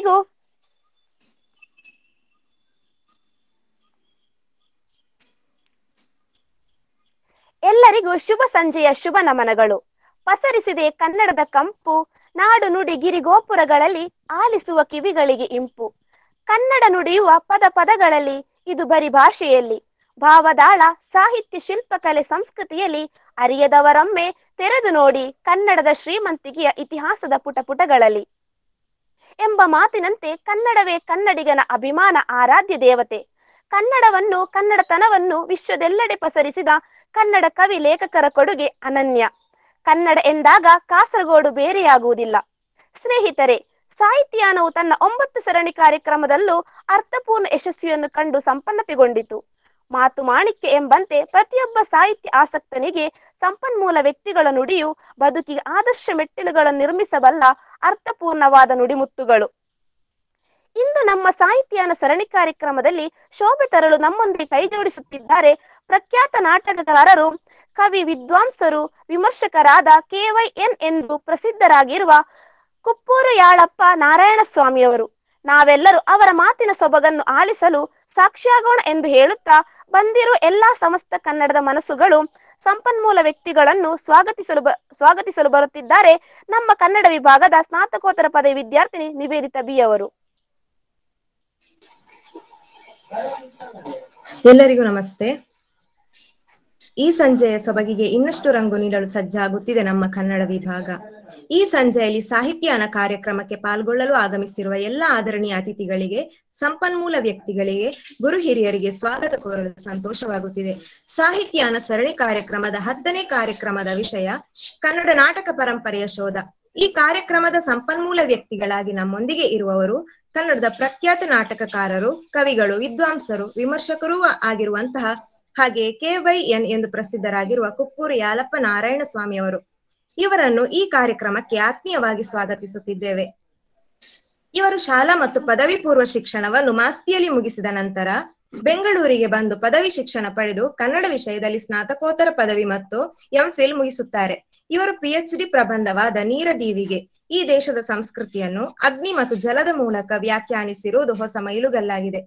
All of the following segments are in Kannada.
ಎಲ್ಲರಿಗೂ ಎಲ್ಲರಿಗೂ ಶುಭ ಸಂಜೆಯ ಶುಭ ನಮನಗಳು ಪಸರಿಸಿದೆ ಕನ್ನಡದ ಕಂಪು ನಾಡು ನುಡಿ ಗಿರಿಗೋಪುರಗಳಲ್ಲಿ ಆಲಿಸುವ ಕಿವಿಗಳಿಗೆ ಇಂಪು ಕನ್ನಡ ನುಡಿಯುವ ಪದ ಪದಗಳಲ್ಲಿ ಇದು ಬರಿ ಭಾಷೆಯಲ್ಲಿ ಭಾವದಾಳ ಸಾಹಿತ್ಯ ಶಿಲ್ಪಕಲೆ ಸಂಸ್ಕೃತಿಯಲ್ಲಿ ಅರಿಯದವರೊಮ್ಮೆ ತೆರೆದು ನೋಡಿ ಕನ್ನಡದ ಶ್ರೀಮಂತಿಕೆಯ ಇತಿಹಾಸದ ಪುಟ ಪುಟಗಳಲ್ಲಿ ಎಂಬ ಮಾತಿನಂತೆ ಕನ್ನಡವೇ ಕನ್ನಡಿಗನ ಅಭಿಮಾನ ಆರಾಧ್ಯ ದೇವತೆ ಕನ್ನಡವನ್ನು ಕನ್ನಡತನವನ್ನು ವಿಶ್ವದೆಲ್ಲೆಡೆ ಪಸರಿಸಿದ ಕನ್ನಡ ಕವಿ ಲೇಖಕರ ಕೊಡುಗೆ ಅನನ್ಯ ಕನ್ನಡ ಎಂದಾಗ ಕಾಸರಗೋಡು ಬೇರೆಯಾಗುವುದಿಲ್ಲ ಸ್ನೇಹಿತರೆ ಸಾಹಿತ್ಯಾನವು ತನ್ನ ಒಂಬತ್ತು ಸರಣಿ ಕಾರ್ಯಕ್ರಮದಲ್ಲೂ ಅರ್ಥಪೂರ್ಣ ಯಶಸ್ವಿಯನ್ನು ಕಂಡು ಸಂಪನ್ನತೆಗೊಂಡಿತು ಮಾತು ಮಾಣಿಕ್ಯ ಎಂಬಂತೆ ಪ್ರತಿಯೊಬ್ಬ ಸಾಹಿತ್ಯ ಆಸಕ್ತನಿಗೆ ಸಂಪನ್ಮೂಲ ವ್ಯಕ್ತಿಗಳ ನುಡಿಯು ಬದುಕಿಗೆ ಆದರ್ಶ ಮೆಟ್ಟಿಲುಗಳನ್ನು ನಿರ್ಮಿಸಬಲ್ಲ ಅರ್ಥಪೂರ್ಣವಾದ ನುಡಿಮುತ್ತುಗಳು ಇಂದು ನಮ್ಮ ಸಾಹಿತ್ಯಾನ ಸರಣಿ ಕಾರ್ಯಕ್ರಮದಲ್ಲಿ ಶೋಭೆ ತರಲು ನಮ್ಮೊಂದಿಗೆ ಕೈಜೋಡಿಸುತ್ತಿದ್ದಾರೆ ಪ್ರಖ್ಯಾತ ನಾಟಕಕಾರರು ಕವಿ ವಿದ್ವಾಂಸರು ವಿಮರ್ಶಕರಾದ ಕೆವೈಎನ್ ಎಂದು ಪ್ರಸಿದ್ಧರಾಗಿರುವ ಕುಪ್ಪೂರು ಯಾಳಪ್ಪ ನಾರಾಯಣ ಸ್ವಾಮಿಯವರು ನಾವೆಲ್ಲರೂ ಅವರ ಮಾತಿನ ಸೊಬಗನ್ನು ಆಲಿಸಲು ಸಾಕ್ಷಿಯಾಗೋಣ ಎಂದು ಹೇಳುತ್ತಾ ಬಂದಿರುವ ಎಲ್ಲಾ ಸಮಸ್ತ ಕನ್ನಡದ ಮನಸ್ಸುಗಳು ಸಂಪನ್ಮೂಲ ವ್ಯಕ್ತಿಗಳನ್ನು ಸ್ವಾಗತಿಸಲು ಬ ಸ್ವಾಗತಿಸಲು ಬರುತ್ತಿದ್ದಾರೆ ನಮ್ಮ ಕನ್ನಡ ವಿಭಾಗದ ಸ್ನಾತಕೋತ್ತರ ಪದವಿ ವಿದ್ಯಾರ್ಥಿನಿ ನಿವೇದಿತಾ ಬಿ ಅವರು ಎಲ್ಲರಿಗೂ ನಮಸ್ತೆ ಈ ಸಂಜೆಯ ಸೊಬಗಿಗೆ ಇನ್ನಷ್ಟು ರಂಗು ನೀಡಲು ಸಜ್ಜಾಗುತ್ತಿದೆ ನಮ್ಮ ಕನ್ನಡ ವಿಭಾಗ ಈ ಸಂಜೆಯಲ್ಲಿ ಸಾಹಿತ್ಯಾನ ಕಾರ್ಯಕ್ರಮಕ್ಕೆ ಪಾಲ್ಗೊಳ್ಳಲು ಆಗಮಿಸಿರುವ ಎಲ್ಲ ಆದರಣೀಯ ಅತಿಥಿಗಳಿಗೆ ಸಂಪನ್ಮೂಲ ವ್ಯಕ್ತಿಗಳಿಗೆ ಗುರು ಹಿರಿಯರಿಗೆ ಸ್ವಾಗತ ಕೋರಲು ಸಂತೋಷವಾಗುತ್ತಿದೆ ಸಾಹಿತ್ಯಾನ ಸರಣಿ ಕಾರ್ಯಕ್ರಮದ ಹತ್ತನೇ ಕಾರ್ಯಕ್ರಮದ ವಿಷಯ ಕನ್ನಡ ನಾಟಕ ಪರಂಪರೆಯ ಶೋಧ ಈ ಕಾರ್ಯಕ್ರಮದ ಸಂಪನ್ಮೂಲ ವ್ಯಕ್ತಿಗಳಾಗಿ ನಮ್ಮೊಂದಿಗೆ ಇರುವವರು ಕನ್ನಡದ ಪ್ರಖ್ಯಾತ ನಾಟಕಕಾರರು ಕವಿಗಳು ವಿದ್ವಾಂಸರು ವಿಮರ್ಶಕರೂ ಆಗಿರುವಂತಹ ಹಾಗೆ ಕೆವೈಎನ್ ಎಂದು ಪ್ರಸಿದ್ಧರಾಗಿರುವ ಕುಪ್ಪೂರು ಯಾಲಪ್ಪ ನಾರಾಯಣ ಸ್ವಾಮಿ ಅವರು ಇವರನ್ನು ಈ ಕಾರ್ಯಕ್ರಮಕ್ಕೆ ಆತ್ಮೀಯವಾಗಿ ಸ್ವಾಗತಿಸುತ್ತಿದ್ದೇವೆ ಇವರು ಶಾಲಾ ಮತ್ತು ಪದವಿ ಪೂರ್ವ ಶಿಕ್ಷಣವನ್ನು ಮಾಸ್ತಿಯಲ್ಲಿ ಮುಗಿಸಿದ ನಂತರ ಬೆಂಗಳೂರಿಗೆ ಬಂದು ಪದವಿ ಶಿಕ್ಷಣ ಪಡೆದು ಕನ್ನಡ ವಿಷಯದಲ್ಲಿ ಸ್ನಾತಕೋತ್ತರ ಪದವಿ ಮತ್ತು ಎಂಫಿಲ್ ಮುಗಿಸುತ್ತಾರೆ ಇವರು ಪಿಎಚ್ ಡಿ ಪ್ರಬಂಧವಾದ ನೀರದೀವಿಗೆ ಈ ದೇಶದ ಸಂಸ್ಕೃತಿಯನ್ನು ಅಗ್ನಿ ಮತ್ತು ಜಲದ ಮೂಲಕ ವ್ಯಾಖ್ಯಾನಿಸಿರುವುದು ಹೊಸ ಮೈಲುಗಲ್ಲಾಗಿದೆ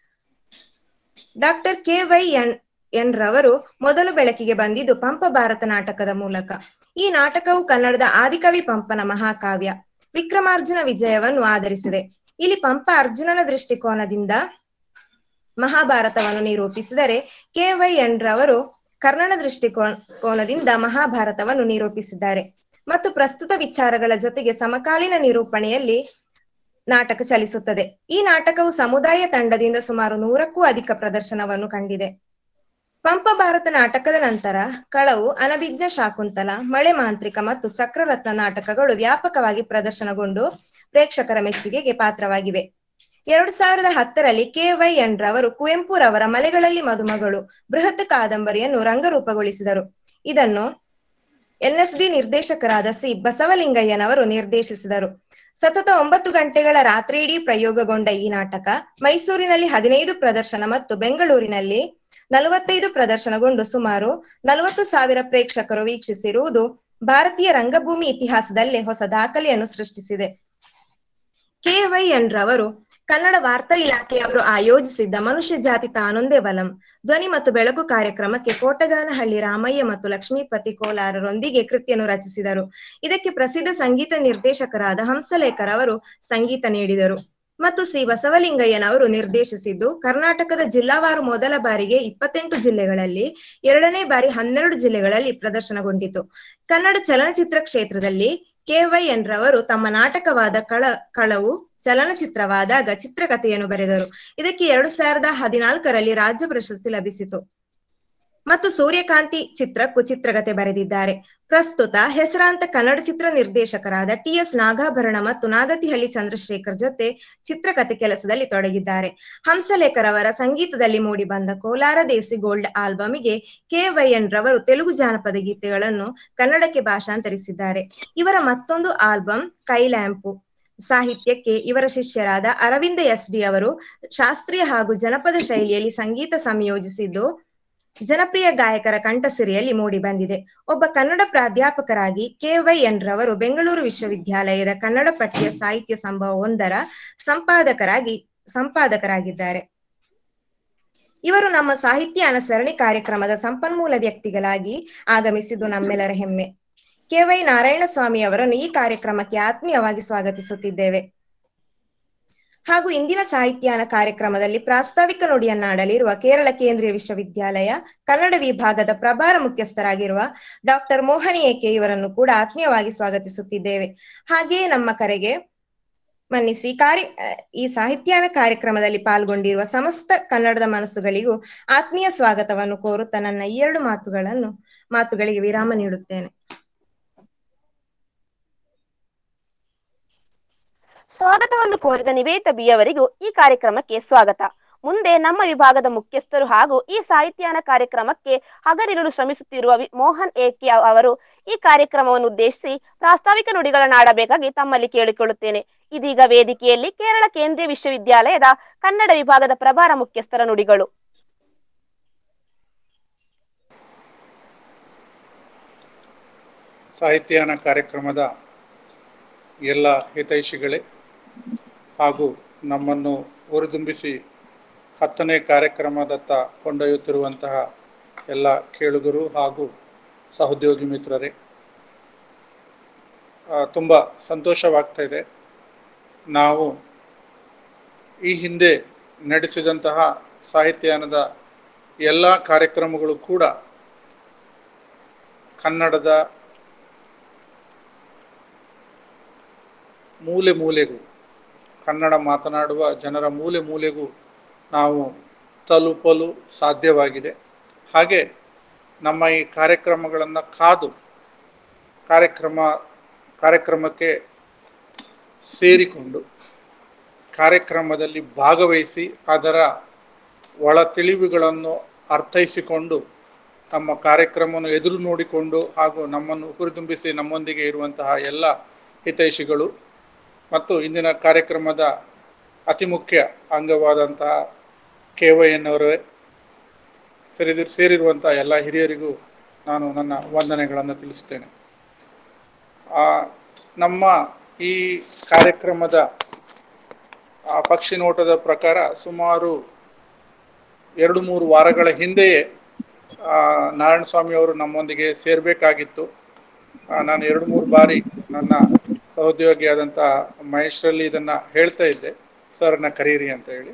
doctor K Y N N ರವರು ಮೊದಲು ಬೆಳಕಿಗೆ ಬಂದಿದ್ದು ಪಂಪ ಭಾರತ ನಾಟಕದ ಮೂಲಕ ಈ ನಾಟಕವು ಕನ್ನಡದ ಆದಿಕವಿ ಪಂಪನ ಮಹಾಕಾವ್ಯ ವಿಕ್ರಮಾರ್ಜುನ ವಿಜಯವನ್ನು ಆಧರಿಸಿದೆ ಇಲ್ಲಿ ಪಂಪ ಅರ್ಜುನನ ದೃಷ್ಟಿಕೋನದಿಂದ ಮಹಾಭಾರತವನ್ನು ನಿರೂಪಿಸಿದರೆ ಕೆ ವೈ ಎನ್ ರವರು ಕರ್ಣನ ದೃಷ್ಟಿಕೋನದಿಂದ ಮಹಾಭಾರತವನ್ನು ನಿರೂಪಿಸಿದ್ದಾರೆ ಮತ್ತು ಪ್ರಸ್ತುತ ವಿಚಾರಗಳ ಜೊತೆಗೆ ಸಮಕಾಲೀನ ನಿರೂಪಣೆಯಲ್ಲಿ ನಾಟಕ ಚಲಿಸುತ್ತದೆ ಈ ನಾಟಕವು ಸಮುದಾಯ ತಂಡದಿಂದ ಸುಮಾರು ನೂರಕ್ಕೂ ಅಧಿಕ ಪ್ರದರ್ಶನವನ್ನು ಕಂಡಿದೆ ಪಂಪ ಭಾರತ ನಾಟಕದ ನಂತರ ಕಳವು ಅನಭಿಜ್ಞ ಶಾಕುಂತಲ ಮಳೆ ಮಾಂತ್ರಿಕ ಮತ್ತು ಚಕ್ರರತ್ನ ನಾಟಕಗಳು ವ್ಯಾಪಕವಾಗಿ ಪ್ರದರ್ಶನಗೊಂಡು ಪ್ರೇಕ್ಷಕರ ಮೆಚ್ಚುಗೆಗೆ ಪಾತ್ರವಾಗಿವೆ ಎರಡು ಸಾವಿರದ ಹತ್ತರಲ್ಲಿ ಕೆ ವೈ ಎನ್ ರವರು ಕುವೆಂಪು ರವರ ಮಲೆಗಳಲ್ಲಿ ಮದುಮಗಳು ಬೃಹತ್ ಕಾದಂಬರಿಯನ್ನು ರಂಗರೂಪಗೊಳಿಸಿದರು ಇದನ್ನು ಎನ್ಎಸ್ ಡಿ ನಿರ್ದೇಶಕರಾದ ಸಿ ಬಸವಲಿಂಗಯ್ಯನವರು ನಿರ್ದೇಶಿಸಿದರು ಸತತ ಒಂಬತ್ತು ಗಂಟೆಗಳ ರಾತ್ರಿಯಿಡೀ ಪ್ರಯೋಗಗೊಂಡ ಈ ನಾಟಕ ಮೈಸೂರಿನಲ್ಲಿ ಹದಿನೈದು ಪ್ರದರ್ಶನ ಮತ್ತು ಬೆಂಗಳೂರಿನಲ್ಲಿ ನಲವತ್ತೈದು ಪ್ರದರ್ಶನಗೊಂಡು ಸುಮಾರು ನಲವತ್ತು ಸಾವಿರ ಪ್ರೇಕ್ಷಕರು ವೀಕ್ಷಿಸಿರುವುದು ಭಾರತೀಯ ರಂಗಭೂಮಿ ಇತಿಹಾಸದಲ್ಲೇ ಹೊಸ ದಾಖಲೆಯನ್ನು ಸೃಷ್ಟಿಸಿದೆ ಕೆ ವೈ ಎನ್ ರವರು ಕನ್ನಡ ವಾರ್ತಾ ಇಲಾಖೆಯವರು ಆಯೋಜಿಸಿದ್ದ ಮನುಷ್ಯ ಜಾತಿ ತಾನೊಂದೇ ಬಲಂ ಧ್ವನಿ ಮತ್ತು ಬೆಳಕು ಕಾರ್ಯಕ್ರಮಕ್ಕೆ ಕೋಟಗಾನಹಳ್ಳಿ ರಾಮಯ್ಯ ಮತ್ತು ಲಕ್ಷ್ಮೀಪತಿ ಕೋಲಾರರೊಂದಿಗೆ ಕೃತಿಯನ್ನು ರಚಿಸಿದರು ಇದಕ್ಕೆ ಪ್ರಸಿದ್ಧ ಸಂಗೀತ ನಿರ್ದೇಶಕರಾದ ಹಂಸಲೇಖರವರು ಸಂಗೀತ ನೀಡಿದರು ಮತ್ತು ಸಿ ಬಸವಲಿಂಗಯ್ಯನವರು ನಿರ್ದೇಶಿಸಿದ್ದು ಕರ್ನಾಟಕದ ಜಿಲ್ಲಾವಾರು ಮೊದಲ ಬಾರಿಗೆ ಇಪ್ಪತ್ತೆಂಟು ಜಿಲ್ಲೆಗಳಲ್ಲಿ ಎರಡನೇ ಬಾರಿ ಹನ್ನೆರಡು ಜಿಲ್ಲೆಗಳಲ್ಲಿ ಪ್ರದರ್ಶನಗೊಂಡಿತು ಕನ್ನಡ ಚಲನಚಿತ್ರ ಕ್ಷೇತ್ರದಲ್ಲಿ ಕೆವೈಎನ್ ರವರು ತಮ್ಮ ನಾಟಕವಾದ ಕಳ ಕಳವು ಚಲನಚಿತ್ರವಾದಾಗ ಚಿತ್ರಕಥೆಯನ್ನು ಬರೆದರು ಇದಕ್ಕೆ ಎರಡು ಸಾವಿರದ ಹದಿನಾಲ್ಕರಲ್ಲಿ ರಾಜ್ಯ ಪ್ರಶಸ್ತಿ ಲಭಿಸಿತು ಮತ್ತು ಸೂರ್ಯಕಾಂತಿ ಚಿತ್ರಕ್ಕೂ ಚಿತ್ರಕಥೆ ಬರೆದಿದ್ದಾರೆ ಪ್ರಸ್ತುತ ಹೆಸರಾಂತ ಕನ್ನಡ ಚಿತ್ರ ನಿರ್ದೇಶಕರಾದ ಟಿ ಎಸ್ ನಾಗಾಭರಣ ಮತ್ತು ನಾಗತಿಹಳ್ಳಿ ಚಂದ್ರಶೇಖರ್ ಜೊತೆ ಚಿತ್ರಕಥೆ ಕೆಲಸದಲ್ಲಿ ತೊಡಗಿದ್ದಾರೆ ಹಂಸಲೇಖರವರ ಸಂಗೀತದಲ್ಲಿ ಮೂಡಿ ಬಂದ ಕೋಲಾರ ದೇಸಿ ಗೋಲ್ಡ್ ಆಲ್ಬಮಿಗೆ ಕೆ ವೈ ಎನ್ ರವರು ತೆಲುಗು ಜಾನಪದ ಗೀತೆಗಳನ್ನು ಕನ್ನಡಕ್ಕೆ ಭಾಷಾಂತರಿಸಿದ್ದಾರೆ ಇವರ ಮತ್ತೊಂದು ಆಲ್ಬಂ ಕೈಲ್ಯಾಂಪು ಸಾಹಿತ್ಯಕ್ಕೆ ಇವರ ಶಿಷ್ಯರಾದ ಅರವಿಂದ ಎಸ್ ಡಿ ಅವರು ಶಾಸ್ತ್ರೀಯ ಹಾಗೂ ಜನಪದ ಶೈಲಿಯಲ್ಲಿ ಸಂಗೀತ ಸಂಯೋಜಿಸಿದ್ದು ಜನಪ್ರಿಯ ಗಾಯಕರ ಕಂಠಸಿರಿಯಲ್ಲಿ ಮೂಡಿ ಬಂದಿದೆ ಒಬ್ಬ ಕನ್ನಡ ಪ್ರಾಧ್ಯಾಪಕರಾಗಿ ಕೆವೈ ಎನ್ ರವರು ಬೆಂಗಳೂರು ವಿಶ್ವವಿದ್ಯಾಲಯದ ಕನ್ನಡ ಪಠ್ಯ ಸಾಹಿತ್ಯ ಸಂಭವ ಒಂದರ ಸಂಪಾದಕರಾಗಿ ಸಂಪಾದಕರಾಗಿದ್ದಾರೆ ಇವರು ನಮ್ಮ ಸಾಹಿತ್ಯ ಅನುಸರಣಿ ಕಾರ್ಯಕ್ರಮದ ಸಂಪನ್ಮೂಲ ವ್ಯಕ್ತಿಗಳಾಗಿ ಆಗಮಿಸಿದ್ದು ನಮ್ಮೆಲ್ಲರ ಹೆಮ್ಮೆ ಕೆವೈ ನಾರಾಯಣಸ್ವಾಮಿ ಅವರನ್ನು ಈ ಕಾರ್ಯಕ್ರಮಕ್ಕೆ ಆತ್ಮೀಯವಾಗಿ ಸ್ವಾಗತಿಸುತ್ತಿದ್ದೇವೆ ಹಾಗೂ ಇಂದಿನ ಸಾಹಿತ್ಯಾನ ಕಾರ್ಯಕ್ರಮದಲ್ಲಿ ಪ್ರಾಸ್ತಾವಿಕ ನುಡಿಯನ್ನಾಡಲಿರುವ ಕೇರಳ ಕೇಂದ್ರೀಯ ವಿಶ್ವವಿದ್ಯಾಲಯ ಕನ್ನಡ ವಿಭಾಗದ ಪ್ರಭಾರ ಮುಖ್ಯಸ್ಥರಾಗಿರುವ ಡಾಕ್ಟರ್ ಮೋಹನಿ ಏಕೆ ಇವರನ್ನು ಕೂಡ ಆತ್ಮೀಯವಾಗಿ ಸ್ವಾಗತಿಸುತ್ತಿದ್ದೇವೆ ಹಾಗೆಯೇ ನಮ್ಮ ಕರೆಗೆ ಮನ್ನಿಸಿ ಕಾರ್ಯ ಈ ಸಾಹಿತ್ಯಾನ ಕಾರ್ಯಕ್ರಮದಲ್ಲಿ ಪಾಲ್ಗೊಂಡಿರುವ ಸಮಸ್ತ ಕನ್ನಡದ ಮನಸ್ಸುಗಳಿಗೂ ಆತ್ಮೀಯ ಸ್ವಾಗತವನ್ನು ಕೋರುತ್ತಾ ನನ್ನ ಈ ಎರಡು ಮಾತುಗಳನ್ನು ಮಾತುಗಳಿಗೆ ವಿರಾಮ ನೀಡುತ್ತೇನೆ ಸ್ವಾಗತವನ್ನು ಕೋರಿದ ನಿವೇತ ಬಿ ಅವರಿಗೂ ಈ ಕಾರ್ಯಕ್ರಮಕ್ಕೆ ಸ್ವಾಗತ ಮುಂದೆ ನಮ್ಮ ವಿಭಾಗದ ಮುಖ್ಯಸ್ಥರು ಹಾಗೂ ಈ ಸಾಹಿತ್ಯಾನ ಕಾರ್ಯಕ್ರಮಕ್ಕೆ ಹಗಲಿರುಳು ಶ್ರಮಿಸುತ್ತಿರುವ ವಿ- ಮೋಹನ್ ಎಕೆ ಅವರು ಈ ಕಾರ್ಯಕ್ರಮವನ್ನು ಉದ್ದೇಶಿಸಿ ಪ್ರಾಸ್ತಾವಿಕ ನುಡಿಗಳನ್ನಾಡಬೇಕಾಗಿ ತಮ್ಮಲ್ಲಿ ಕೇಳಿಕೊಳ್ಳುತ್ತೇನೆ ಇದೀಗ ವೇದಿಕೆಯಲ್ಲಿ ಕೇರಳ ಕೇಂದ್ರೀಯ ವಿಶ್ವವಿದ್ಯಾಲಯದ ಕನ್ನಡ ವಿಭಾಗದ ಪ್ರಭಾರ ಮುಖ್ಯಸ್ಥರ ನುಡಿಗಳು ಸಾಹಿತ್ಯಾನ ಕಾರ್ಯಕ್ರಮದ ಎಲ್ಲ ಹಿತೈಷಿಗಳೇ ಹಾಗೂ ನಮ್ಮನ್ನು ಹುರಿದುಂಬಿಸಿ ಹತ್ತನೇ ಕಾರ್ಯಕ್ರಮದತ್ತ ಕೊಂಡೊಯ್ಯುತ್ತಿರುವಂತಹ ಎಲ್ಲ ಕೇಳುಗರು ಹಾಗೂ ಸಹೋದ್ಯೋಗಿ ಮಿತ್ರರೇ ಆ, ತುಂಬ ಸಂತೋಷವಾಗ್ತಾ ಇದೆ ನಾವು ಈ ಹಿಂದೆ ನಡೆಸಿದಂತಹ ಸಾಹಿತ್ಯಾನದ ಎಲ್ಲ ಕಾರ್ಯಕ್ರಮಗಳು ಕೂಡ ಕನ್ನಡದ ಮೂಲೆ ಮೂಲೆಗೂ ಕನ್ನಡ ಮಾತನಾಡುವ ಜನರ ಮೂಲೆ ಮೂಲೆಗೂ ನಾವು ತಲುಪಲು ಸಾಧ್ಯವಾಗಿದೆ ಹಾಗೆ ನಮ್ಮ ಈ ಕಾರ್ಯಕ್ರಮಗಳನ್ನು ಕಾದು ಕಾರ್ಯಕ್ರಮ ಕಾರ್ಯಕ್ರಮಕ್ಕೆ ಸೇರಿಕೊಂಡು ಕಾರ್ಯಕ್ರಮದಲ್ಲಿ ಭಾಗವಹಿಸಿ ಅದರ ಒಳ ತಿಳಿವುಗಳನ್ನು ಅರ್ಥೈಸಿಕೊಂಡು ನಮ್ಮ ಕಾರ್ಯಕ್ರಮವನ್ನು ಎದುರು ನೋಡಿಕೊಂಡು ಹಾಗೂ ನಮ್ಮನ್ನು ಹುರಿದುಂಬಿಸಿ ನಮ್ಮೊಂದಿಗೆ ಇರುವಂತಹ ಎಲ್ಲ ಹಿತೈಷಿಗಳು ಮತ್ತು ಇಂದಿನ ಕಾರ್ಯಕ್ರಮದ ಅತಿ ಮುಖ್ಯ ಅಂಗವಾದಂತಹ ಕೆ ವೈ ಎನ್ ಅವರೇ ಸೇರಿದ ಸೇರಿರುವಂತಹ ಎಲ್ಲ ಹಿರಿಯರಿಗೂ ನಾನು ನನ್ನ ವಂದನೆಗಳನ್ನು ತಿಳಿಸ್ತೇನೆ ಆ, ನಮ್ಮ ಈ ಕಾರ್ಯಕ್ರಮದ ಆ, ಪಕ್ಷಿ ನೋಟದ ಪ್ರಕಾರ ಸುಮಾರು ಎರಡು ಮೂರು ವಾರಗಳ ಹಿಂದೆಯೇ ಆ, ನಾರಾಯಣ ಸ್ವಾಮಿ ಅವರು ನಮ್ಮೊಂದಿಗೆ ಸೇರಬೇಕಾಗಿತ್ತು ನಾನು ಎರಡು ಮೂರು ಬಾರಿ ನನ್ನ ಸಹೋದ್ಯೋಗಿಯಾದಂಥ ಮಹೇಶ್ರಲ್ಲಿ ಇದನ್ನ ಹೇಳ್ತಾ ಇದ್ದೆ ಸರ್ನ ಕರೀರಿ ಅಂತ ಹೇಳಿ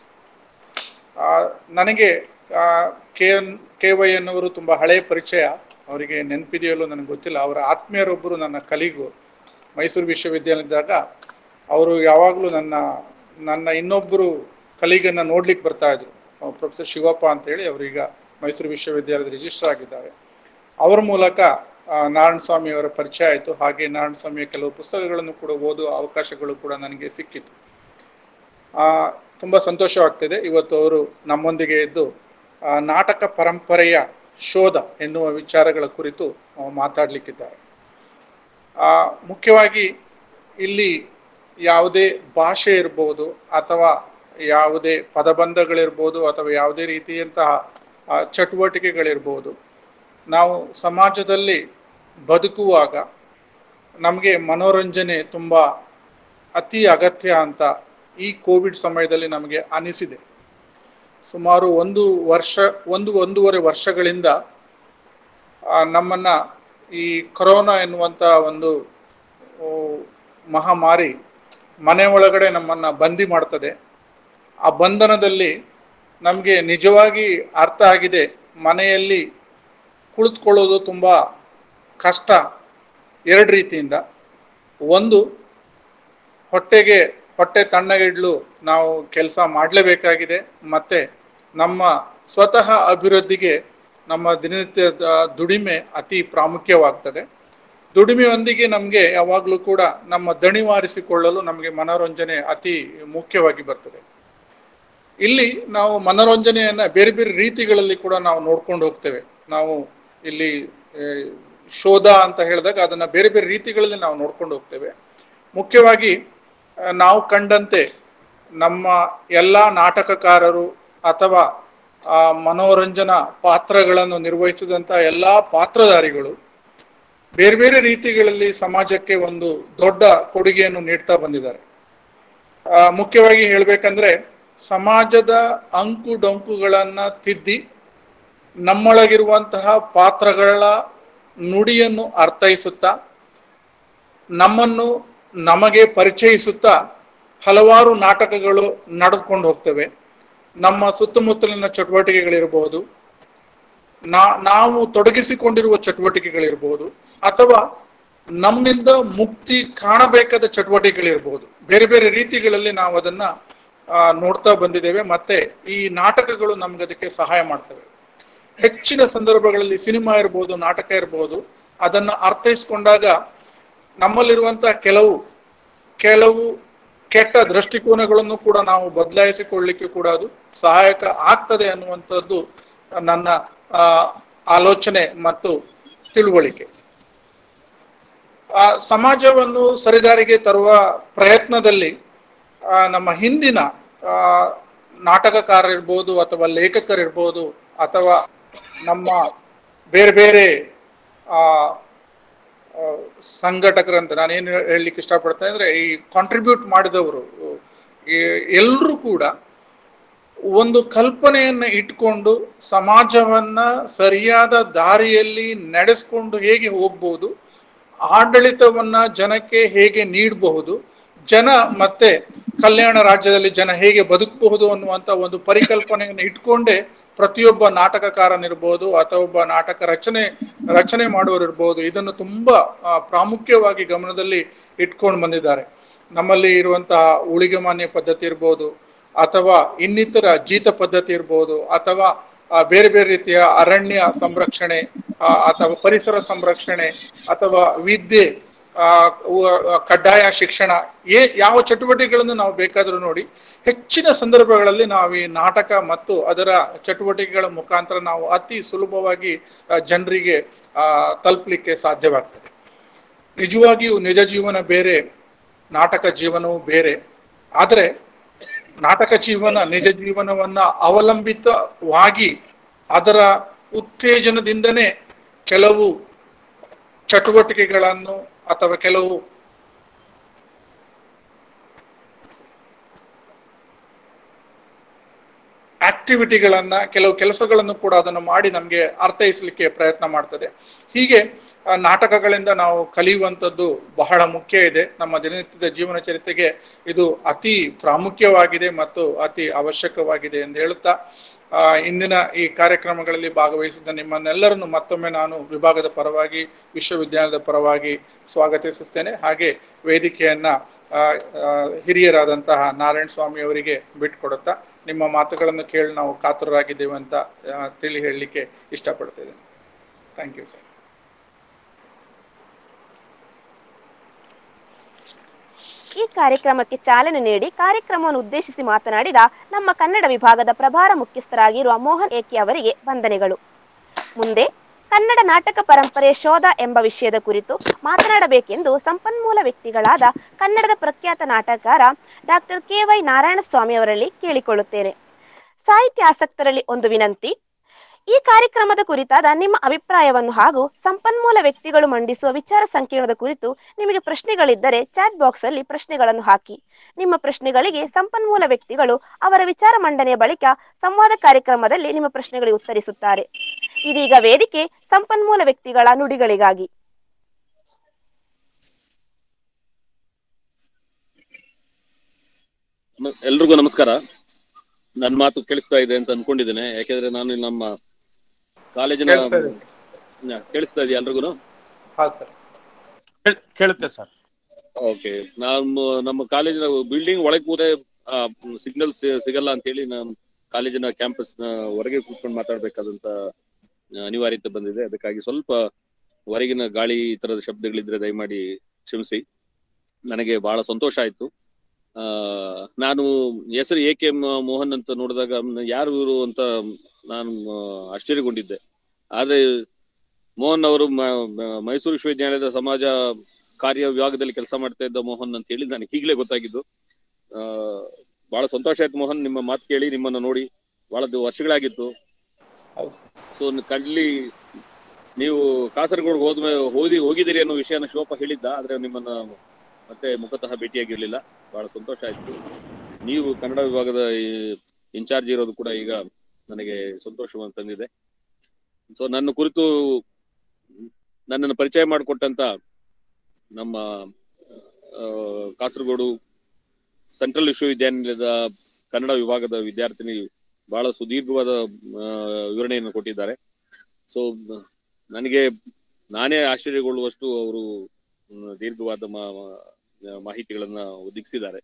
ಆ, ನನಗೆ ಕೆ ಎನ್ ಕೆ ವೈ ಎನ್ನವರು ತುಂಬ ಹಳೆಯ ಪರಿಚಯ ಅವರಿಗೆ ನೆನಪಿದೆಯಲ್ಲೋ ನನಗೆ ಗೊತ್ತಿಲ್ಲ ಅವರ ಆತ್ಮೀಯರೊಬ್ಬರು ನನ್ನ ಕಲಿಗು ಮೈಸೂರು ವಿಶ್ವವಿದ್ಯಾಲಯದಾಗ ಅವರು ಯಾವಾಗಲೂ ನನ್ನ ನನ್ನ ಇನ್ನೊಬ್ಬರು ಕಲೀಗನ್ನ ನೋಡ್ಲಿಕ್ಕೆ ಬರ್ತಾ ಇದ್ರು ಪ್ರೊಫೆಸರ್ ಶಿವಪ್ಪ ಅಂತ ಹೇಳಿ ಅವರೀಗ ಮೈಸೂರು ವಿಶ್ವವಿದ್ಯಾಲಯದ ರಿಜಿಸ್ಟರ್ ಆಗಿದ್ದಾರೆ ಅವರ ಮೂಲಕ ಆ, ನಾರಾಯಣ ಸ್ವಾಮಿ ಅವರ ಪರಿಚಯ ಆಯಿತು ಹಾಗೆ ನಾರಾಯಣ ಸ್ವಾಮಿಯ ಕೆಲವು ಪುಸ್ತಕಗಳನ್ನು ಕೂಡ ಓದುವ ಅವಕಾಶಗಳು ಕೂಡ ನನಗೆ ಸಿಕ್ಕಿತು ಆ, ತುಂಬ ಸಂತೋಷವಾಗ್ತಿದೆ ಇವತ್ತು ಅವರು ನಮ್ಮೊಂದಿಗೆ ಇದ್ದು ಆ, ನಾಟಕ ಪರಂಪರೆಯ ಶೋಧ ಎನ್ನುವ ವಿಚಾರಗಳ ಕುರಿತು ಆ, ಮಾತಾಡ್ಲಿಕ್ಕಿದ್ದಾರೆ ಆ, ಮುಖ್ಯವಾಗಿ ಇಲ್ಲಿ ಯಾವುದೇ ಭಾಷೆ ಇರ್ಬೋದು ಅಥವಾ ಯಾವುದೇ ಪದಬಂಧಗಳಿರ್ಬೋದು ಅಥವಾ ಯಾವುದೇ ರೀತಿಯಂತಹ ಆ, ಚಟುವಟಿಕೆಗಳಿರ್ಬೋದು ನಾವು ಸಮಾಜದಲ್ಲಿ ಬದುಕುವಾಗ ನಮಗೆ ಮನೋರಂಜನೆ ತುಂಬ ಅತಿ ಅಗತ್ಯ ಅಂತ ಈ ಕೋವಿಡ್ ಸಮಯದಲ್ಲಿ ನಮಗೆ ಅನಿಸಿದೆ ಸುಮಾರು ಒಂದು ವರ್ಷ ಒಂದು ಒಂದೂವರೆ ವರ್ಷಗಳಿಂದ ಆ, ನಮ್ಮನ್ನ ಈ ಕೊರೋನಾ ಎನ್ನುವಂಥ ಒಂದು ಓ, ಮಹಾಮಾರಿ ಮನೆ ಒಳಗಡೆ ನಮ್ಮನ್ನ ಬಂದಿ ಮಾಡ್ತದೆ ಆ ಬಂಧನದಲ್ಲಿ ನಮಗೆ ನಿಜವಾಗಿ ಅರ್ಥ ಆಗಿದೆ ಮನೆಯಲ್ಲಿ ಕುಳಿತುಕೊಳ್ಳೋದು ತುಂಬ ಕಷ್ಟ ಎರಡು ರೀತಿಯಿಂದ ಒಂದು ಹೊಟ್ಟೆಗೆ ಹೊಟ್ಟೆ ತಣ್ಣಗಿಡ್ಲು ನಾವು ಕೆಲಸ ಮಾಡಲೇಬೇಕಾಗಿದೆ ಮತ್ತೆ ನಮ್ಮ ಸ್ವತಃ ಅಭಿವೃದ್ಧಿಗೆ ನಮ್ಮ ದಿನನಿತ್ಯದ ದುಡಿಮೆ ಅತಿ ಪ್ರಾಮುಖ್ಯವಾಗ್ತದೆ ದುಡಿಮೆಯೊಂದಿಗೆ ನಮಗೆ ಯಾವಾಗಲೂ ಕೂಡ ನಮ್ಮ ದಣಿವಾರಿಸಿಕೊಳ್ಳಲು ನಮಗೆ ಮನೋರಂಜನೆ ಅತಿ ಮುಖ್ಯವಾಗಿ ಬರ್ತದೆ ಇಲ್ಲಿ ನಾವು ಮನೋರಂಜನೆಯನ್ನ ಬೇರೆ ಬೇರೆ ರೀತಿಗಳಲ್ಲಿ ಕೂಡ ನಾವು ನೋಡ್ಕೊಂಡು ಹೋಗ್ತೇವೆ ನಾವು ಇಲ್ಲಿ ಆ, ಶೋಧ ಅಂತ ಹೇಳಿದಾಗ ಅದನ್ನ ಬೇರೆ ಬೇರೆ ರೀತಿಗಳಲ್ಲಿ ನಾವು ನೋಡ್ಕೊಂಡು ಹೋಗ್ತೇವೆ ಮುಖ್ಯವಾಗಿ ಆ, ನಾವು ಕಂಡಂತೆ ನಮ್ಮ ಎಲ್ಲ ನಾಟಕಕಾರರು ಅಥವಾ ಆ ಮನೋರಂಜನಾ ಪಾತ್ರಗಳನ್ನು ನಿರ್ವಹಿಸಿದಂತ ಎಲ್ಲಾ ಪಾತ್ರಧಾರಿಗಳು ಬೇರೆ ಬೇರೆ ರೀತಿಗಳಲ್ಲಿ ಸಮಾಜಕ್ಕೆ ಒಂದು ದೊಡ್ಡ ಕೊಡುಗೆಯನ್ನು ನೀಡ್ತಾ ಬಂದಿದ್ದಾರೆ ಆ, ಮುಖ್ಯವಾಗಿ ಹೇಳ್ಬೇಕಂದ್ರೆ ಸಮಾಜದ ಅಂಕು ಡೊಂಕುಗಳನ್ನ ತಿದ್ದಿ ನಮ್ಮೊಳಗಿರುವಂತಹ ಪಾತ್ರಗಳ ನುಡಿಯನ್ನು ಅರ್ಥೈಸುತ್ತಾ ನಮ್ಮನ್ನು ನಮಗೆ ಪರಿಚಯಿಸುತ್ತಾ ಹಲವಾರು ನಾಟಕಗಳು ನಡೆದುಕೊಂಡು ಹೋಗ್ತವೆ ನಮ್ಮ ಸುತ್ತಮುತ್ತಲಿನ ಚಟುವಟಿಕೆಗಳಿರಬಹುದು ನಾ ನಾವು ತೊಡಗಿಸಿಕೊಂಡಿರುವ ಚಟುವಟಿಕೆಗಳಿರ್ಬೋದು ಅಥವಾ ನಮ್ಮಿಂದ ಮುಕ್ತಿ ಕಾಣಬೇಕಾದ ಚಟುವಟಿಕೆಗಳಿರ್ಬೋದು ಬೇರೆ ಬೇರೆ ರೀತಿಗಳಲ್ಲಿ ನಾವು ಅದನ್ನ ಆ, ನೋಡ್ತಾ ಬಂದಿದ್ದೇವೆ ಮತ್ತೆ ಈ ನಾಟಕಗಳು ನಮ್ಗೆ ಅದಕ್ಕೆ ಸಹಾಯ ಮಾಡ್ತವೆ ಹೆಚ್ಚಿನ ಸಂದರ್ಭಗಳಲ್ಲಿ ಸಿನಿಮಾ ಇರ್ಬೋದು ನಾಟಕ ಇರ್ಬೋದು ಅದನ್ನ ಅರ್ಥೈಸ್ಕೊಂಡಾಗ ನಮ್ಮಲ್ಲಿರುವಂತಹ ಕೆಲವು ಕೆಲವು ಕೆಟ್ಟ ದೃಷ್ಟಿಕೋನಗಳನ್ನು ಕೂಡ ನಾವು ಬದಲಾಯಿಸಿಕೊಳ್ಳಿಕ್ಕೆ ಕೂಡ ಅದು ಸಹಾಯಕ ಆಗ್ತದೆ ಅನ್ನುವಂಥದ್ದು ನನ್ನ ಆ, ಆಲೋಚನೆ ಮತ್ತು ತಿಳುವಳಿಕೆ ಆ ಸಮಾಜವನ್ನು ಸರಿದಾರಿಗೆ ತರುವ ಪ್ರಯತ್ನದಲ್ಲಿ ಆ, ನಮ್ಮ ಹಿಂದಿನ ಆ, ನಾಟಕಕಾರರಿರ್ಬೋದು ಅಥವಾ ಲೇಖಕರಿರ್ಬೋದು ಅಥವಾ ನಮ್ಮ ಬೇರೆ ಬೇರೆ ಆ ಆ, ಸಂಘಟಕರಂತ ನಾನೇನು ಹೇಳಲಿಕ್ಕೆ ಇಷ್ಟಪಡ್ತೇನೆ ಅಂದ್ರೆ ಈ ಕಾಂಟ್ರಿಬ್ಯೂಟ್ ಮಾಡಿದವರು ಎಲ್ಲರೂ ಕೂಡ ಒಂದು ಕಲ್ಪನೆಯನ್ನ ಇಟ್ಕೊಂಡು ಸಮಾಜವನ್ನ ಸರಿಯಾದ ದಾರಿಯಲ್ಲಿ ನಡೆಸ್ಕೊಂಡು ಹೇಗೆ ಹೋಗ್ಬೋದು ಆಡಳಿತವನ್ನ ಜನಕ್ಕೆ ಹೇಗೆ ನೀಡಬಹುದು ಜನ ಮತ್ತೆ ಕಲ್ಯಾಣ ರಾಜ್ಯದಲ್ಲಿ ಜನ ಹೇಗೆ ಬದುಕಬಹುದು ಅನ್ನುವಂತ ಒಂದು ಪರಿಕಲ್ಪನೆಯನ್ನು ಇಟ್ಕೊಂಡೇ ಪ್ರತಿಯೊಬ್ಬ ನಾಟಕಕಾರನಿರ್ಬೋದು ಅಥವಾ ಒಬ್ಬ ನಾಟಕ ರಚನೆ ರಚನೆ ಮಾಡುವವರಿರ್ಬೋದು ಇದನ್ನು ತುಂಬಾ ಆ, ಪ್ರಾಮುಖ್ಯವಾಗಿ ಗಮನದಲ್ಲಿ ಇಟ್ಕೊಂಡು ಬಂದಿದ್ದಾರೆ ನಮ್ಮಲ್ಲಿ ಇರುವಂತಹ ಉಳಿಗೆಮಾನ್ಯ ಪದ್ಧತಿ ಇರ್ಬೋದು ಅಥವಾ ಇನ್ನಿತರ ಜೀತ ಪದ್ಧತಿ ಇರ್ಬೋದು ಅಥವಾ ಆ, ಬೇರೆ ಬೇರೆ ರೀತಿಯ ಅರಣ್ಯ ಸಂರಕ್ಷಣೆ ಆ, ಅಥವಾ ಪರಿಸರ ಸಂರಕ್ಷಣೆ ಅಥವಾ ವಿದ್ಯೆ ಆ, ಉ- ಕಡ್ಡಾಯ ಶಿಕ್ಷಣ ಏ ಯಾವ ಚಟುವಟಿಕೆಗಳನ್ನು ನಾವು ಬೇಕಾದರೂ ನೋಡಿ ಹೆಚ್ಚಿನ ಸಂದರ್ಭಗಳಲ್ಲಿ ನಾವು ಈ ನಾಟಕ ಮತ್ತು ಅದರ ಚಟುವಟಿಕೆಗಳ ಮುಖಾಂತರ ನಾವು ಅತಿ ಸುಲಭವಾಗಿ ಆ, ಜನರಿಗೆ ಆ, ತಲುಪಲಿಕ್ಕೆ ಸಾಧ್ಯವಾಗ್ತದೆ ನಿಜವಾಗಿಯೂ ನಿಜ ಜೀವನ ಬೇರೆ ನಾಟಕ ಜೀವನವು ಬೇರೆ ಆದರೆ ನಾಟಕ ಜೀವನ ನಿಜ ಜೀವನವನ್ನ ಅವಲಂಬಿತವಾಗಿ ಅದರ ಉತ್ತೇಜನದಿಂದನೇ ಕೆಲವು ಚಟುವಟಿಕೆಗಳನ್ನು ಅಥವಾ ಕೆಲವು ಆಕ್ಟಿವಿಟಿಗಳನ್ನ ಕೆಲವು ಕೆಲಸಗಳನ್ನು ಕೂಡ ಅದನ್ನು ಮಾಡಿ ನಮಗೆ ಅರ್ಥೈಸಲಿಕ್ಕೆ ಪ್ರಯತ್ನ ಮಾಡ್ತದೆ ಹೀಗೆ ಆ, ನಾಟಕಗಳಿಂದ ನಾವು ಕಲಿಯುವಂಥದ್ದು ಬಹಳ ಮುಖ್ಯ ಇದೆ ನಮ್ಮ ದಿನನಿತ್ಯದ ಜೀವನ ಚರಿತ್ರೆಗೆ ಇದು ಅತಿ ಪ್ರಾಮುಖ್ಯವಾಗಿದೆ ಮತ್ತು ಅತಿ ಅವಶ್ಯಕವಾಗಿದೆ ಎಂದು ಹೇಳುತ್ತಾ ಆ, ಇಂದಿನ ಈ ಕಾರ್ಯಕ್ರಮಗಳಲ್ಲಿ ಭಾಗವಹಿಸಿದ ನಿಮ್ಮನ್ನೆಲ್ಲರನ್ನು ಮತ್ತೊಮ್ಮೆ ನಾನು ವಿಭಾಗದ ಪರವಾಗಿ ವಿಶ್ವವಿದ್ಯಾಲಯದ ಪರವಾಗಿ ಸ್ವಾಗತಿಸುತ್ತೇನೆ ಹಾಗೆ ವೇದಿಕೆಯನ್ನ ಆ, ಆ, ಹಿರಿಯರಾದಂತಹ ನಾರಾಯಣ ಸ್ವಾಮಿ ಅವರಿಗೆ ಬಿಟ್ಕೊಡುತ್ತಾ ನಿಮ್ಮ ಮಾತುಗಳನ್ನು ಕೇಳಿ ನಾವು ಕಾತುರರಾಗಿದ್ದೇವೆ ಅಂತ ಆ, ತಿಳಿ ಹೇಳಲಿಕ್ಕೆ ಇಷ್ಟಪಡ್ತಿದ್ದೇನೆ ಥ್ಯಾಂಕ್ ಯು ಸರ್ ಈ ಕಾರ್ಯಕ್ರಮಕ್ಕೆ ಚಾಲನೆ ನೀಡಿ ಕಾರ್ಯಕ್ರಮವನ್ನು ಉದ್ದೇಶಿಸಿ ಮಾತನಾಡಿದ ನಮ್ಮ ಕನ್ನಡ ವಿಭಾಗದ ಪ್ರಭಾರ ಮುಖ್ಯಸ್ಥರಾಗಿರುವ ಮೋಹನ್ ಏಕೆ ಅವರಿಗೆ ವಂದನೆಗಳು ಮುಂದೆ ಕನ್ನಡ ನಾಟಕ ಪರಂಪರೆ ಶೋಧ ಎಂಬ ವಿಷಯದ ಕುರಿತು ಮಾತನಾಡಬೇಕೆಂದು ಸಂಪನ್ಮೂಲ ವ್ಯಕ್ತಿಗಳಾದ ಕನ್ನಡದ ಪ್ರಖ್ಯಾತ ನಾಟಕಕಾರ ಡಾಕ್ಟರ್ ಕೆ ವೈ ನಾರಾಯಣಸ್ವಾಮಿ ಅವರಲ್ಲಿ ಕೇಳಿಕೊಳ್ಳುತ್ತೇನೆ ಸಾಹಿತ್ಯ ಆಸಕ್ತರಲ್ಲಿ ಒಂದು ವಿನಂತಿ ಈ ಕಾರ್ಯಕ್ರಮದ ಕುರಿತಾದ ನಿಮ್ಮ ಅಭಿಪ್ರಾಯವನ್ನು ಹಾಗೂ ಸಂಪನ್ಮೂಲ ವ್ಯಕ್ತಿಗಳು ಮಂಡಿಸುವ ವಿಚಾರ ಸಂಕಿರಣದ ಕುರಿತು ನಿಮಗೆ ಪ್ರಶ್ನೆಗಳಿದ್ದರೆ ಚಾಟ್ ಬಾಕ್ಸ್ ಅಲ್ಲಿ ಪ್ರಶ್ನೆಗಳನ್ನು ಹಾಕಿ ನಿಮ್ಮ ಪ್ರಶ್ನೆಗಳಿಗೆ ಸಂಪನ್ಮೂಲ ವ್ಯಕ್ತಿಗಳು ಅವರ ವಿಚಾರ ಮಂಡನೆಯ ಬಳಿಕ ಸಂವಾದ ಕಾರ್ಯಕ್ರಮದಲ್ಲಿ ನಿಮ್ಮ ಪ್ರಶ್ನೆಗಳಿಗೆ ಉತ್ತರಿಸುತ್ತಾರೆ ಇದೀಗ ವೇದಿಕೆ ಸಂಪನ್ಮೂಲ ವ್ಯಕ್ತಿಗಳ ನುಡಿಗಳಿಗಾಗಿ ನ- ಎಲ್ರಿಗೂ ನಮಸ್ಕಾರ ನನ್ನ ಮಾತು ಕೇಳಿಸ್ತಾ ಇದೆ ಅಂತ ಅನ್ಕೊಂಡಿದ್ದೇನೆ ಯಾಕೆಂದ್ರೆ ನಾನು ಇಲ್ಲಿ ನಮ್ಮ ಕಾಲೇಜಿನ ಕೇಳ್ತಾ ಇದೆ. ನ- ಕೇಳಿಸ್ತಾ ಇದೆಯಾ ಎಲ್ರಿಗೂ ಹಾ ಸರ್ ಕೇಳ್- ಕೇಳುತ್ತೆ ಸರ್ ಓಕೆ ನಾನು ನಮ್ಮ ಕಾಲೇಜಿನ ಬಿಲ್ಡಿಂಗ್ ಒಳಗೆ ಕೂರೆ ಸಿಗ್ನಲ್ ಸಿಗಲ್ಲ ಅಂತ ಹೇಳಿ ನಾನು ಕಾಲೇಜಿನ ಕ್ಯಾಂಪಸ್ ನ ಹೊರಗೆ ಕೂತ್ಕೊಂಡು ಮಾತಾಡ್ಬೇಕಾದಂತ ಆ, ಅನಿವಾರ್ಯತೆ ಬಂದಿದೆ ಅದಕ್ಕಾಗಿ ಸ್ವಲ್ಪ ಹೊರಗಿನ ಗಾಳಿ ಈ ತರದ ಶಬ್ದಗಳಿದ್ರೆ ದಯಮಾಡಿ ಕ್ಷಮಿಸಿ ನನಗೆ ಬಹಳ ಸಂತೋಷ ಆಯ್ತು ಆ ನಾನು ಹೆಸರು ಎ ಕೆ ಮೋಹನ್ ಅಂತ ನೋಡಿದಾಗ ಮ್, ಯಾರು ಇವರು ಅಂತ ನಾನು ಆ, ಆಶ್ಚರ್ಯಗೊಂಡಿದ್ದೆ ಆದ್ರೆ ಮೋಹನ್ ಅವರು ಮ- ಮ- ಮೈಸೂರು ವಿಶ್ವವಿದ್ಯಾಲಯದ ಸಮಾಜ ಕಾರ್ಯ ವಿಭಾಗದಲ್ಲಿ ಕೆಲಸ ಮಾಡ್ತಾ ಇದ್ದ ಮೋಹನ್ ಅಂತ ಹೇಳಿ ನನಗೆ ಈಗಲೇ ಗೊತ್ತಾಗಿದ್ದು ಆ ಬಹಳ ಸಂತೋಷ ಆಯ್ತು ಮೋಹನ್ ನಿಮ್ಮ ಮಾತು ಕೇಳಿ ನಿಮ್ಮನ್ನು ನೋಡಿ ಬಹಳ ದಿ- ವರ್ಷಗಳಾಗಿತ್ತು ಹೌದು ಸರ್ ಸೊ ಕಲ್ಲಿ ನೀವು ಕಾಸರಗೋಡು ಹೋದ್ಮೇ ಹೋದಿ ಹೋಗಿದ್ದೀರಿ ಅನ್ನೋ ವಿಷಯನ ಶಿವಪ್ಪ ಹೇಳಿದ್ದ ಆದ್ರೆ ನಿಮ್ಮನ್ನ ಮತ್ತೆ ಮುಖತಃ ಭೇಟಿಯಾಗಿರ್ಲಿಲ್ಲ ಬಹಳ ಸಂತೋಷ ಆಯ್ತು ನೀವು ಕನ್ನಡ ವಿಭಾಗದ ಇನ್ಚಾರ್ಜ್ ಇರೋದು ಕೂಡ ಈಗ ನನಗೆ ಸಂತೋಷವನ್ನು ತಂದಿದೆ ಸೊ ನನ್ನ ಕುರಿತು ನನ್ನನ್ನು ಪರಿಚಯ ಮಾಡಿಕೊಟ್ಟಂತ ನಮ್ಮ ಆ, ಕಾಸರಗೋಡು ಸೆಂಟ್ರಲ್ ವಿಶ್ವವಿದ್ಯಾನಿಲಯದ ಕನ್ನಡ ವಿಭಾಗದ ವಿದ್ಯಾರ್ಥಿನಿ ಬಹಳ ಸುದೀರ್ಘವಾದ ಆ, ವಿವರಣೆಯನ್ನು ಕೊಟ್ಟಿದ್ದಾರೆ ಸೊ ನನಗೆ ನಾನೇ ಆಶ್ಚರ್ಯಗೊಳ್ಳುವಷ್ಟು ಅವರು ಮ್, ದೀರ್ಘವಾದ ಮಾ- ಮಾ- ಮಾಹಿತಿಗಳನ್ನ ಒದಗಿಸಿದ್ದಾರೆ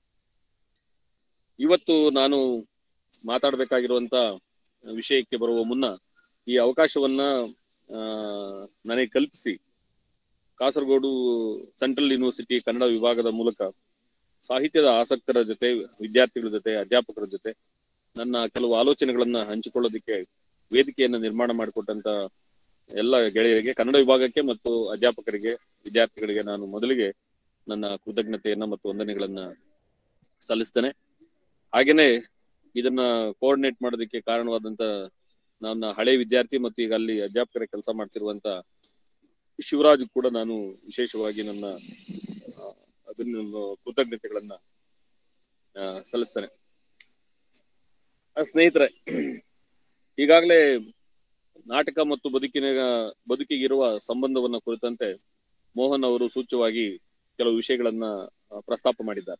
ಇವತ್ತು ನಾನು ಮಾತಾಡಬೇಕಾಗಿರುವಂತ ವಿಷಯಕ್ಕೆ ಬರುವ ಮುನ್ನ ಈ ಅವಕಾಶವನ್ನ ಆ, ನನಗೆ ಕಲ್ಪಿಸಿ ಕಾಸರಗೋಡು ಸೆಂಟ್ರಲ್ ಯೂನಿವರ್ಸಿಟಿ ಕನ್ನಡ ವಿಭಾಗದ ಮೂಲಕ ಸಾಹಿತ್ಯದ ಆಸಕ್ತರ ಜೊತೆ ವಿದ್ಯಾರ್ಥಿಗಳ ಜೊತೆ ಅಧ್ಯಾಪಕರ ಜೊತೆ ನನ್ನ ಕೆಲವು ಆಲೋಚನೆಗಳನ್ನ ಹಂಚಿಕೊಳ್ಳೋದಕ್ಕೆ ವೇದಿಕೆಯನ್ನು ನಿರ್ಮಾಣ ಮಾಡಿಕೊಟ್ಟಂತ ಎಲ್ಲ ಗೆಳೆಯರಿಗೆ ಕನ್ನಡ ವಿಭಾಗಕ್ಕೆ ಮತ್ತು ಅಧ್ಯಾಪಕರಿಗೆ ವಿದ್ಯಾರ್ಥಿಗಳಿಗೆ ನಾನು ಮೊದಲಿಗೆ ನನ್ನ ಕೃತಜ್ಞತೆಯನ್ನ ಮತ್ತು ವಂದನೆಗಳನ್ನ ಸಲ್ಲಿಸ್ತೇನೆ ಹಾಗೇನೆ ಇದನ್ನ ಕೋಆರ್ಡಿನೇಟ್ ಮಾಡೋದಕ್ಕೆ ಕಾರಣವಾದಂತ ನನ್ನ ಹಳೆ ವಿದ್ಯಾರ್ಥಿ ಮತ್ತು ಈಗ ಅಲ್ಲಿ ಅಧ್ಯಾಪಕರ ಕೆಲಸ ಮಾಡ್ತಿರುವಂತ ಶಿವರಾಜ್ ಕೂಡ ನಾನು ವಿಶೇಷವಾಗಿ ನನ್ನ ಆ, ಅದನ್ನ ಕೃತಜ್ಞತೆಗಳನ್ನ ಆ, ಸಲ್ಲಿಸ್ತೇನೆ ಆ, ಸ್ನೇಹಿತರೆ ಈಗಾಗಲೇ ನಾಟಕ ಮತ್ತು ಬದುಕಿನ ಬದುಕಿಗಿರುವ ಸಂಬಂಧವನ್ನ ಕುರಿತಂತೆ ಮೋಹನ್ ಅವರು ಸೂಚ್ಯವಾಗಿ ಕೆಲವು ವಿಷಯಗಳನ್ನ ಆ, ಪ್ರಸ್ತಾಪ ಮಾಡಿದ್ದಾರೆ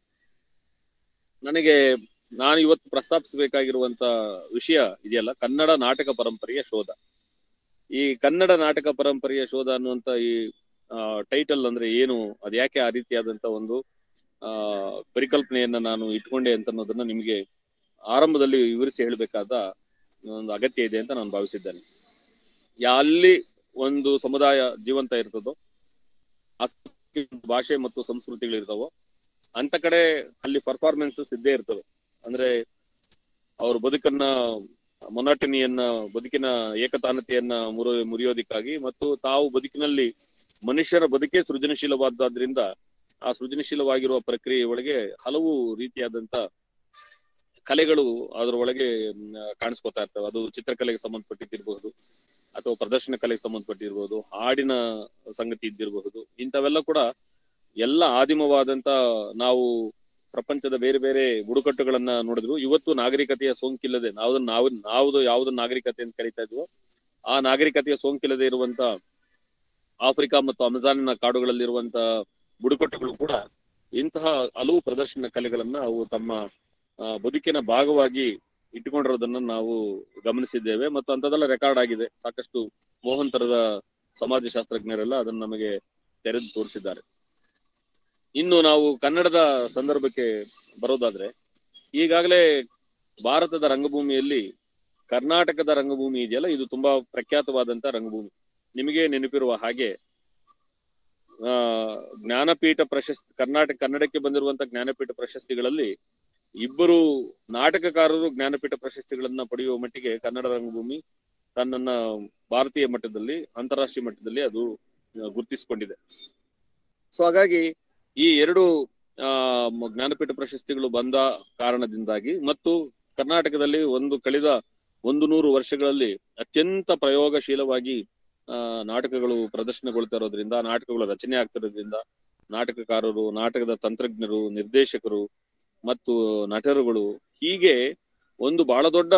ನನಗೆ ನಾನು ಇವತ್ತು ಪ್ರಸ್ತಾಪಿಸಬೇಕಾಗಿರುವಂತ ವಿಷಯ ಇದೆಯಲ್ಲ ಕನ್ನಡ ನಾಟಕ ಪರಂಪರೆಯ ಶೋಧ ಈ ಕನ್ನಡ ನಾಟಕ ಪರಂಪರೆಯ ಶೋಧ ಅನ್ನುವಂತ ಈ ಟೈಟಲ್ ಅಂದ್ರೆ ಏನು ಅದು ಯಾಕೆ ಆ ರೀತಿಯಾದಂತ ಒಂದು ಆ ಪರಿಕಲ್ಪನೆಯನ್ನ ನಾನು ಇಟ್ಕೊಂಡೆ ಅಂತ ಅನ್ನೋದನ್ನ ನಿಮಗೆ ಆರಂಭದಲ್ಲಿ ವಿವರಿಸಿ ಹೇಳಬೇಕಾದ ಒಂದು ಅಗತ್ಯ ಇದೆ ಅಂತ ನಾನು ಭಾವಿಸಿದ್ದೇನೆ ಅಲ್ಲಿ ಒಂದು ಸಮುದಾಯ ಜೀವಂತ ಇರ್ತದೋ ಆ ಭಾಷೆ ಮತ್ತು ಸಂಸ್ಕೃತಿಗಳು ಇರ್ತಾವೋ ಅಂತ ಕಡೆ ಅಲ್ಲಿ ಪರ್ಫಾರ್ಮೆನ್ಸಸ್ ಇದ್ದೇ ಇರ್ತವೆ ಅಂದ್ರೆ ಅವ್ರ ಬದುಕನ್ನ ಮೊನಾಟನಿಯನ್ನ ಬದುಕಿನ ಏಕತಾನತೆಯನ್ನ ಮುರು ಮುರಿಯೋದಿಕ್ಕಾಗಿ ಮತ್ತು ತಾವು ಬದುಕಿನಲ್ಲಿ ಮನುಷ್ಯರ ಬದುಕೇ ಸೃಜನಶೀಲವಾದ್ದರಿಂದ ಆ ಸೃಜನಶೀಲವಾಗಿರುವ ಪ್ರಕ್ರಿಯೆ ಒಳಗೆ ಹಲವು ರೀತಿಯಾದಂತ ಕಲೆಗಳು ಅದರ ಒಳಗೆ ಮ್, ಕಾಣಿಸ್ಕೊತಾ ಇರ್ತವೆ ಅದು ಚಿತ್ರಕಲೆಗೆ ಸಂಬಂಧಪಟ್ಟಿದ್ದಿರಬಹುದು ಅಥವಾ ಪ್ರದರ್ಶನ ಕಲೆಗೆ ಸಂಬಂಧಪಟ್ಟಿರ್ಬೋದು ಹಾಡಿನ ಸಂಗತಿ ಇದ್ದಿರಬಹುದು ಇಂಥವೆಲ್ಲ ಕೂಡ ಎಲ್ಲ ಆದಿಮವಾದಂತ ನಾವು ಪ್ರಪಂಚದ ಬೇರೆ ಬೇರೆ ಬುಡಕಟ್ಟುಗಳನ್ನ ನೋಡಿದ್ರು ಇವತ್ತು ನಾಗರಿಕತೆಯ ಸೋಂಕಿಲ್ಲದೆ ನಾವು ನಾವು ನಾವು ಯಾವ್ದು ನಾಗರಿಕತೆ ಅಂತ ಕರಿತಾ ಇದ್ವೋ ಆ ನಾಗರಿಕತೆಯ ಸೋಂಕಿಲ್ಲದೆ ಇರುವಂತ ಆಫ್ರಿಕಾ ಮತ್ತು ಅಮೆಜಾನಿನ ಕಾಡುಗಳಲ್ಲಿರುವಂತ ಬುಡಕಟ್ಟುಗಳು ಕೂಡ ಇಂತಹ ಹಲವು ಪ್ರದರ್ಶನ ಕಲೆಗಳನ್ನ ಅವು ತಮ್ಮ ಆ, ಬದುಕಿನ ಭಾಗವಾಗಿ ಇಟ್ಟುಕೊಂಡಿರೋದನ್ನ ನಾವು ಗಮನಿಸಿದ್ದೇವೆ ಮತ್ತು ಅಂಥದ್ದೆಲ್ಲ ರೆಕಾರ್ಡ್ ಆಗಿದೆ ಸಾಕಷ್ಟು ಮೋಹನ್ ತರದ ಸಮಾಜಶಾಸ್ತ್ರಜ್ಞರೆಲ್ಲ ಅದನ್ನ ನಮಗೆ ತೆರೆದು ತೋರಿಸಿದ್ದಾರೆ ಇನ್ನು ನಾವು ಕನ್ನಡದ ಸಂದರ್ಭಕ್ಕೆ ಬರೋದಾದ್ರೆ ಈಗಾಗಲೇ ಭಾರತದ ರಂಗಭೂಮಿಯಲ್ಲಿ ಕರ್ನಾಟಕದ ರಂಗಭೂಮಿ ಇದೆಯಲ್ಲ ಇದು ತುಂಬಾ ಪ್ರಖ್ಯಾತವಾದಂತ ರಂಗಭೂಮಿ ನಿಮಗೆ ನೆನಪಿರುವ ಹಾಗೆ ಆ ಜ್ಞಾನಪೀಠ ಪ್ರಶಸ್ತಿ ಕರ್ನಾಟಕ ಕನ್ನಡಕ್ಕೆ ಬಂದಿರುವಂತ ಜ್ಞಾನಪೀಠ ಪ್ರಶಸ್ತಿಗಳಲ್ಲಿ ಇಬ್ಬರು ನಾಟಕಕಾರರು ಜ್ಞಾನಪೀಠ ಪ್ರಶಸ್ತಿಗಳನ್ನ ಪಡೆಯುವ ಮಟ್ಟಿಗೆ ಕನ್ನಡ ರಂಗಭೂಮಿ ತನ್ನನ್ನ ಭಾರತೀಯ ಮಟ್ಟದಲ್ಲಿ ಅಂತಾರಾಷ್ಟ್ರೀಯ ಮಟ್ಟದಲ್ಲಿ ಅದು ಆ, ಗುರುತಿಸಿಕೊಂಡಿದೆ ಸೊ ಹಾಗಾಗಿ ಈ ಎರಡು ಆ ಮ- ಜ್ಞಾನಪೀಠ ಪ್ರಶಸ್ತಿಗಳು ಬಂದ ಕಾರಣದಿಂದಾಗಿ ಮತ್ತು ಕರ್ನಾಟಕದಲ್ಲಿ ಒಂದು ಕಳೆದ ಒಂದು ನೂರು ವರ್ಷಗಳಲ್ಲಿ ಅತ್ಯಂತ ಪ್ರಯೋಗಶೀಲವಾಗಿ ಆ ನಾಟಕಗಳು ಪ್ರದರ್ಶನಗೊಳ್ತಾ ಇರೋದ್ರಿಂದ ನಾಟಕಗಳು ರಚನೆ ಆಗ್ತಿರೋದ್ರಿಂದ ನಾಟಕಕಾರರು ನಾಟಕದ ತಂತ್ರಜ್ಞರು ನಿರ್ದೇಶಕರು ಮತ್ತು ನಟರುಗಳು ಹೀಗೆ ಒಂದು ಬಹಳ ದೊಡ್ಡ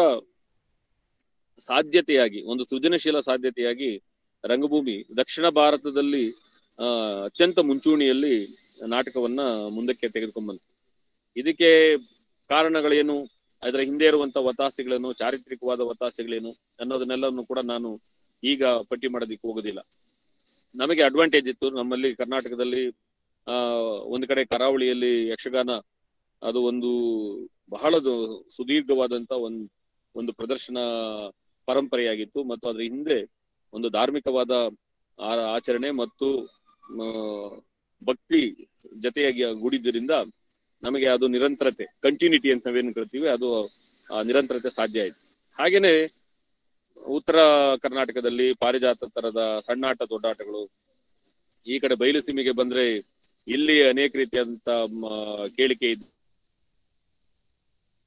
ಸಾಧ್ಯತೆಯಾಗಿ ಒಂದು ಸೃಜನಶೀಲ ಸಾಧ್ಯತೆಯಾಗಿ ರಂಗಭೂಮಿ ದಕ್ಷಿಣ ಭಾರತದಲ್ಲಿ ಆ ಅತ್ಯಂತ ಮುಂಚೂಣಿಯಲ್ಲಿ ನಾಟಕವನ್ನ ಮುಂದಕ್ಕೆ ತೆಗೆದುಕೊಂಡ್ಬಂತು ಇದಕ್ಕೆ ಕಾರಣಗಳೇನು ಅದರ ಹಿಂದೆ ಇರುವಂತ ಒತ್ತಾಸೆಗಳೇನು ಚಾರಿತ್ರಿಕವಾದ ಒತ್ತಾಸೆಗಳೇನು ಅನ್ನೋದನ್ನೆಲ್ಲವನ್ನು ಕೂಡ ನಾನು ಈಗ ಪಟ್ಟಿ ಮಾಡೋದಿಕ್ಕೆ ಹೋಗೋದಿಲ್ಲ ನಮಗೆ ಅಡ್ವಾಂಟೇಜ್ ಇತ್ತು ನಮ್ಮಲ್ಲಿ ಕರ್ನಾಟಕದಲ್ಲಿ ಆ ಒಂದು ಕಡೆ ಕರಾವಳಿಯಲ್ಲಿ ಯಕ್ಷಗಾನ ಅದು ಒಂದು ಬಹಳ ದು- ಸುದೀರ್ಘವಾದಂತ ಒಂದ್ ಒಂದು ಪ್ರದರ್ಶನ ಪರಂಪರೆಯಾಗಿತ್ತು ಮತ್ತು ಅದರ ಹಿಂದೆ ಒಂದು ಧಾರ್ಮಿಕವಾದ ಆ- ಆಚರಣೆ ಮತ್ತು ಆ, ಭಕ್ತಿ ಜತೆಯಾಗಿ ಗುಡಿದ್ದರಿಂದ ನಮಗೆ ಅದು ನಿರಂತರತೆ ಕಂಟಿನ್ಯೂಟಿ ಅಂತ ನಾವೇನು ಕರಿತೀವಿ ಅದು ಆ ನಿರಂತರತೆ ಸಾಧ್ಯ ಆಯ್ತು ಹಾಗೇನೆ ಉತ್ತರ ಕರ್ನಾಟಕದಲ್ಲಿ ಪಾರಿಜಾತ ತರದ ಸಣ್ಣಾಟ ದೊಡ್ಡಾಟಗಳು ಈ ಕಡೆ ಬಯಲು ಸೀಮೆಗೆ ಬಂದ್ರೆ ಇಲ್ಲಿ ಅನೇಕ ರೀತಿಯಾದಂತ ಮ, ಕೇಳಿಕೆ ಇದ್ದು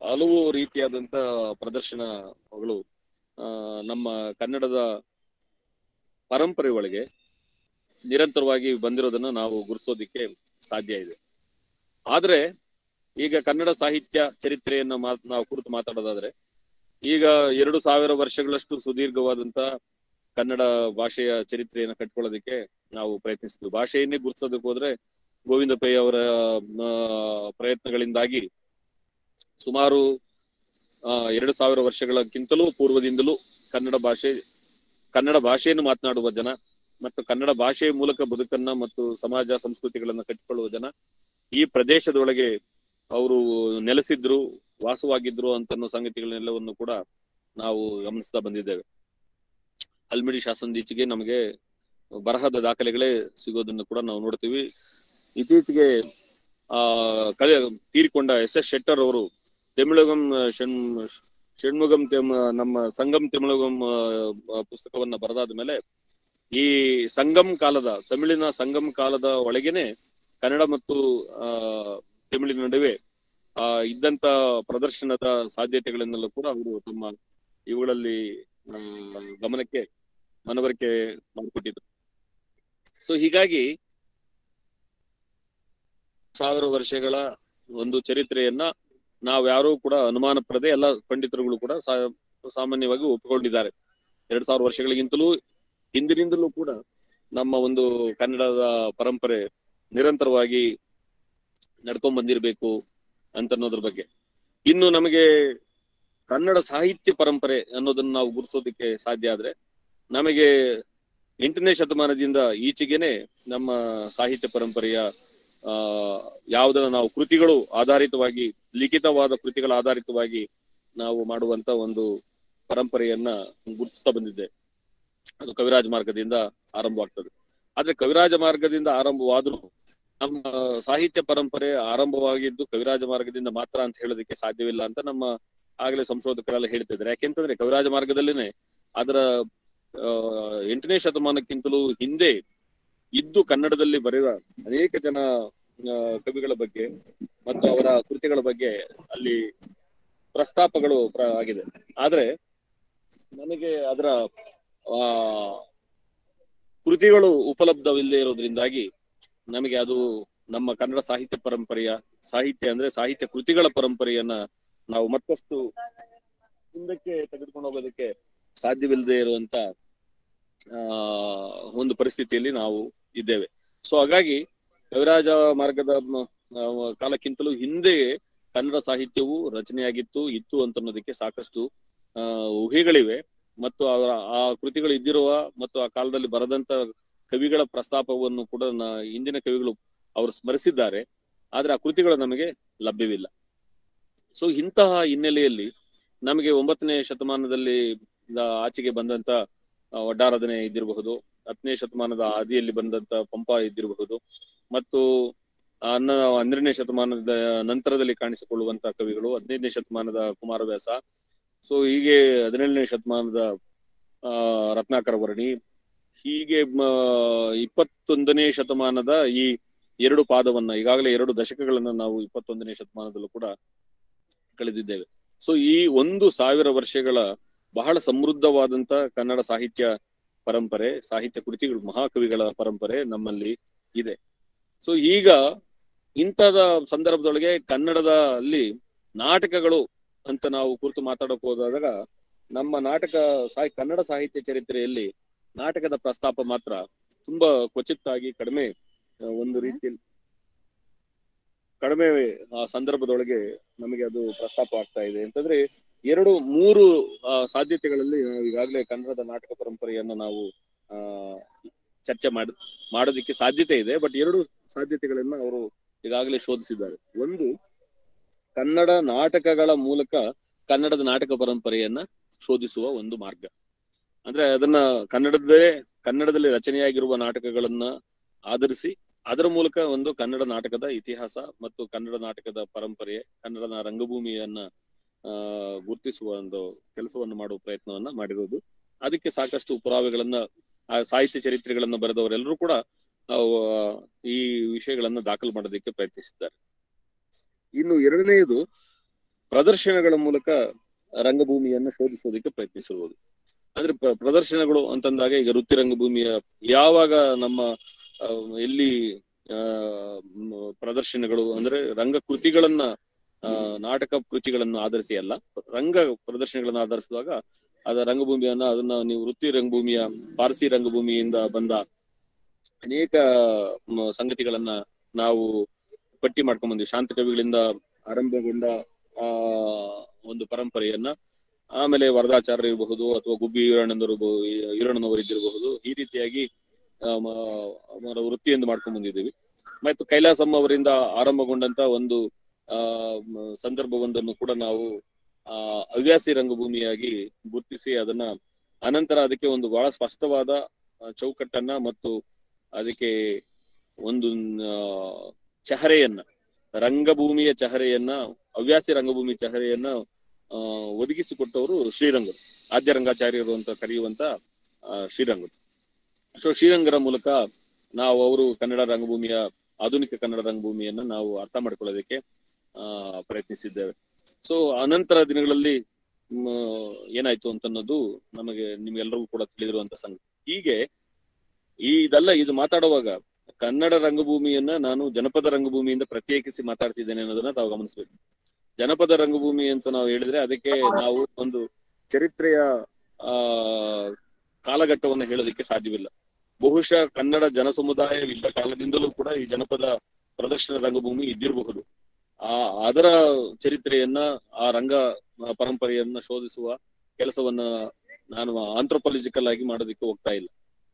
ಹಲವು ರೀತಿಯಾದಂತ ಪ್ರದರ್ಶನಗಳು ಆ, ನಮ್ಮ ಕನ್ನಡದ ಪರಂಪರೆ ಒಳಗೆ ನಿರಂತರವಾಗಿ ಬಂದಿರೋದನ್ನ ನಾವು ಗುರುತಿಸೋದಿಕ್ಕೆ ಸಾಧ್ಯ ಇದೆ ಆದ್ರೆ ಈಗ ಕನ್ನಡ ಸಾಹಿತ್ಯ ಚರಿತ್ರೆಯನ್ನ ಮಾತ್ ನಾವು ಕುರಿತು ಮಾತಾಡೋದಾದ್ರೆ ಈಗ ಎರಡು ಸಾವಿರ ವರ್ಷಗಳಷ್ಟು ಸುದೀರ್ಘವಾದಂತ ಕನ್ನಡ ಭಾಷೆಯ ಚರಿತ್ರೆಯನ್ನು ಕಟ್ಕೊಳ್ಳೋದಕ್ಕೆ ನಾವು ಪ್ರಯತ್ನಿಸಿದ್ವಿ ಭಾಷೆಯನ್ನೇ ಗುರುತಿಸೋದಕ್ಕೆ ಹೋದ್ರೆ ಗೋವಿಂದ ಪೈ ಅವರ ಆ, ಪ್ರಯತ್ನಗಳಿಂದಾಗಿ ಸುಮಾರು ಆ, ಎರಡು ಸಾವಿರ ವರ್ಷಗಳಕ್ಕಿಂತಲೂ ಪೂರ್ವದಿಂದಲೂ ಕನ್ನಡ ಭಾಷೆ ಕನ್ನಡ ಭಾಷೆಯನ್ನು ಮಾತನಾಡುವ ಜನ ಮತ್ತು ಕನ್ನಡ ಭಾಷೆಯ ಮೂಲಕ ಬದುಕನ್ನ ಮತ್ತು ಸಮಾಜ ಸಂಸ್ಕೃತಿಗಳನ್ನ ಕಟ್ಟಿಕೊಳ್ಳುವ ಜನ ಈ ಪ್ರದೇಶದೊಳಗೆ ಅವರು ನೆಲೆಸಿದ್ರು ವಾಸವಾಗಿದ್ರು ಅಂತನ್ನೋ ಸಂಗತಿಗಳನ್ನೆಲ್ಲವನ್ನು ಕೂಡ ನಾವು ಗಮನಿಸ್ತಾ ಬಂದಿದ್ದೇವೆ ಹಲ್ಮಿಡಿ ಶಾಸನದೀಚೆಗೆ ನಮಗೆ ಬರಹದ ದಾಖಲೆಗಳೇ ಸಿಗೋದನ್ನು ಕೂಡ ನಾವು ನೋಡ್ತೀವಿ ಇತ್ತೀಚೆಗೆ ಆ ಕಲೆ ತೀರಿಕೊಂಡ ಎಸ್ ಎಸ್ ಶೆಟ್ಟರ್ ಅವರು ತೆಮಿಳಗಂ ಷಣ್ ಷಣ್ಮುಗಂ ತೆಮ್ ನಮ್ಮ ಸಂಗಮ್ ತೆಮಿಳಗಂ ಆ, ಆ, ಪುಸ್ತಕವನ್ನ ಬರೆದಾದ ಮೇಲೆ ಈ ಸಂಗಮ್ ಕಾಲದ ತಮಿಳಿನ ಸಂಗಮ್ ಕಾಲದ ಒಳಗೇನೆ ಕನ್ನಡ ಮತ್ತು ಆ ತಮಿಳಿನ ನಡುವೆ ಆ ಇದ್ದಂತ ಪ್ರದರ್ಶನದ ಸಾಧ್ಯತೆಗಳನ್ನೆಲ್ಲ ಕೂಡ ಅವರು ತಮ್ಮ ಇವುಗಳಲ್ಲಿ ಆ, ಗಮನಕ್ಕೆ ಮನವರಿಕೆ ಮಾಡಿಕೊಟ್ಟಿದ್ರು ಸೊ ಹೀಗಾಗಿ ಸಾವಿರ ವರ್ಷಗಳ ಒಂದು ಚರಿತ್ರೆಯನ್ನ ನಾವ್ಯಾರೂ ಕೂಡ ಅನುಮಾನ ಪಡದೆ ಎಲ್ಲ ಪಂಡಿತರುಗಳು ಕೂಡ ಸಾ- ಸಾಮಾನ್ಯವಾಗಿ ಒಪ್ಪಿಕೊಂಡಿದ್ದಾರೆ ಎರಡ್ ಸಾವಿರ ವರ್ಷಗಳಿಗಿಂತಲೂ ಹಿಂದಿನಿಂದಲೂ ಕೂಡ ನಮ್ಮ ಒಂದು ಕನ್ನಡದ ಪರಂಪರೆ ನಿರಂತರವಾಗಿ ನಡ್ಕೊಂಡ್ ಬಂದಿರಬೇಕು ಅಂತ ಅನ್ನೋದ್ರ ಬಗ್ಗೆ ಇನ್ನು ನಮಗೆ ಕನ್ನಡ ಸಾಹಿತ್ಯ ಪರಂಪರೆ ಅನ್ನೋದನ್ನ ನಾವು ಗುರುತಿಸೋದಕ್ಕೆ ಸಾಧ್ಯ ಆದ್ರೆ ನಮಗೆ ಎಂಟನೇ ಶತಮಾನದಿಂದ ಈಚೆಗೆನೆ ನಮ್ಮ ಸಾಹಿತ್ಯ ಪರಂಪರೆಯ ಆ ಯಾವುದನ್ನ ನಾವು ಕೃತಿಗಳು ಆಧಾರಿತವಾಗಿ ಲಿಖಿತವಾದ ಕೃತಿಗಳ ಆಧಾರಿತವಾಗಿ ನಾವು ಮಾಡುವಂತ ಒಂದು ಪರಂಪರೆಯನ್ನ ಗುರುತಿಸ್ತಾ ಬಂದಿದ್ದೆ ಅದು ಕವಿರಾಜ ಮಾರ್ಗದಿಂದ ಆರಂಭವಾಗ್ತದೆ ಆದ್ರೆ ಕವಿರಾಜ ಮಾರ್ಗದಿಂದ ಆರಂಭವಾದ್ರೂ ನಮ್ಮ ಸಾಹಿತ್ಯ ಪರಂಪರೆ ಆರಂಭವಾಗಿದ್ದು ಕವಿರಾಜ ಮಾರ್ಗದಿಂದ ಮಾತ್ರ ಅಂತ ಹೇಳೋದಕ್ಕೆ ಸಾಧ್ಯವಿಲ್ಲ ಅಂತ ನಮ್ಮ ಆಗಲೇ ಸಂಶೋಧಕರೆಲ್ಲ ಹೇಳ್ತಿದ್ದಾರೆ ಯಾಕೆಂತಂದ್ರೆ ಕವಿರಾಜ ಮಾರ್ಗದಲ್ಲಿನೇ ಅದರ ಆ, ಎಂಟನೇ ಶತಮಾನಕ್ಕಿಂತಲೂ ಹಿಂದೆ ಇದ್ದು ಕನ್ನಡದಲ್ಲಿ ಬರೆದ ಅನೇಕ ಜನ ಆ, ಕವಿಗಳ ಬಗ್ಗೆ ಮತ್ತು ಅವರ ಕೃತಿಗಳ ಬಗ್ಗೆ ಅಲ್ಲಿ ಪ್ರಸ್ತಾಪಗಳು ಪ್ರ- ಆಗಿದೆ ಆದ್ರೆ ನನಗೆ ಅದರ ಆ ಕೃತಿಗಳು ಉಪಲಬ್ಧವಿಲ್ಲದೆ ಇರೋದ್ರಿಂದಾಗಿ ನಮಗೆ ಅದು ನಮ್ಮ ಕನ್ನಡ ಸಾಹಿತ್ಯ ಪರಂಪರೆಯ ಸಾಹಿತ್ಯ ಅಂದ್ರೆ ಸಾಹಿತ್ಯ ಕೃತಿಗಳ ಪರಂಪರೆಯನ್ನ ನಾವು ಮತ್ತಷ್ಟು ಹಿಂದಕ್ಕೆ ತೆಗೆದುಕೊಂಡು ಹೋಗೋದಕ್ಕೆ ಸಾಧ್ಯವಿಲ್ಲದೆ ಇರುವಂತ ಆ ಒಂದು ಪರಿಸ್ಥಿತಿಯಲ್ಲಿ ನಾವು ಇದ್ದೇವೆ ಸೊ ಹಾಗಾಗಿ ಕವಿರಾಜ ಮಾರ್ಗದ ಮ- ಆ, ಕಾಲಕ್ಕಿಂತಲೂ ಹಿಂದೆ ಕನ್ನಡ ಸಾಹಿತ್ಯವು ರಚನೆಯಾಗಿತ್ತು ಇತ್ತು ಅಂತ ಅನ್ನೋದಕ್ಕೆ ಸಾಕಷ್ಟು ಆ ಊಹೆಗಳಿವೆ ಮತ್ತು ಅವರ ಆ ಕೃತಿಗಳು ಇದ್ದಿರುವ ಮತ್ತು ಆ ಕಾಲದಲ್ಲಿ ಬರೆದಂತ ಕವಿಗಳ ಪ್ರಸ್ತಾಪವನ್ನು ಕೂಡ ನ- ಇಂದಿನ ಕವಿಗಳು ಅವರು ಸ್ಮರಿಸಿದ್ದಾರೆ ಆದ್ರೆ ಆ ಕೃತಿಗಳು ನಮಗೆ ಲಭ್ಯವಿಲ್ಲ ಸೊ ಇಂತಹ ಹಿನ್ನೆಲೆಯಲ್ಲಿ ನಮಗೆ ಒಂಬತ್ತನೇ ಶತಮಾನದಲ್ಲಿ ಆ, ಆಚೆಗೆ ಬಂದಂತ ಆ, ಒಡ್ಡಾರಾಧನೆ ಇದ್ದಿರಬಹುದು ಹತ್ತನೇ ಶತಮಾನದ ಆದಿಯಲ್ಲಿ ಬಂದಂತ ಪಂಪ ಇದ್ದಿರಬಹುದು ಮತ್ತು ಹನ್ನ ಹನ್ನೆರಡನೇ ಶತಮಾನದ ನಂತರದಲ್ಲಿ ಕಾಣಿಸಿಕೊಳ್ಳುವಂತ ಕವಿಗಳು ಹದಿನೈದನೇ ಶತಮಾನದ ಕುಮಾರವ್ಯಾಸ ಸೊ ಹೀಗೆ ಹದಿನೇಳನೇ ಶತಮಾನದ ಆ ರತ್ನಾಕರ ವರ್ಣಿ ಹೀಗೆ ಮ, ಇಪ್ಪತ್ತೊಂದನೇ ಶತಮಾನದ ಈ ಎರಡು ಪಾದವನ್ನ ಈಗಾಗಲೇ ಎರಡು ದಶಕಗಳನ್ನ ನಾವು ಇಪ್ಪತ್ತೊಂದನೇ ಶತಮಾನದಲ್ಲೂ ಕೂಡ ಕಳೆದಿದ್ದೇವೆ ಸೊ ಈ ಒಂದು ಸಾವಿರ ವರ್ಷಗಳ ಬಹಳ ಸಮೃದ್ಧವಾದಂತ ಕನ್ನಡ ಸಾಹಿತ್ಯ ಪರಂಪರೆ ಸಾಹಿತ್ಯ ಕೃತಿಗಳು ಮಹಾಕವಿಗಳ ಪರಂಪರೆ ನಮ್ಮಲ್ಲಿ ಇದೆ ಸೊ ಈಗ ಇಂಥದ ಸಂದರ್ಭದೊಳಗೆ ಕನ್ನಡದ ಅಲ್ಲಿ ನಾಟಕಗಳು ಅಂತ ನಾವು ಕುರಿತು ಮಾತಾಡಕ್ ಹೋದಾಗ ನಮ್ಮ ನಾಟಕ ಸಾಹಿ ಕನ್ನಡ ಸಾಹಿತ್ಯ ಚರಿತ್ರೆಯಲ್ಲಿ ನಾಟಕದ ಪ್ರಸ್ತಾಪ ಮಾತ್ರ ತುಂಬಾ ಕ್ವಚಿತ್ತಾಗಿ ಕಡಿಮೆ ಆ, ಒಂದು ರೀತಿಯಲ್ಲಿ ಕಡಿಮೆ ಆ ಸಂದರ್ಭದೊಳಗೆ ನಮಗೆ ಅದು ಪ್ರಸ್ತಾಪ ಆಗ್ತಾ ಇದೆ ಅಂತಂದ್ರೆ ಎರಡು ಮೂರು ಆ, ಸಾಧ್ಯತೆಗಳಲ್ಲಿ ನಾವು ಈಗಾಗಲೇ ಕನ್ನಡದ ನಾಟಕ ಪರಂಪರೆಯನ್ನ ನಾವು ಆ ಚರ್ಚೆ ಮಾಡ ಮಾಡೋದಕ್ಕೆ ಸಾಧ್ಯತೆ ಇದೆ ಬಟ್ ಎರಡು ಸಾಧ್ಯತೆಗಳನ್ನ ಅವರು ಈಗಾಗಲೇ ಶೋಧಿಸಿದ್ದಾರೆ ಒಂದು ಕನ್ನಡ ನಾಟಕಗಳ ಮೂಲಕ ಕನ್ನಡದ ನಾಟಕ ಪರಂಪರೆಯನ್ನ ಶೋಧಿಸುವ ಒಂದು ಮಾರ್ಗ ಅಂದ್ರೆ ಅದನ್ನ ಕನ್ನಡದಲ್ಲೇ ಕನ್ನಡದಲ್ಲಿ ರಚನೆಯಾಗಿರುವ ನಾಟಕಗಳನ್ನ ಆಧರಿಸಿ ಅದರ ಮೂಲಕ ಒಂದು ಕನ್ನಡ ನಾಟಕದ ಇತಿಹಾಸ ಮತ್ತು ಕನ್ನಡ ನಾಟಕದ ಪರಂಪರೆ ಕನ್ನಡದ ರಂಗಭೂಮಿಯನ್ನ ಆ ಗುರುತಿಸುವ ಒಂದು ಕೆಲಸವನ್ನು ಮಾಡುವ ಪ್ರಯತ್ನವನ್ನ ಮಾಡಿರೋದು ಅದಕ್ಕೆ ಸಾಕಷ್ಟು ಪುರಾವೆಗಳನ್ನ ಆ ಸಾಹಿತ್ಯ ಚರಿತ್ರೆಗಳನ್ನ ಬರೆದವರೆಲ್ಲರೂ ಕೂಡ ಆ, ಈ ವಿಷಯಗಳನ್ನ ದಾಖಲು ಮಾಡೋದಕ್ಕೆ ಪ್ರಯತ್ನಿಸಿದ್ದಾರೆ ಇನ್ನು ಎರಡನೆಯದು ಪ್ರದರ್ಶನಗಳ ಮೂಲಕ ರಂಗಭೂಮಿಯನ್ನು ಶೋಧಿಸೋದಕ್ಕೆ ಪ್ರಯತ್ನಿಸಿರುವುದು ಅಂದ್ರೆ ಪ್ರ- ಪ್ರದರ್ಶನಗಳು ಅಂತಂದಾಗ ಈಗ ವೃತ್ತಿ ರಂಗಭೂಮಿಯ ಯಾವಾಗ ನಮ್ಮ ಆ, ಎಲ್ಲಿ ಆ, ಮ್, ಪ್ರದರ್ಶನಗಳು ಅಂದ್ರೆ ರಂಗ ಕೃತಿಗಳನ್ನ ಆ, ನಾಟಕ ಕೃತಿಗಳನ್ನು ಆಧರಿಸಿ ಅಲ್ಲ ರಂಗ ಪ್ರದರ್ಶನಗಳನ್ನು ಆಧರಿಸಿದಾಗ ಅದ ರಂಗಭೂಮಿಯನ್ನ ಅದನ್ನ ನೀವು ವೃತ್ತಿ ರಂಗಭೂಮಿಯ ಪಾರ್ಸಿ ರಂಗಭೂಮಿಯಿಂದ ಬಂದ ಅನೇಕ ಮ, ಸಂಗತಿಗಳನ್ನ ನಾವು ಪಟ್ಟಿ ಮಾಡ್ಕೊಂಡ್ ಬಂದ್ವಿ ಶಾಂತ ಕವಿಗಳಿಂದ ಆರಂಭಗೊಂಡ ಆ ಒಂದು ಪರಂಪರೆಯನ್ನ ಆಮೇಲೆ ವರದಾಚಾರ್ಯ ಇರಬಹುದು ಅಥವಾ ಗುಬ್ಬಿ ಈರಣ್ಣನವರು ಈರಣ್ಣನವರು ಇದ್ದಿರಬಹುದು ಈ ರೀತಿಯಾಗಿ ಆ, ಮ- ಅವರ ವೃತ್ತಿಯನ್ನು ಮಾಡ್ಕೊಂಡ್ ಬಂದಿದ್ದೀವಿ ಮತ್ತು ಕೈಲಾಸಮ್ಮ ಅವರಿಂದ ಆರಂಭಗೊಂಡಂತ ಒಂದು ಆ ಮ- ಸಂದರ್ಭವೊಂದನ್ನು ಕೂಡ ನಾವು ಆ ಹವ್ಯಾಸಿ ರಂಗಭೂಮಿಯಾಗಿ ಗುರುತಿಸಿ ಅದನ್ನ ಅನಂತರ ಅದಕ್ಕೆ ಒಂದು ಬಹಳ ಸ್ಪಷ್ಟವಾದ ಆ, ಚೌಕಟ್ಟನ್ನ ಮತ್ತು ಅದಕ್ಕೆ ಒಂದು ಆ, ಚಹರೆಯನ್ನ ರಂಗಭೂಮಿಯ ಚಹರೆಯನ್ನ ಹವ್ಯಾಸಿ ರಂಗಭೂಮಿ ಚಹರೆಯನ್ನ ಆ, ಒದಗಿಸಿಕೊಟ್ಟವರು ಶ್ರೀರಂಗರು ಆದ್ಯ ರಂಗಾಚಾರ್ಯರು ಅಂತ ಕರೆಯುವಂತ ಆ, ಶ್ರೀರಂಗರು ಸೊ ಶ್ರೀರಂಗರ ಮೂಲಕ ನಾವು ಅವರು ಕನ್ನಡ ರಂಗಭೂಮಿಯ ಆಧುನಿಕ ಕನ್ನಡ ರಂಗಭೂಮಿಯನ್ನ ನಾವು ಅರ್ಥ ಮಾಡ್ಕೊಳ್ಳೋದಕ್ಕೆ ಆ ಪ್ರಯತ್ನಿಸಿದ್ದೇವೆ ಸೊ ಅನಂತರ ದಿನಗಳಲ್ಲಿ ಮ್, ಏನಾಯ್ತು ಅಂತ ಅನ್ನೋದು ನಮಗೆ ನಿಮ್ಗೆಲ್ಲರಿಗೂ ಕೂಡ ತಿಳಿದಿರುವಂತ ಸಂಗತಿ ಹೀಗೆ ಈ ಇದೆಲ್ಲ ಇದು ಮಾತಾಡುವಾಗ ಕನ್ನಡ ರಂಗಭೂಮಿಯನ್ನ ನಾನು ಜನಪದ ರಂಗಭೂಮಿಯಿಂದ ಪ್ರತ್ಯೇಕಿಸಿ ಮಾತಾಡ್ತಿದ್ದೇನೆ ಅನ್ನೋದನ್ನ ತಾವು ಗಮನಿಸಬೇಕು ಜನಪದ ರಂಗಭೂಮಿ ಅಂತ ನಾವು ಹೇಳಿದ್ರೆ ಅದಕ್ಕೆ ನಾವು ಒಂದು ಚರಿತ್ರೆಯ ಆ ಕಾಲಘಟ್ಟವನ್ನು ಹೇಳೋದಕ್ಕೆ ಸಾಧ್ಯವಿಲ್ಲ ಬಹುಶಃ ಕನ್ನಡ ಜನ ಸಮುದಾಯವಿದ್ದ ಕಾಲದಿಂದಲೂ ಕೂಡ ಈ ಜನಪದ ಪ್ರದರ್ಶನ ರಂಗಭೂಮಿ ಇದ್ದಿರಬಹುದು ಆ ಅದರ ಚರಿತ್ರೆಯನ್ನ ಆ ರಂಗ ಆ, ಪರಂಪರೆಯನ್ನ ಶೋಧಿಸುವ ಕೆಲಸವನ್ನ ನಾನು ಆಂಥ್ರೋಪಾಲಜಿಕಲ್ ಆಗಿ ಮಾಡೋದಕ್ಕೆ ಹೋಗ್ತಾ ಇಲ್ಲ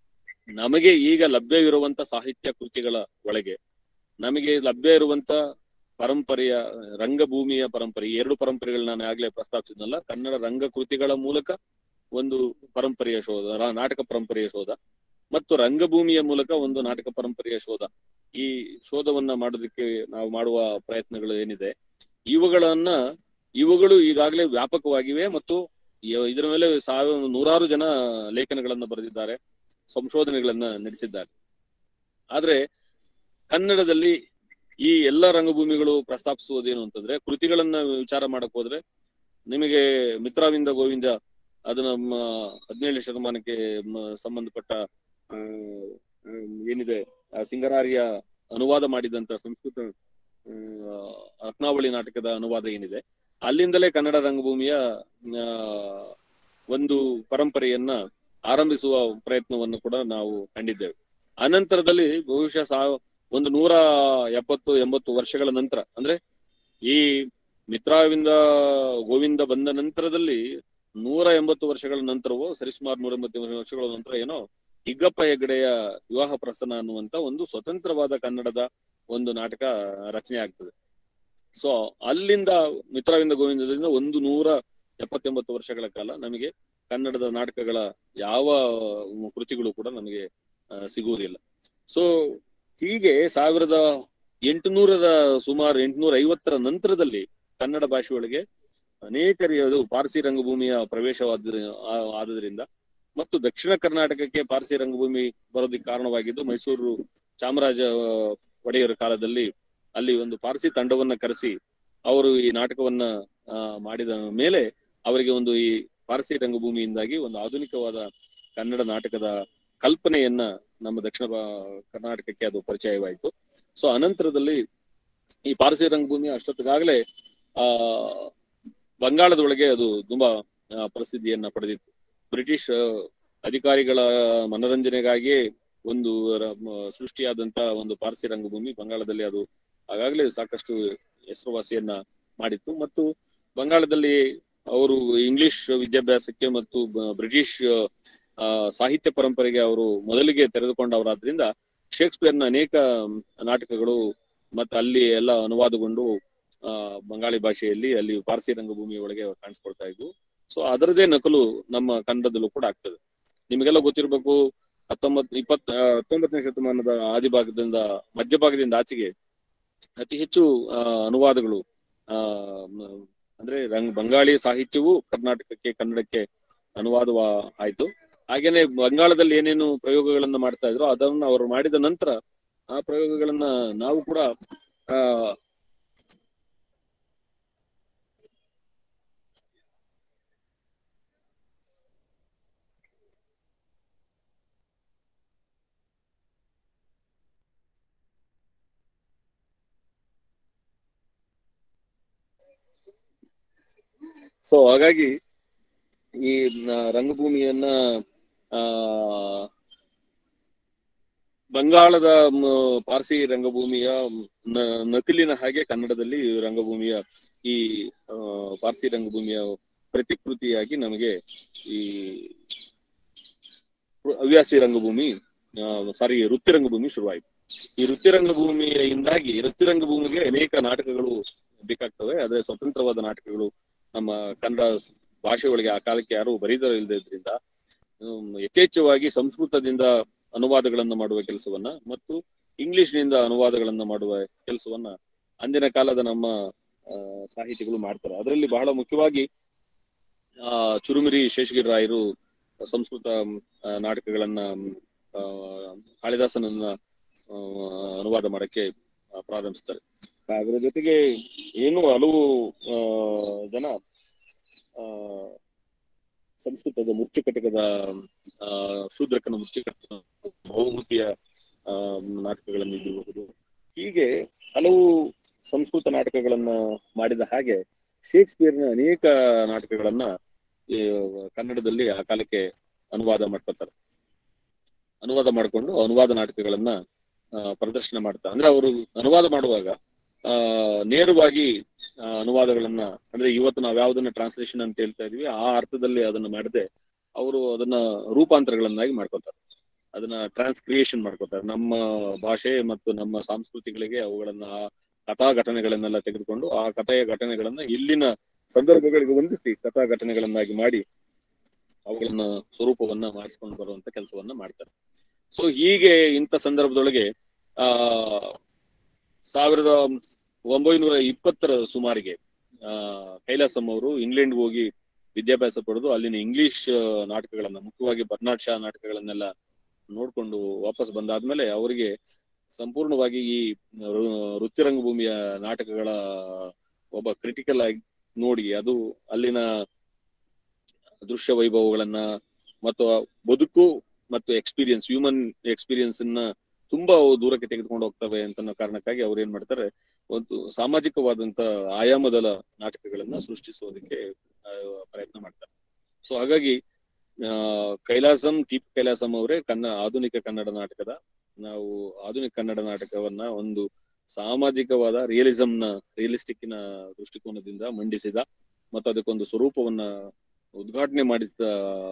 ನಮಗೆ ಈಗ ಲಭ್ಯವಿರುವಂತ ಸಾಹಿತ್ಯ ಕೃತಿಗಳ ಒಳಗೆ ನಮಗೆ ಲಭ್ಯ ಇರುವಂತ ಪರಂಪರೆಯ ರಂಗಭೂಮಿಯ ಪರಂಪರೆ ಈ ಎರಡು ಪರಂಪರೆಗಳನ್ನ ನಾನು ಆಗ್ಲೇ ಪ್ರಸ್ತಾಪಿಸಿದ್ನಲ್ಲ ಕನ್ನಡ ರಂಗ ಕೃತಿಗಳ ಮೂಲಕ ಒಂದು ಪರಂಪರೆಯ ಶೋಧ ರಾ- ನಾಟಕ ಪರಂಪರೆಯ ಶೋಧ ಮತ್ತು ರಂಗಭೂಮಿಯ ಮೂಲಕ ಒಂದು ನಾಟಕ ಪರಂಪರೆಯ ಶೋಧ ಈ ಶೋಧವನ್ನ ಮಾಡೋದಕ್ಕೆ ನಾವು ಮಾಡುವ ಪ್ರಯತ್ನಗಳು ಏನಿದೆ ಇವುಗಳನ್ನ ಇವುಗಳು ಈಗಾಗಲೇ ವ್ಯಾಪಕವಾಗಿವೆ ಮತ್ತು ಇ- ಇದರ ಮೇಲೆ ಸಾವಿರ ನೂರಾರು ಜನ ಲೇಖನಗಳನ್ನ ಬರೆದಿದ್ದಾರೆ ಸಂಶೋಧನೆಗಳನ್ನ ನಡೆಸಿದ್ದಾರೆ ಆದ್ರೆ ಕನ್ನಡದಲ್ಲಿ ಈ ಎಲ್ಲ ರಂಗಭೂಮಿಗಳು ಪ್ರಸ್ತಾಪಿಸುವುದೇನು ಅಂತಂದ್ರೆ ಕೃತಿಗಳನ್ನ ವಿಚಾರ ಮಾಡಕ್ ಹೋದ್ರೆ ನಿಮಗೆ ಮಿತ್ರವಿಂದ ಗೋವಿಂದ ಅದು ನಮ್ಮ ಹದಿನೇಳನೇ ಶತಮಾನಕ್ಕೆ ಮ- ಸಂಬಂಧಪಟ್ಟ ಆ, ಆ, ಏನಿದೆ ಆ ಸಿಂಗರಾರಿಯ ಅನುವಾದ ಮಾಡಿದಂತ ಸಂಸ್ಕೃತ ಆ, ರತ್ನಾವಳಿ ನಾಟಕದ ಅನುವಾದ ಏನಿದೆ ಅಲ್ಲಿಂದಲೇ ಕನ್ನಡ ರಂಗಭೂಮಿಯ ಆ, ಒಂದು ಪರಂಪರೆಯನ್ನ ಆರಂಭಿಸುವ ಪ್ರಯತ್ನವನ್ನು ಕೂಡ ನಾವು ಕಂಡಿದ್ದೇವೆ ಅನಂತರದಲ್ಲಿ ಬಹುಶಃ ಸಾವ ಒಂದು ನೂರ ಎಪ್ಪತ್ತು ಎಂಬತ್ತು ವರ್ಷಗಳ ನಂತರ ಅಂದ್ರೆ ಈ ಮಿತ್ರಾವಿಂದ ಗೋವಿಂದ ಬಂದ ನಂತರದಲ್ಲಿ ನೂರ ಎಂಬತ್ತು ವರ್ಷಗಳ ನಂತರವೋ ಸರಿಸುಮಾರು ನೂರ ಎಂಬತ್ತು ವರ್ಷಗಳ ನಂತರ ಏನೋ ಹಿಗ್ಗಪ್ಪ ಹೆಗಡೆಯ ವಿವಾಹ ಪ್ರಸ್ಥಾನ ಅನ್ನುವಂತ ಒಂದು ಸ್ವತಂತ್ರವಾದ ಕನ್ನಡದ ಒಂದು ನಾಟಕ ರಚನೆ ಆಗ್ತದೆ ಸೊ ಅಲ್ಲಿಂದ ಮಿತ್ರವಿಂದ ಗೋವಿಂದದಿಂದ ಒಂದು ನೂರ ಎಪ್ಪತ್ತೆಂಬತ್ತು ವರ್ಷಗಳ ಕಾಲ ನಮಗೆ ಕನ್ನಡದ ನಾಟಕಗಳ ಯಾವ ಕೃತಿಗಳು ಕೂಡ ನಮಗೆ ಆ, ಸಿಗುವುದಿಲ್ಲ ಸೊ ಹೀಗೆ ಸಾವಿರದ ಎಂಟುನೂರದ ಸುಮಾರು ಎಂಟುನೂರ ಐವತ್ತರ ನಂತರದಲ್ಲಿ ಕನ್ನಡ ಭಾಷೆಯೊಳಗೆ ಅನೇಕ ರೀ- ಅದು ಪಾರ್ಸಿ ರಂಗಭೂಮಿಯ ಪ್ರವೇಶವಾದ ಆ- ಆದದ್ರಿಂದ ಮತ್ತು ದಕ್ಷಿಣ ಕರ್ನಾಟಕಕ್ಕೆ ಪಾರ್ಸಿ ರಂಗಭೂಮಿ ಬರೋದಕ್ಕೆ ಕಾರಣವಾಗಿದ್ದು ಮೈಸೂರು ಚಾಮರಾಜ ಒಡೆಯರ ಕಾಲದಲ್ಲಿ ಅಲ್ಲಿ ಒಂದು ಪಾರ್ಸಿ ತಂಡವನ್ನ ಕರೆಸಿ ಅವರು ಈ ನಾಟಕವನ್ನ ಆ, ಮಾಡಿದ ಮೇಲೆ ಅವರಿಗೆ ಒಂದು ಈ ಪಾರ್ಸಿ ರಂಗಭೂಮಿಯಿಂದಾಗಿ ಒಂದು ಆಧುನಿಕವಾದ ಕನ್ನಡ ನಾಟಕದ ಕಲ್ಪನೆಯನ್ನ ನಮ್ಮ ದಕ್ಷಿಣ ಭಾ- ಕರ್ನಾಟಕಕ್ಕೆ ಅದು ಪರಿಚಯವಾಯಿತು ಸೊ ಅನಂತರದಲ್ಲಿ ಈ ಪಾರ್ಸಿ ರಂಗಭೂಮಿ ಅಷ್ಟೊತ್ತಿಗಾಗಲೇ ಆ ಬಂಗಾಳದೊಳಗೆ ಅದು ತುಂಬಾ ಆ, ಪ್ರಸಿದ್ಧಿಯನ್ನ ಪಡೆದಿತ್ತು ಬ್ರಿಟಿಷ್ ಆ, ಅಧಿಕಾರಿಗಳ ಮನರಂಜನೆಗಾಗಿಯೇ ಒಂದು ರ- ಮ- ಸೃಷ್ಟಿಯಾದಂತ ಒಂದು ಪಾರ್ಸಿ ರಂಗಭೂಮಿ ಬಂಗಾಳದಲ್ಲಿ ಅದು ಆಗಾಗಲೇ ಸಾಕಷ್ಟು ಹೆಸರುವಾಸಿಯನ್ನ ಮಾಡಿತ್ತು ಮತ್ತು ಬಂಗಾಳದಲ್ಲಿ ಅವರು ಇಂಗ್ಲಿಷ್ ವಿದ್ಯಾಭ್ಯಾಸಕ್ಕೆ ಮತ್ತು ಬ- ಬ್ರಿಟಿಷ್ ಆ, ಸಾಹಿತ್ಯ ಪರಂಪರೆಗೆ ಅವರು ಮೊದಲಿಗೆ ತೆರೆದುಕೊಂಡವರಾದ್ರಿಂದ ಶೇಕ್ಸ್ಪಿಯರ್ನ ಅನೇಕ ನಾಟಕಗಳು ಮತ್ತೆ ಅಲ್ಲಿ ಎಲ್ಲ ಅನುವಾದಗೊಂಡು ಆ ಬಂಗಾಳಿ ಭಾಷೆಯಲ್ಲಿ ಅಲ್ಲಿ ಪಾರ್ಸಿ ರಂಗಭೂಮಿಯ ಒಳಗೆ ಕಾಣಿಸ್ಕೊಳ್ತಾ ಇದ್ವು ಸೊ ಅದರದೇ ನಕಲು ನಮ್ಮ ಕನ್ನಡದಲ್ಲೂ ಕೂಡ ಆಗ್ತದೆ ನಿಮಗೆಲ್ಲ ಗೊತ್ತಿರಬೇಕು ಹತ್ತೊಂಬತ್ ಇಪ್ಪತ್ ಆ, ಹತ್ತೊಂಬತ್ತನೇ ಶತಮಾನದ ಆದಿಭಾಗದಿಂದ ಮಧ್ಯಭಾಗದಿಂದ ಆಚೆಗೆ ಅತಿ ಹೆಚ್ಚು ಆ, ಅನುವಾದಗಳು ಆ ಮ- ಅಂದ್ರೆ ರಂಗ್ ಬಂಗಾಳಿ ಸಾಹಿತ್ಯವೂ ಕರ್ನಾಟಕಕ್ಕೆ ಕನ್ನಡಕ್ಕೆ ಅನುವಾದವ ಆಯ್ತು ಹಾಗೇನೆ ಬಂಗಾಳದಲ್ಲಿ ಏನೇನು ಪ್ರಯೋಗಗಳನ್ನ ಮಾಡ್ತಾ ಇದ್ರು ಅದನ್ನ ಅವರು ಮಾಡಿದ ನಂತರ ಆ ಪ್ರಯೋಗಗಳನ್ನ ನಾವು ಕೂಡ ಆ ಸೊ ಹಾಗಾಗಿ ಈ ನ- ರಂಗಭೂಮಿಯನ್ನ ಆ ಬಂಗಾಳದ ಮ, ಪಾರ್ಸಿ ರಂಗಭೂಮಿಯ ನ- ನಕಲಿನ ಹಾಗೆ ಕನ್ನಡದಲ್ಲಿ ಈ ರಂಗಭೂಮಿಯ ಈ ಆ, ಪಾರ್ಸಿ ರಂಗಭೂಮಿಯ ಪ್ರತಿಕೃತಿಯಾಗಿ ನಮಗೆ ಈ ಹವ್ಯಾಸಿ ರಂಗಭೂಮಿ ಸಾರಿ ವೃತ್ತಿ ರಂಗಭೂಮಿ ಶುರುವಾಯಿತು ಈ ವೃತ್ತಿ ರಂಗಭೂಮಿಯಿಂದಾಗಿ ವೃತ್ತಿ ರಂಗಭೂಮಿಗೆ ಅನೇಕ ನಾಟಕಗಳು ಬೇಕಾಗ್ತವೆ ಆದ್ರೆ ಸ್ವತಂತ್ರವಾದ ನಾಟಕಗಳು ನಮ್ಮ ಕನ್ನಡ ಸ್- ಭಾಷೆ ಒಳಗೆ ಆ ಕಾಲಕ್ಕೆ ಯಾರು ಬರೀದರ ಇಲ್ಲದ್ರಿಂದ ಯಥೇಚ್ಛವಾಗಿ ಸಂಸ್ಕೃತದಿಂದ ಅನುವಾದಗಳನ್ನ ಮಾಡುವ ಕೆಲಸವನ್ನ ಮತ್ತು ಇಂಗ್ಲಿಷ್ನಿಂದ ಅನುವಾದಗಳನ್ನ ಮಾಡುವ ಕೆಲಸವನ್ನ ಅಂದಿನ ಕಾಲದ ನಮ್ಮ ಆ, ಸಾಹಿತಿಗಳು ಮಾಡ್ತಾರೆ ಅದರಲ್ಲಿ ಬಹಳ ಮುಖ್ಯವಾಗಿ ಆ ಚುರುಮಿರಿ ಶೇಷಗಿರಿ ರಾಯರು ಸಂಸ್ಕೃತ ಆ, ನಾಟಕಗಳನ್ನ ಆ, ಕಾಳಿದಾಸನನ್ನ ಆ, ಅನುವಾದ ಮಾಡಕ್ಕೆ ಆ, ಪ್ರಾರಂಭಿಸ್ತಾರೆ ಅದರ ಜೊತೆಗೆ ಏನು ಹಲವು ಆ, ಜನ ಆ, ಸಂಸ್ಕೃತದ ಮುರ್ಚಕಟಕದ ಆ, ಶೂದ್ರಕನ ಮುರ್ಚಕಟಕ ಬಹುಮುಖಿಯ ಆ, ನಾಟಕಗಳನ್ನು ಇರಬಹುದು ಹೀಗೆ ಹಲವು ಸಂಸ್ಕೃತ ನಾಟಕಗಳನ್ನ ಮಾಡಿದ ಹಾಗೆ ಶೇಕ್ಸ್ಪಿಯರ್ನ ಅನೇಕ ನಾಟಕಗಳನ್ನ ಈ ಕನ್ನಡದಲ್ಲಿ ಆ ಕಾಲಕ್ಕೆ ಅನುವಾದ ಮಾಡ್ಕೊತಾರೆ ಅನುವಾದ ಮಾಡಿಕೊಂಡು ಅನುವಾದ ನಾಟಕಗಳನ್ನ ಆ, ಪ್ರದರ್ಶನ ಮಾಡ್ತಾರೆ ಅಂದ್ರೆ ಅವರು ಅನುವಾದ ಮಾಡುವಾಗ ಆ ನೇರವಾಗಿ ಆ, ಅನುವಾದಗಳನ್ನ ಅಂದ್ರೆ ಇವತ್ತು ನಾವ್ ಯಾವ್ದನ್ನ ಟ್ರಾನ್ಸ್ಲೇಷನ್ ಅಂತ ಹೇಳ್ತಾ ಇದೀವಿ ಆ ಅರ್ಥದಲ್ಲಿ ಅದನ್ನ ಮಾಡದೆ ಅವರು ಅದನ್ನ ರೂಪಾಂತರಗಳನ್ನಾಗಿ ಮಾಡ್ಕೊತಾರೆ ಅದನ್ನ ಟ್ರಾನ್ಸ್ಕ್ರಿಯೇಷನ್ ಮಾಡ್ಕೊತಾರೆ ನಮ್ಮ ಭಾಷೆ ಮತ್ತು ನಮ್ಮ ಸಂಸ್ಕೃತಿಗಳಿಗೆ ಅವುಗಳನ್ನ ಆ ಕಥಾ ಘಟನೆಗಳನ್ನೆಲ್ಲ ತೆಗೆದುಕೊಂಡು ಆ ಕಥೆಯ ಘಟನೆಗಳನ್ನ ಇಲ್ಲಿನ ಸಂದರ್ಭಗಳಿಗೆ ಹೊಂದಿಸಿ ಕಥಾ ಘಟನೆಗಳನ್ನಾಗಿ ಮಾಡಿ ಅವುಗಳನ್ನ ಸ್ವರೂಪವನ್ನ ಮಾಡಿಸ್ಕೊಂಡು ಬರುವಂತ ಕೆಲಸವನ್ನ ಮಾಡ್ತಾರೆ ಸೊ ಹೀಗೆ ಇಂಥ ಸಂದರ್ಭದೊಳಗೆ ಆ ಸಾವಿರದ ಒಂಬೈನೂರ ಇಪ್ಪತ್ತರ ಸುಮಾರಿಗೆ ಆ ಕೈಲಾಸಂ ಅವರು ಇಂಗ್ಲೆಂಡ್ ಹೋಗಿ ವಿದ್ಯಾಭ್ಯಾಸ ಪಡೆದು ಅಲ್ಲಿನ ಇಂಗ್ಲಿಷ್ ನಾಟಕಗಳನ್ನ ಮುಖ್ಯವಾಗಿ ಬರ್ನಾಡ್ ಶಾ ನಾಟಕಗಳನ್ನೆಲ್ಲ ನೋಡ್ಕೊಂಡು ವಾಪಸ್ ಬಂದಾದ್ಮೇಲೆ ಅವರಿಗೆ ಸಂಪೂರ್ಣವಾಗಿ ಈ ವೃ- ವೃತ್ತಿ ರಂಗಭೂಮಿಯ ನಾಟಕಗಳ ಒಬ್ಬ ಕ್ರಿಟಿಕಲ್ ಆಗಿ ನೋಡಿ ಅದು ಅಲ್ಲಿನ ದೃಶ್ಯ ವೈಭವಗಳನ್ನ ಮತ್ತು ಆ ಬದುಕು ಮತ್ತು ಎಕ್ಸ್ಪೀರಿಯನ್ಸ್ ಹ್ಯೂಮನ್ ಎಕ್ಸ್ಪೀರಿಯನ್ಸ್ ಅನ್ನ ತುಂಬಾ ಅವು ದೂರಕ್ಕೆ ತೆಗೆದುಕೊಂಡು ಹೋಗ್ತವೆ ಅಂತ ಅನ್ನೋ ಕಾರಣಕ್ಕಾಗಿ ಅವ್ರು ಏನ್ ಮಾಡ್ತಾರೆ ಒಂದು ಸಾಮಾಜಿಕವಾದಂತ ಆಯಾಮದ ನಾಟಕಗಳನ್ನ ಸೃಷ್ಟಿಸೋದಕ್ಕೆ ಆ, ಪ್ರಯತ್ನ ಮಾಡ್ತಾರೆ ಸೊ ಹಾಗಾಗಿ ಆ ಕೈಲಾಸಂ ಟಿ ಪಿ ಕೈಲಾಸಂ ಅವರೇ ಕನ್ನಡ ಆಧುನಿಕ ಕನ್ನಡ ನಾಟಕದ ನಾವು ಆಧುನಿಕ ಕನ್ನಡ ನಾಟಕವನ್ನ ಒಂದು ಸಾಮಾಜಿಕವಾದ ರಿಯಲಿಸಂನ ರಿಯಲಿಸ್ಟಿಕ್ನ ದೃಷ್ಟಿಕೋನದಿಂದ ಮಂಡಿಸಿದ ಮತ್ತು ಅದಕ್ಕೊಂದು ಸ್ವರೂಪವನ್ನ ಉದ್ಘಾಟನೆ ಮಾಡಿಸಿದ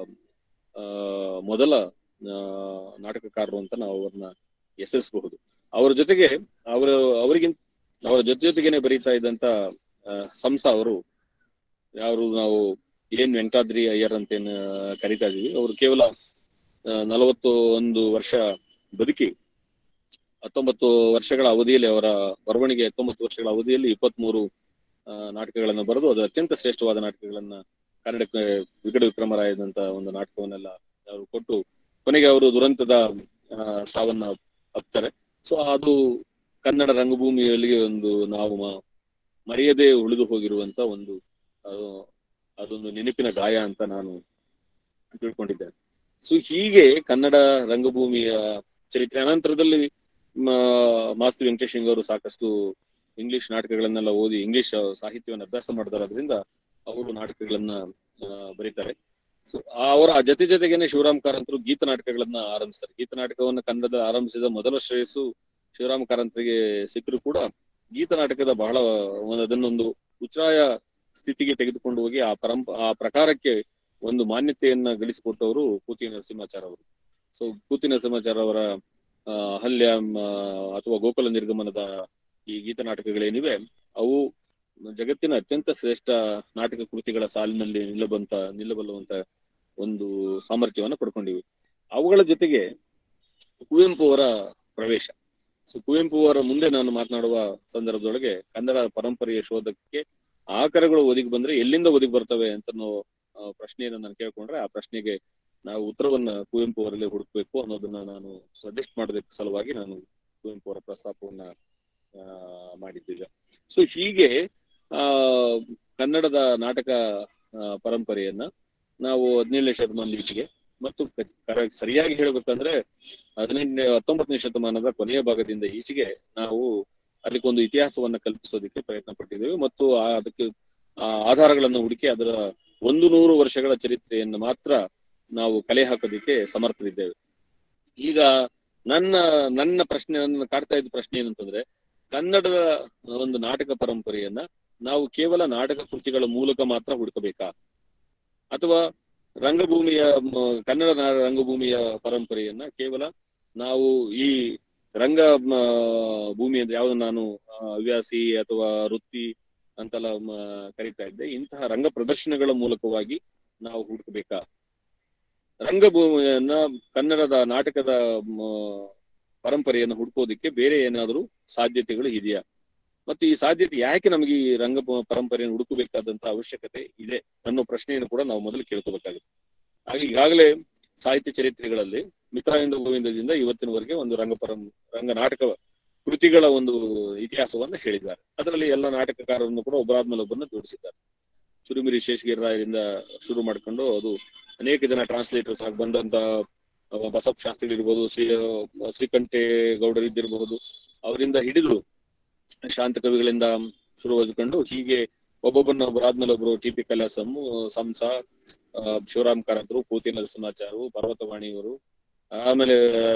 ಆ ಮೊದಲ ಆ, ನಾಟಕಕಾರರು ಅಂತ ನಾವು ಅವ್ರನ್ನ ಹೆಸರಿಸಬಹುದು ಅವರ ಜೊತೆಗೆ ಅವರ ಅವರಿಗಿಂತ ಅವರ ಜೊತೆ ಜೊತೆಗೇನೆ ಬರೀತಾ ಇದ್ದಂತ ಆ, ಸಂಸ ಅವರು ಯಾರು ನಾವು ಏನ್ ವೆಂಕಟಾದ್ರಿ ಅಯ್ಯರ್ ಅಂತ ಏನ್ ಕರಿತಾ ಇದೀವಿ ಅವರು ಕೇವಲ ಆ, ನಲವತ್ತು ಒಂದು ವರ್ಷ ಬದುಕಿ ಹತ್ತೊಂಬತ್ತು ವರ್ಷಗಳ ಅವಧಿಯಲ್ಲಿ ಅವರ ಬರವಣಿಗೆ ಹತ್ತೊಂಬತ್ತು ವರ್ಷಗಳ ಅವಧಿಯಲ್ಲಿ ಇಪ್ಪತ್ಮೂರು ಆ, ನಾಟಕಗಳನ್ನ ಬರೆದು ಅದು ಅತ್ಯಂತ ಶ್ರೇಷ್ಠವಾದ ನಾಟಕಗಳನ್ನ ಕನ್ನಡಕ್ಕೆ ವಿಕಟ ವಿಕ್ರಮರಾಯದಂತ ಒಂದು ನಾಟಕವನ್ನೆಲ್ಲ ಅವರು ಕೊಟ್ಟು ಕೊನೆಗೆ ಅವರು ದುರಂತದ ಆ, ಸಾವನ್ನ ಅಪ್ತಾರೆ ಸೊ ಅದು ಕನ್ನಡ ರಂಗಭೂಮಿಯಲ್ಲಿ ಒಂದು ನಾವು ಮ- ಮರೆಯದೆ ಉಳಿದು ಹೋಗಿರುವಂತ ಒಂದು ಅದು ಅದೊಂದು ನೆನಪಿನ ಗಾಯ ಅಂತ ನಾನು ತಿಳ್ಕೊಂಡಿದ್ದೇನೆ ಸೊ ಹೀಗೆ ಕನ್ನಡ ರಂಗಭೂಮಿಯ ಚರಿತ್ರೆ ಅನಂತರದಲ್ಲಿ ಮ- ಮಾಸ್ತಿ ವೆಂಕಟೇಶ್ ಅವರು ಸಾಕಷ್ಟು ಇಂಗ್ಲಿಷ್ ನಾಟಕಗಳನ್ನೆಲ್ಲ ಓದಿ ಇಂಗ್ಲಿಷ್ ಸಾಹಿತ್ಯವನ್ನು ಅಭ್ಯಾಸ ಮಾಡಿದಾದ್ರಿಂದ ಅವರು ನಾಟಕಗಳನ್ನ ಆ, ಬರೀತಾರೆ ಸೊ ಅವರ ಜೊತೆ ಜೊತೆಗೇನೆ ಶಿವರಾಮ್ ಕಾರಂತರು ಗೀತ ನಾಟಕಗಳನ್ನ ಆರಂಭಿಸ್ತಾರೆ ಗೀತ ನಾಟಕವನ್ನ ಕನ್ನಡದ ಆರಂಭಿಸಿದ ಮೊದಲ ಶ್ರೇಯಸ್ಸು ಶಿವರಾಮ್ ಕಾರಂತರಿಗೆ ಸಿಕ್ಕರು ಕೂಡ ಗೀತ ನಾಟಕದ ಬಹಳ ಒಂದು ಅದನ್ನೊಂದು ಉಚ್ಚಾಯ ಸ್ಥಿತಿಗೆ ತೆಗೆದುಕೊಂಡು ಹೋಗಿ ಆ ಪರಂಪ ಆ ಪ್ರಕಾರಕ್ಕೆ ಒಂದು ಮಾನ್ಯತೆಯನ್ನ ಗಳಿಸಿಕೊಟ್ಟವರು ಕೂತಿ ನರಸಿಂಹಾಚಾರ್ ಅವರು ಸೊ ಕೂತಿ ನರಸಿಂಹಾಚಾರ್ ಅವರ ಆ, ಅಹಲ್ಯ ಮ, ಅಥವಾ ಗೋಕುಲ ನಿರ್ಗಮನದ ಈ ಗೀತ ನಾಟಕಗಳೇನಿವೆ ಅವು ಜಗತ್ತಿನ ಅತ್ಯಂತ ಶ್ರೇಷ್ಠ ನಾಟಕ ಕೃತಿಗಳ ಸಾಲಿನಲ್ಲಿ ನಿಲ್ಲಬಂತ ನಿಲ್ಲಬಲ್ಲುವಂತ ಒಂದು ಸಾಮರ್ಥ್ಯವನ್ನ ಪಡ್ಕೊಂಡಿವೆ ಅವುಗಳ ಜೊತೆಗೆ ಕುವೆಂಪು ಅವರ ಪ್ರವೇಶ ಸೊ ಕುವೆಂಪು ಅವರ ಮುಂದೆ ನಾನು ಮಾತನಾಡುವ ಸಂದರ್ಭದೊಳಗೆ ಕನ್ನಡ ಪರಂಪರೆಯ ಶೋಧಕ್ಕೆ ಆಕರಗಳು ಒದಗಿ ಬಂದ್ರೆ ಎಲ್ಲಿಂದ ಒದಗಿ ಬರ್ತವೆ ಅಂತ ಅನ್ನೋ ಆ, ಪ್ರಶ್ನೆಯನ್ನ ನಾನು ಕೇಳ್ಕೊಂಡ್ರೆ ಆ ಪ್ರಶ್ನೆಗೆ ನಾವು ಉತ್ತರವನ್ನ ಕುವೆಂಪು ಅವರಲ್ಲಿ ಹುಡುಕ್ಬೇಕು ಅನ್ನೋದನ್ನ ನಾನು ಸಜೆಸ್ಟ್ ಮಾಡೋದಕ್ಕೆ ಸಲುವಾಗಿ ನಾನು ಕುವೆಂಪು ಅವರ ಪ್ರಸ್ತಾಪವನ್ನ ಆ, ಮಾಡಿದ್ದೀಗ ಸೊ ಹೀಗೆ ಆ ಕನ್ನಡದ ನಾಟಕ ಆ, ಪರಂಪರೆಯನ್ನ ನಾವು ಹದಿನೇಳನೇ ಶತಮಾನದ ಈಚೆಗೆ ಮತ್ತು ಕ- ಕರ- ಸರಿಯಾಗಿ ಹೇಳ್ಬೇಕಂದ್ರೆ ಹದಿನೆಂಟನೇ ಹತ್ತೊಂಬತ್ತನೇ ಶತಮಾನದ ಕೊನೆಯ ಭಾಗದಿಂದ ಈಚೆಗೆ ನಾವು ಅದಕ್ಕೊಂದು ಇತಿಹಾಸವನ್ನ ಕಲ್ಪಿಸೋದಕ್ಕೆ ಪ್ರಯತ್ನ ಪಟ್ಟಿದ್ದೇವೆ ಮತ್ತು ಆ ಅದಕ್ಕೆ ಆ, ಆಧಾರಗಳನ್ನು ಹುಡುಕಿ ಅದರ ಒಂದು ನೂರು ವರ್ಷಗಳ ಚರಿತ್ರೆಯನ್ನು ಮಾತ್ರ ನಾವು ಕಲೆ ಹಾಕೋದಿಕ್ಕೆ ಸಮರ್ಥರಿದ್ದೇವೆ ಈಗ ನನ್ನ ನನ್ನ ಪ್ರಶ್ನೆ ನನ್ನ ಕಾಡ್ತಾ ಇದ್ದ ಪ್ರಶ್ನೆ ಏನಂತಂದ್ರೆ ಕನ್ನಡದ ಒಂದು ನಾಟಕ ಪರಂಪರೆಯನ್ನ ನಾವು ಕೇವಲ ನಾಟಕ ಕೃತಿಗಳ ಮೂಲಕ ಮಾತ್ರ ಹುಡುಕಬೇಕಾ ಅಥವಾ ರಂಗಭೂಮಿಯ ಮ, ಕನ್ನಡ ನಾ- ರಂಗಭೂಮಿಯ ಪರಂಪರೆಯನ್ನ ಕೇವಲ ನಾವು ಈ ರಂಗ ಮ, ಭೂಮಿ ಅಂದ್ರೆ ಯಾವ್ದು ನಾನು ಆ, ಹವ್ಯಾಸಿ ಅಥವಾ ವೃತ್ತಿ ಅಂತೆಲ್ಲ ಮ, ಕರಿತಾ ಇದ್ದೆ ಇಂತಹ ರಂಗ ಪ್ರದರ್ಶನಗಳ ಮೂಲಕವಾಗಿ ನಾವು ಹುಡುಕಬೇಕಾ ರಂಗಭೂಮಿಯನ್ನ ಕನ್ನಡದ ನಾಟಕದ ಮ, ಪರಂಪರೆಯನ್ನು ಹುಡುಕೋದಿಕ್ಕೆ ಬೇರೆ ಏನಾದರೂ ಸಾಧ್ಯತೆಗಳು ಇದೆಯಾ ಮತ್ತು ಈ ಸಾಧ್ಯತೆ ಯಾಕೆ ನಮಗೆ ಈ ರಂಗ ಪ- ಪರಂಪರೆಯನ್ನು ಹುಡುಕಬೇಕಾದಂತ ಅವಶ್ಯಕತೆ ಇದೆ ಅನ್ನೋ ಪ್ರಶ್ನೆಯನ್ನು ಕೂಡ ನಾವು ಮೊದಲು ಕೇಳ್ಕೋಬೇಕಾಗುತ್ತೆ ಹಾಗೆ ಈಗಾಗಲೇ ಸಾಹಿತ್ಯ ಚರಿತ್ರೆಗಳಲ್ಲಿ ಮಿತ್ರಾನಂದ ಗೋವಿಂದದಿಂದ ಇವತ್ತಿನವರೆಗೆ ಒಂದು ರಂಗ ಪರಂ ರಂಗ ನಾಟಕ ಕೃತಿಗಳ ಒಂದು ಇತಿಹಾಸವನ್ನ ಹೇಳಿದ್ದಾರೆ ಅದರಲ್ಲಿ ಎಲ್ಲ ನಾಟಕಕಾರರನ್ನು ಕೂಡ ಒಬ್ಬರಾದ್ಮೇಲೆ ಒಬ್ಬರನ್ನ ಜೋಡಿಸಿದ್ದಾರೆ ಸುರಿಮಿರಿ ಶೇಷಗಿರಿರಾಯರಿಂದ ಶುರು ಮಾಡ್ಕೊಂಡು ಅದು ಅನೇಕ ಜನ ಟ್ರಾನ್ಸ್ಲೇಟರ್ಸ್ ಆಗಿ ಬಂದಂತ ಅಹ್, ಬಸಪ್ಪ ಶಾಸ್ತ್ರಿ ಇರ್ಬೋದು ಶ್ರೀ ಅಹ್, ಶ್ರೀಕಂಠೇಗೌಡರು ಇದ್ದಿರ್ಬಹುದು ಅವರಿಂದ ಹಿಡಿದು ಶಾಂತ ಕವಿಗಳಿಂದ ಶುರುವಸ್ಕೊಂಡು ಹೀಗೆ ಒಬ್ಬೊಬ್ಬರನ್ನ ಒಬ್ಬರಾದ್ಮೇಲೆ ಒಬ್ರು ಟಿ ಪಿ ಕೈಲಾಸಂ ಸಂಸ ಆ, ಶಿವರಾಮ್ ಕಾರಂತರು ಕೋತಿ ನರಸಿಂಹಾಚಾರ್ಯರು ಪರ್ವತವಾಣಿಯವರು ಆಮೇಲೆ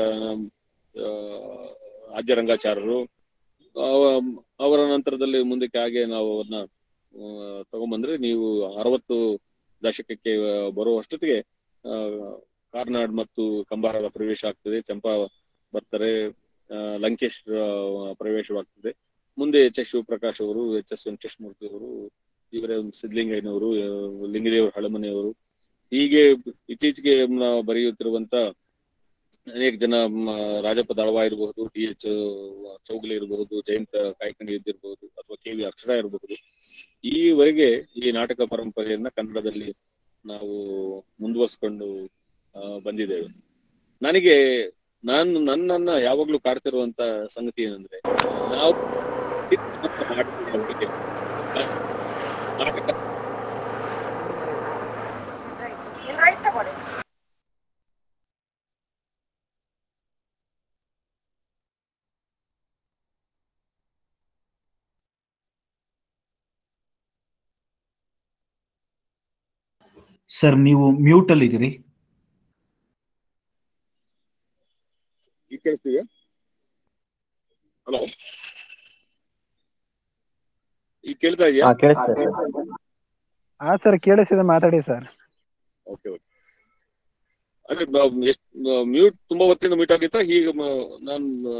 ಆ, ಆದ್ಯ ರಂಗಾಚಾರ್ಯರು ಅವ- ಅವರ ನಂತರದಲ್ಲಿ ಮುಂದಕ್ಕೆ ಹಾಗೆ ನಾವು ಅವ್ರನ್ನ ಆ, ತಗೊಂಬಂದ್ರೆ ನೀವು ಅರವತ್ತು ದಶಕಕ್ಕೆ ಆ, ಬರುವಷ್ಟೊತ್ತಿಗೆ ಆ, ಕಾರ್ನಾಡ್ ಮತ್ತು ಕಂಬಾರದ ಪ್ರವೇಶ ಆಗ್ತದೆ ಚಂಪಾ ಬರ್ತಾರೆ ಆ, ಲಂಕೇಶ್ ಆ, ಪ್ರವೇಶವಾಗ್ತದೆ ಮುಂದೆ ಎಚ್ ಎಸ್ ಶಿವಪ್ರಕಾಶ್ ಅವರು ಎಚ್ ಎಸ್ ವೆಂಕಟೇಶ್ಮೂರ್ತಿ ಅವರು ಇವರೇ ಸಿದ್ಧಲಿಂಗಯ್ಯನವರು ಆ, ಲಿಂಗದೇವರ ಹಳಮನೆಯವರು ಹೀಗೆ ಇತ್ತೀಚೆಗೆ ನಾವು ಬರೆಯುತ್ತಿರುವಂತ ಅನೇಕ ಜನ ಮ, ರಾಜಪ್ಪ ದಳವಾ ಇರಬಹುದು ಡಿ ಎಚ್ ಚೌಗಲೆ ಇರಬಹುದು ಜಯಂತ ಕಾಯ್ಕಣಿ ಇದ್ದಿರಬಹುದು ಅಥವಾ ಕೆ ವಿ ಅಕ್ಷರ ಇರಬಹುದು ಈವರೆಗೆ ಈ ನಾಟಕ ಪರಂಪರೆಯನ್ನ ಕನ್ನಡದಲ್ಲಿ ನಾವು ಮುಂದುವರ್ಸ್ಕೊಂಡು ಆ, ಬಂದಿದ್ದೇವೆ ನನಗೆ ನಾನು ನನ್ನನ್ನ ಯಾವಾಗ್ಲೂ ಕಾಡ್ತಿರುವಂತ ಸಂಗತಿ ಏನಂದ್ರೆ ನಾವು ನಾಟಕಗಳ ಬಗ್ಗೆ ನಾಟಕ ಸರ್ ನೀವು ಮ್ಯೂಟ್ ಅಲ್ಲಿ ಇದ್ದೀರಿ ಈಗ ಕೇಳಿಸ್ತೀವಿ ಹಲೋ ಈಗ ಕೇಳ್ತಾ ಇದೆಯಾ ಹಾ ಕೇಳಿಸ್ತದೆ ಹಾ ಸರ್ ಕೇಳಿಸಿದೆ ಮಾತಾಡಿ ಸರ್ ಓಕೆ ಓಕೆ ಅಂದ್ರೆ ಎಷ್ಟು ಮ್ಯೂಟ್ ತುಂಬಾ ಹೊತ್ತಿಂದ ಮ್ಯೂಟ್ ಆಗಿತ್ತಾ ಹೀಗೆ ಮ- ನಾನು ಆ,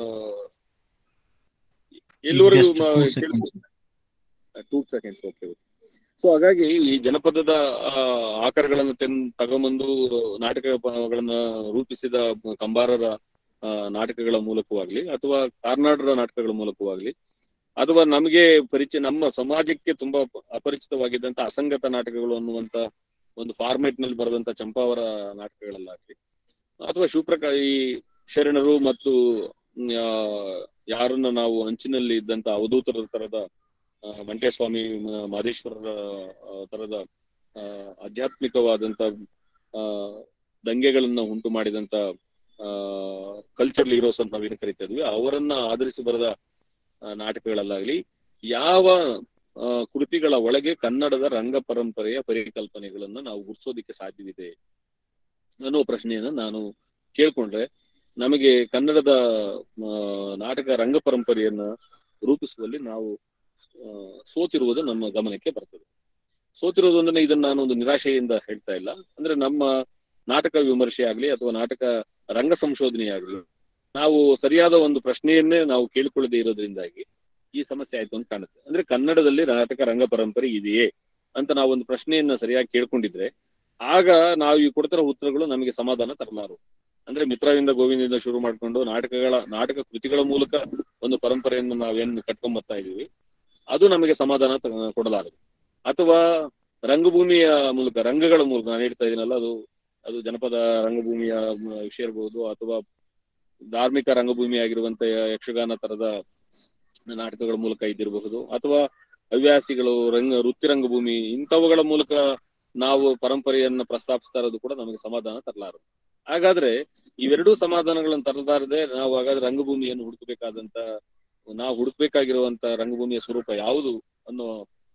ಎಲ್ಲಿವರೆಗೂ Just two seconds. Two seconds okay so ಹಾಗಾಗಿ ಈ ಜನಪದದ ಆ, ಆಕಾರಗಳನ್ನು ತೆನ್ ತಗೊಂಬಂದು ನಾಟಕಗಳನ್ನ ರೂಪಿಸಿದ ಕಂಬಾರರ ಆ, ನಾಟಕಗಳ ಮೂಲಕವಾಗ್ಲಿ ಅಥವಾ ಕಾರ್ನಾಡರ ನಾಟಕಗಳ ಮೂಲಕವಾಗ್ಲಿ ಅಥವಾ ನಮಗೆ ಪರಿಚಯ ನಮ್ಮ ಸಮಾಜಕ್ಕೆ ತುಂಬಾ ಅಪರಿಚಿತವಾಗಿದ್ದಂತ ಅಸಂಗತ ನಾಟಕಗಳು ಅನ್ನುವಂತ ಒಂದು ಫಾರ್ಮೆಟ್ ನಲ್ಲಿ ಬರೆದಂತ ಚಂಪಾವರ ನಾಟಕಗಳಲ್ಲಾಗ್ಲಿ ಅಥವಾ ಶಿವಪ್ರಕಾಶ್ ಈ ಶರಣರು ಮತ್ತು ಮ್, ಆ, ಯಾರನ್ನ ನಾವು ಅಂಚಿನಲ್ಲಿ ಇದ್ದಂತ ಅವಧೂತರ ತರದ ಆ, ಮಂಟೇಸ್ವಾಮಿ ಮ- ಮಾದೇಶ್ವರರ ಆ, ತರದ ಆ, ಆಧ್ಯಾತ್ಮಿಕವಾದಂತ ಆ, ದಂಗೆಗಳನ್ನ ಉಂಟು ಮಾಡಿದಂತ ಕಲ್ಚರಲ್ ಹೀರೋಸ್ ಅಂತ ನಾವೇನು ಕರಿತಾ ಇದ್ವಿ ಅವರನ್ನ ಆಧರಿಸಿ ಬರೆದ ಆ, ನಾಟಕಗಳಲ್ಲಾಗ್ಲಿ ಯಾವ ಆ, ಕೃತಿಗಳ ಒಳಗೆ ಕನ್ನಡದ ರಂಗ ಪರಂಪರೆಯ ಪರಿಕಲ್ಪನೆಗಳನ್ನ ನಾವು ಗುರ್ಸೋದಿಕ್ಕೆ ಸಾಧ್ಯವಿದೆ ಅನ್ನೋ ಪ್ರಶ್ನೆಯನ್ನ ನಾನು ಕೇಳ್ಕೊಂಡ್ರೆ ನಮಗೆ ಕನ್ನಡದ ಆ, ನಾಟಕ ರಂಗ ಪರಂಪರೆಯನ್ನ ರೂಪಿಸುವಲ್ಲಿ ನಾವು ಆ, ಸೋತಿರುವುದು ನಮ್ಮ ಗಮನಕ್ಕೆ ಬರ್ತದೆ ಸೋತಿರೋದು ಅಂದ್ರೆ ಇದನ್ನ ನಾನು ಒಂದು ನಿರಾಶೆಯಿಂದ ಹೇಳ್ತಾ ಇಲ್ಲ ಅಂದ್ರೆ ನಮ್ಮ ನಾಟಕ ವಿಮರ್ಶೆ ಆಗ್ಲಿ ಅಥವಾ ನಾಟಕ ರಂಗ ಸಂಶೋಧನೆ ಆಗ್ಲಿ ನಾವು ಸರಿಯಾದ ಒಂದು ಪ್ರಶ್ನೆಯನ್ನೇ ನಾವು ಕೇಳಿಕೊಳ್ಳದೆ ಇರೋದ್ರಿಂದಾಗಿ ಈ ಸಮಸ್ಯೆ ಆಯ್ತು ಅಂತ ಕಾಣುತ್ತೆ ಅಂದ್ರೆ ಕನ್ನಡದಲ್ಲಿ ನಾಟಕ ರಂಗ ಪರಂಪರೆ ಇದೆಯೇ ಅಂತ ನಾವು ಒಂದು ಪ್ರಶ್ನೆಯನ್ನ ಸರಿಯಾಗಿ ಕೇಳ್ಕೊಂಡಿದ್ರೆ ಆಗ ನಾವು ಈ ಕೊಡ್ತಿರೋ ಉತ್ತರಗಳು ನಮಗೆ ಸಮಾಧಾನ ತರಲಾರು ಅಂದ್ರೆ ಮಿತ್ರವಿಂದ ಗೋವಿಂದಿಂದ ಶುರು ಮಾಡ್ಕೊಂಡು ನಾಟಕಗಳ ನಾಟಕ ಕೃತಿಗಳ ಮೂಲಕ ಒಂದು ಪರಂಪರೆಯನ್ನು ನಾವೇನು ಕಟ್ಕೊಂಡ್ ಬರ್ತಾ ಇದೀವಿ ಅದು ನಮಗೆ ಸಮಾಧಾನ ತ- ಕೊಡಲಾರದು ಅಥವಾ ರಂಗಭೂಮಿಯ ಮೂಲಕ ರಂಗಗಳ ಮೂಲಕ ನಾನು ಹೇಳ್ತಾ ಇದೀನಲ್ಲ ಅದು ಅದು ಜನಪದ ರಂಗಭೂಮಿಯ ಮ, ವಿಷಯ ಇರಬಹುದು ಅಥವಾ ಧಾರ್ಮಿಕ ರಂಗಭೂಮಿ ಆಗಿರುವಂತ ಯಕ್ಷಗಾನ ತರದ ನಾಟಕಗಳ ಮೂಲಕ ಇದ್ದಿರಬಹುದು ಅಥವಾ ಹವ್ಯಾಸಿಗಳು ರಂಗ ವೃತ್ತಿ ರಂಗಭೂಮಿ ಇಂಥವುಗಳ ಮೂಲಕ ನಾವು ಪರಂಪರೆಯನ್ನ ಪ್ರಸ್ತಾಪಿಸ್ತಾ ಇರೋದು ಕೂಡ ನಮಗೆ ಸಮಾಧಾನ ತರಲಾರದು ಹಾಗಾದ್ರೆ ಇವೆರಡೂ ಸಮಾಧಾನಗಳನ್ನು ತರಲಾರದೆ ನಾವು ಹಾಗಾದ್ರೆ ರಂಗಭೂಮಿಯನ್ನು ಹುಡುಕಬೇಕಾದಂತ ನಾವು ಹುಡುಕ್ಬೇಕಾಗಿರುವಂತ ರಂಗಭೂಮಿಯ ಸ್ವರೂಪ ಯಾವುದು ಅನ್ನೋ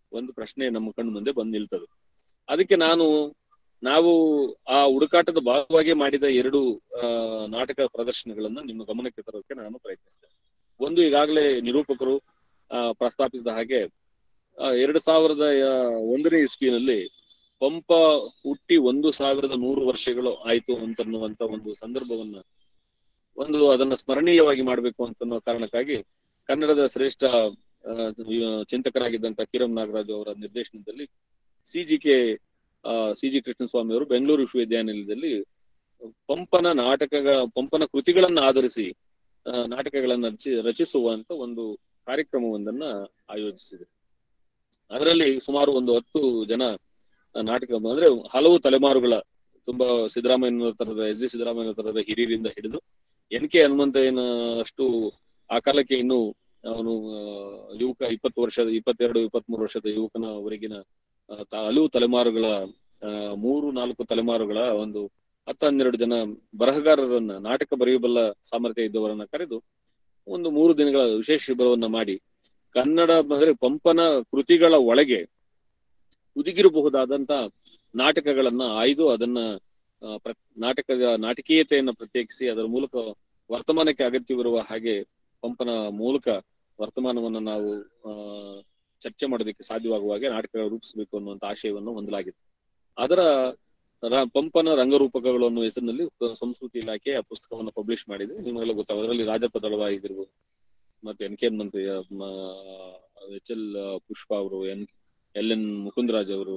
ಒಂದು ಪ್ರಶ್ನೆ ನಮ್ಮ ಕಣ್ಣು ಮುಂದೆ ಬಂದು ನಿಲ್ತದೆ ಅದಕ್ಕೆ ನಾನು ನಾವು ಆ ಹುಡುಕಾಟದ ಭಾಗವಾಗಿ ಮಾಡಿದ ಎರಡು ಆ ನಾಟಕ ಪ್ರದರ್ಶನಗಳನ್ನ ನಿಮ್ಮ ಗಮನಕ್ಕೆ ತರೋಕೆ ನಾನು ಪ್ರಯತ್ನಿಸ್ತೇನೆ ಒಂದು ಈಗಾಗಲೇ ನಿರೂಪಕರು ಆ ಪ್ರಸ್ತಾಪಿಸಿದ ಹಾಗೆ ಆ, ಎರಡು ಸಾವಿರದ ಆ, ಒಂದನೇ ಇಸ್ವಿನಲ್ಲಿ ಪಂಪ ಹುಟ್ಟಿ ಒಂದು ಸಾವಿರದ ನೂರು ವರ್ಷಗಳು ಆಯ್ತು ಅಂತನ್ನುವಂತ ಒಂದು ಸಂದರ್ಭವನ್ನ ಒಂದು ಅದನ್ನ ಸ್ಮರಣೀಯವಾಗಿ ಮಾಡಬೇಕು ಅಂತನ್ನೋ ಕಾರಣಕ್ಕಾಗಿ ಕನ್ನಡದ ಶ್ರೇಷ್ಠ ಆ, ಚಿಂತಕರಾಗಿದ್ದಂತ ಕಿರಂ ನಾಗರಾಜು ಅವರ ನಿರ್ದೇಶನದಲ್ಲಿ C G K C G Krishnaswamy ಅವರು ಬೆಂಗಳೂರು ವಿಶ್ವವಿದ್ಯಾನಿಲಯದಲ್ಲಿ ಪಂಪನ ನಾಟಕಗಳ ಪಂಪನ ಕೃತಿಗಳನ್ನ ಆಧರಿಸಿ ಆ, ನಾಟಕಗಳನ್ನ ರಚಿ ರಚಿಸುವಂತ ಒಂದು ಕಾರ್ಯಕ್ರಮವೊಂದನ್ನ ಆಯೋಜಿಸಿದೆ ಅದರಲ್ಲಿ ಸುಮಾರು ಒಂದು ಹತ್ತು ಜನ ಆ, ನಾಟಕ ಅಂದ್ರೆ ಹಲವು ತಲೆಮಾರುಗಳ ತುಂಬಾ ಸಿದ್ದರಾಮಯ್ಯ ತರದ ಎಸ್ ಜಿ ಸಿದ್ದರಾಮಯ್ಯ ತರದ ಹಿರಿಯರಿಂದ ಹಿಡಿದು ಎನ್ ಕೆ ಹನುಮಂತಯ್ಯನ ಅಷ್ಟು ಆ ಕಾಲಕ್ಕೆ ಇನ್ನು ಅವನು ಆ, ಯುವಕ ಇಪ್ಪತ್ತು ವರ್ಷದ ಇಪ್ಪತ್ತೆರಡು ಇಪ್ಪತ್ಮೂರು ವರ್ಷದ ಯುವಕನವರೆಗಿನ ಆ, ತ- ಹಲವು ತಲೆಮಾರುಗಳ ಆ, ಮೂರು ನಾಲ್ಕು ತಲೆಮಾರುಗಳ ಒಂದು ಹತ್ತು ಹನ್ನೆರಡು ಜನ ಬರಹಗಾರರನ್ನ ನಾಟಕ ಬರೆಯಬಲ್ಲ ಸಾಮರ್ಥ್ಯ ಇದ್ದವರನ್ನ ಕರೆದು ಒಂದು ಮೂರು ದಿನಗಳ ವಿಶೇಷ ಶಿಬಿರವನ್ನ ಮಾಡಿ ಕನ್ನಡ ಅಂದ್ರೆ ಪಂಪನ ಕೃತಿಗಳ ಒಳಗೆ ಹುದುಗಿರಬಹುದಾದಂತ ನಾಟಕಗಳನ್ನ ಆಯ್ದು ಅದನ್ನ ಆ, ಪ್ರ- ನಾಟಕದ ನಾಟಕೀಯತೆಯನ್ನ ಪ್ರತ್ಯೇಕಿಸಿ ಅದರ ಮೂಲಕ ವರ್ತಮಾನಕ್ಕೆ ಅಗತ್ಯವಿರುವ ಹಾಗೆ ಪಂಪನ ಮೂಲಕ ವರ್ತಮಾನವನ್ನ ನಾವು ಆ ಚರ್ಚೆ ಮಾಡೋದಕ್ಕೆ ಸಾಧ್ಯವಾಗುವ ಹಾಗೆ ನಾಟಕಗಳು ರೂಪಿಸಬೇಕು ಅನ್ನುವಂತ ಆಶಯವನ್ನು ಹೊಂದಲಾಗಿದೆ ಅದರ ರ- ಪಂಪನ ರಂಗರೂಪಕಗಳು ಅನ್ನೋ ಹೆಸರಿನಲ್ಲಿ ಕ- ಸಂಸ್ಕೃತಿ ಇಲಾಖೆ ಆ ಪುಸ್ತಕವನ್ನು ಪಬ್ಲಿಷ್ ಮಾಡಿದೆ ನಿಮಗೆಲ್ಲ ಗೊತ್ತಾಗ ಅದರಲ್ಲಿ ರಾಜಪ್ಪ ದಳವಾಯಿ ಇರ್ಬೋದು ಮತ್ತೆ N K Hanumantha H L Pushpa ಅವರು ಎನ್ ಎಲ್ ಎನ್ ಮುಕುಂದರಾಜ್ ಅವರು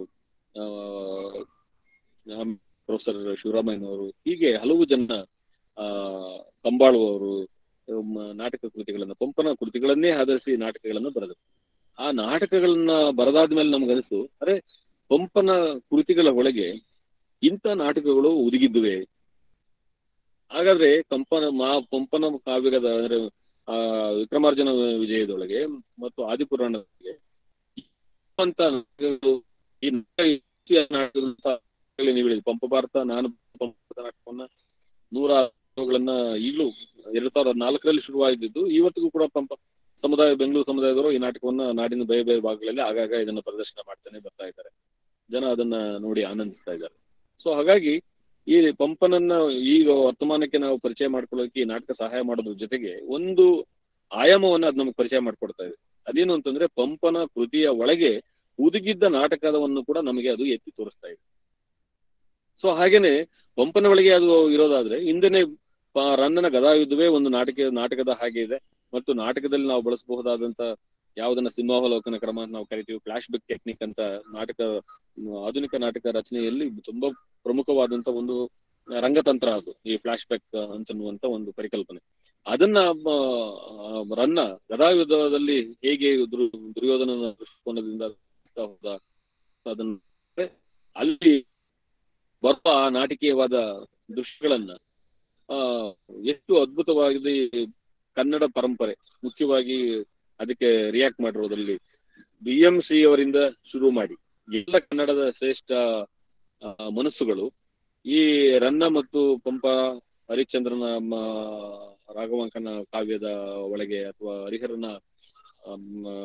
ಪ್ರೊಫೆಸರ್ ಶಿವರಾಮಯ್ಯನವರು ಹೀಗೆ ಹಲವು ಜನ ಆ ಕಂಬಾಳು ಅವರು ಮ- ನಾಟಕ ಕೃತಿಗಳನ್ನ ಪಂಪನ ಕೃತಿಗಳನ್ನೇ ಆಧರಿಸಿ ನಾಟಕಗಳನ್ನ ಬರೆದರು ಆ ನಾಟಕಗಳನ್ನ ಬರದಾದ್ಮೇಲೆ ನಮ್ಗನಿಸ್ತು ಅರೆ ಪಂಪನ ಕೃತಿಗಳ ಒಳಗೆ ಇಂಥ ನಾಟಕಗಳು ಹುದುಗಿದ್ದುವೆ ಹಾಗಾದ್ರೆ ಕಂಪನ ಮಾ ಪಂಪನ ಕಾವ್ಯದ ಅಂದ್ರೆ ಆ ವಿಕ್ರಮಾರ್ಜುನ ವಿಜಯದೊಳಗೆ ಮತ್ತು ಆದಿಪುರಾಣದೊಳಗೆ ಅಂತ ನಾಟಕಗಳು ಈ ನಾಟಕ ನಾಟಕದಂತ ಆಗಲೇ ನೀವು ಹೇಳಿದ್ರಿ ಪಂಪ ಭಾರತ ನಾನು ಪಂಪದ ನಾಟಕವನ್ನ ನೂರ ಗಳನ್ನ ಈಗಲೂ ಎರಡ್ ಸಾವಿರದ ನಾಲ್ಕರಲ್ಲಿ ಶುರುವಾಗಿದ್ದು ಇವತ್ತಿಗೂ ಕೂಡ ಪಂಪ ಸಮುದಾಯ ಬೆಂಗಳೂರು ಸಮುದಾಯದವರು ಈ ನಾಟಕವನ್ನ ನಾಡಿನ ಬೇರೆ ಬೇರೆ ಭಾಗಗಳಲ್ಲಿ ಆಗಾಗ ಇದನ್ನ ಪ್ರದರ್ಶನ ಮಾಡ್ತಾನೆ ಬರ್ತಾ ಇದ್ದಾರೆ ಜನ ಅದನ್ನ ನೋಡಿ ಆನಂದಿಸ್ತಾ ಇದ್ದಾರೆ ಸೊ ಹಾಗಾಗಿ ಈ ಪಂಪನನ್ನ ಈಗ ವರ್ತಮಾನಕ್ಕೆ ನಾವು ಪರಿಚಯ ಮಾಡ್ಕೊಳ್ಳೋಕೆ ಈ ನಾಟಕ ಸಹಾಯ ಮಾಡೋದ್ರ ಜೊತೆಗೆ ಒಂದು ಆಯಾಮವನ್ನ ಅದು ನಮಗೆ ಪರಿಚಯ ಮಾಡ್ಕೊಡ್ತಾ ಇದೆ ಅದೇನು ಅಂತಂದ್ರೆ ಪಂಪನ ಕೃತಿಯ ಒಳಗೆ ಹುದುಗಿದ್ದ ನಾಟಕವನ್ನು ಕೂಡ ನಮಗೆ ಅದು ಎತ್ತಿ ತೋರಿಸ್ತಾ ಇದೆ ಸೊ ಹಾಗೇನೆ ಪಂಪನ ಒಳಗೆ ಅದು ಇರೋದಾದ್ರೆ ಹಿಂದೆನೆ ಪ- ರನ್ನನ ಗದಾಯುದ್ಧವೇ ಒಂದು ನಾಟಕ ನಾಟಕದ ಹಾಗೆ ಇದೆ ಮತ್ತು ನಾಟಕದಲ್ಲಿ ನಾವು ಬಳಸಬಹುದಾದಂತ ಯಾವುದನ್ನ ಸಿಂಹಾವಲೋಕನ ಕ್ರಮ ಅಂತ ನಾವು ಕರಿತೀವಿ ಫ್ಲಾಶ್ ಬ್ಯಾಕ್ ಟೆಕ್ನಿಕ್ ಅಂತ ನಾಟಕ ಮ್, ಆಧುನಿಕ ನಾಟಕ ರಚನೆಯಲ್ಲಿ ತುಂಬಾ ಪ್ರಮುಖವಾದಂತ ಒಂದು ರಂಗತಂತ್ರ ಅದು ಈ ಫ್ಲಾಶ್ ಬ್ಯಾಕ್ ಅಂತನ್ನುವಂತ ಒಂದು ಪರಿಕಲ್ಪನೆ ಅದನ್ನ ಮ, ಆ, ರನ್ನ ಗದಾಯುದ್ಧದಲ್ಲಿ ಹೇಗೆ ದುರ್- ದುರ್ಯೋಧನನ ದೃಷ್ಟಿಕೋನದಿಂದ ಹೋದ ಅದನ್ನ ಅಲ್ಲಿ ಬರುವ ಆ ನಾಟಕೀಯವಾದ ದೃಶ್ಯಗಳನ್ನ ಆ ಎಷ್ಟು ಅದ್ಭುತವಾಗಿದೆ ಕನ್ನಡ ಪರಂಪರೆ ಮುಖ್ಯವಾಗಿ ಅದಕ್ಕೆ ರಿಯಾಕ್ಟ್ ಮಾಡಿರೋದ್ರಲ್ಲಿ ಬಿ ಎಂ ಸಿ ಅವರಿಂದ ಶುರು ಮಾಡಿ ಎಲ್ಲ ಕನ್ನಡದ ಶ್ರೇಷ್ಠ ಆ, ಮನಸ್ಸುಗಳು ಈ ರನ್ನ ಮತ್ತು ಪಂಪ ಹರಿಶ್ಚಂದ್ರನ ಮ, ರಾಘವಾಂಕನ ಕಾವ್ಯದ ಒಳಗೆ ಅಥವಾ ಹರಿಹರನ ಅಮ್,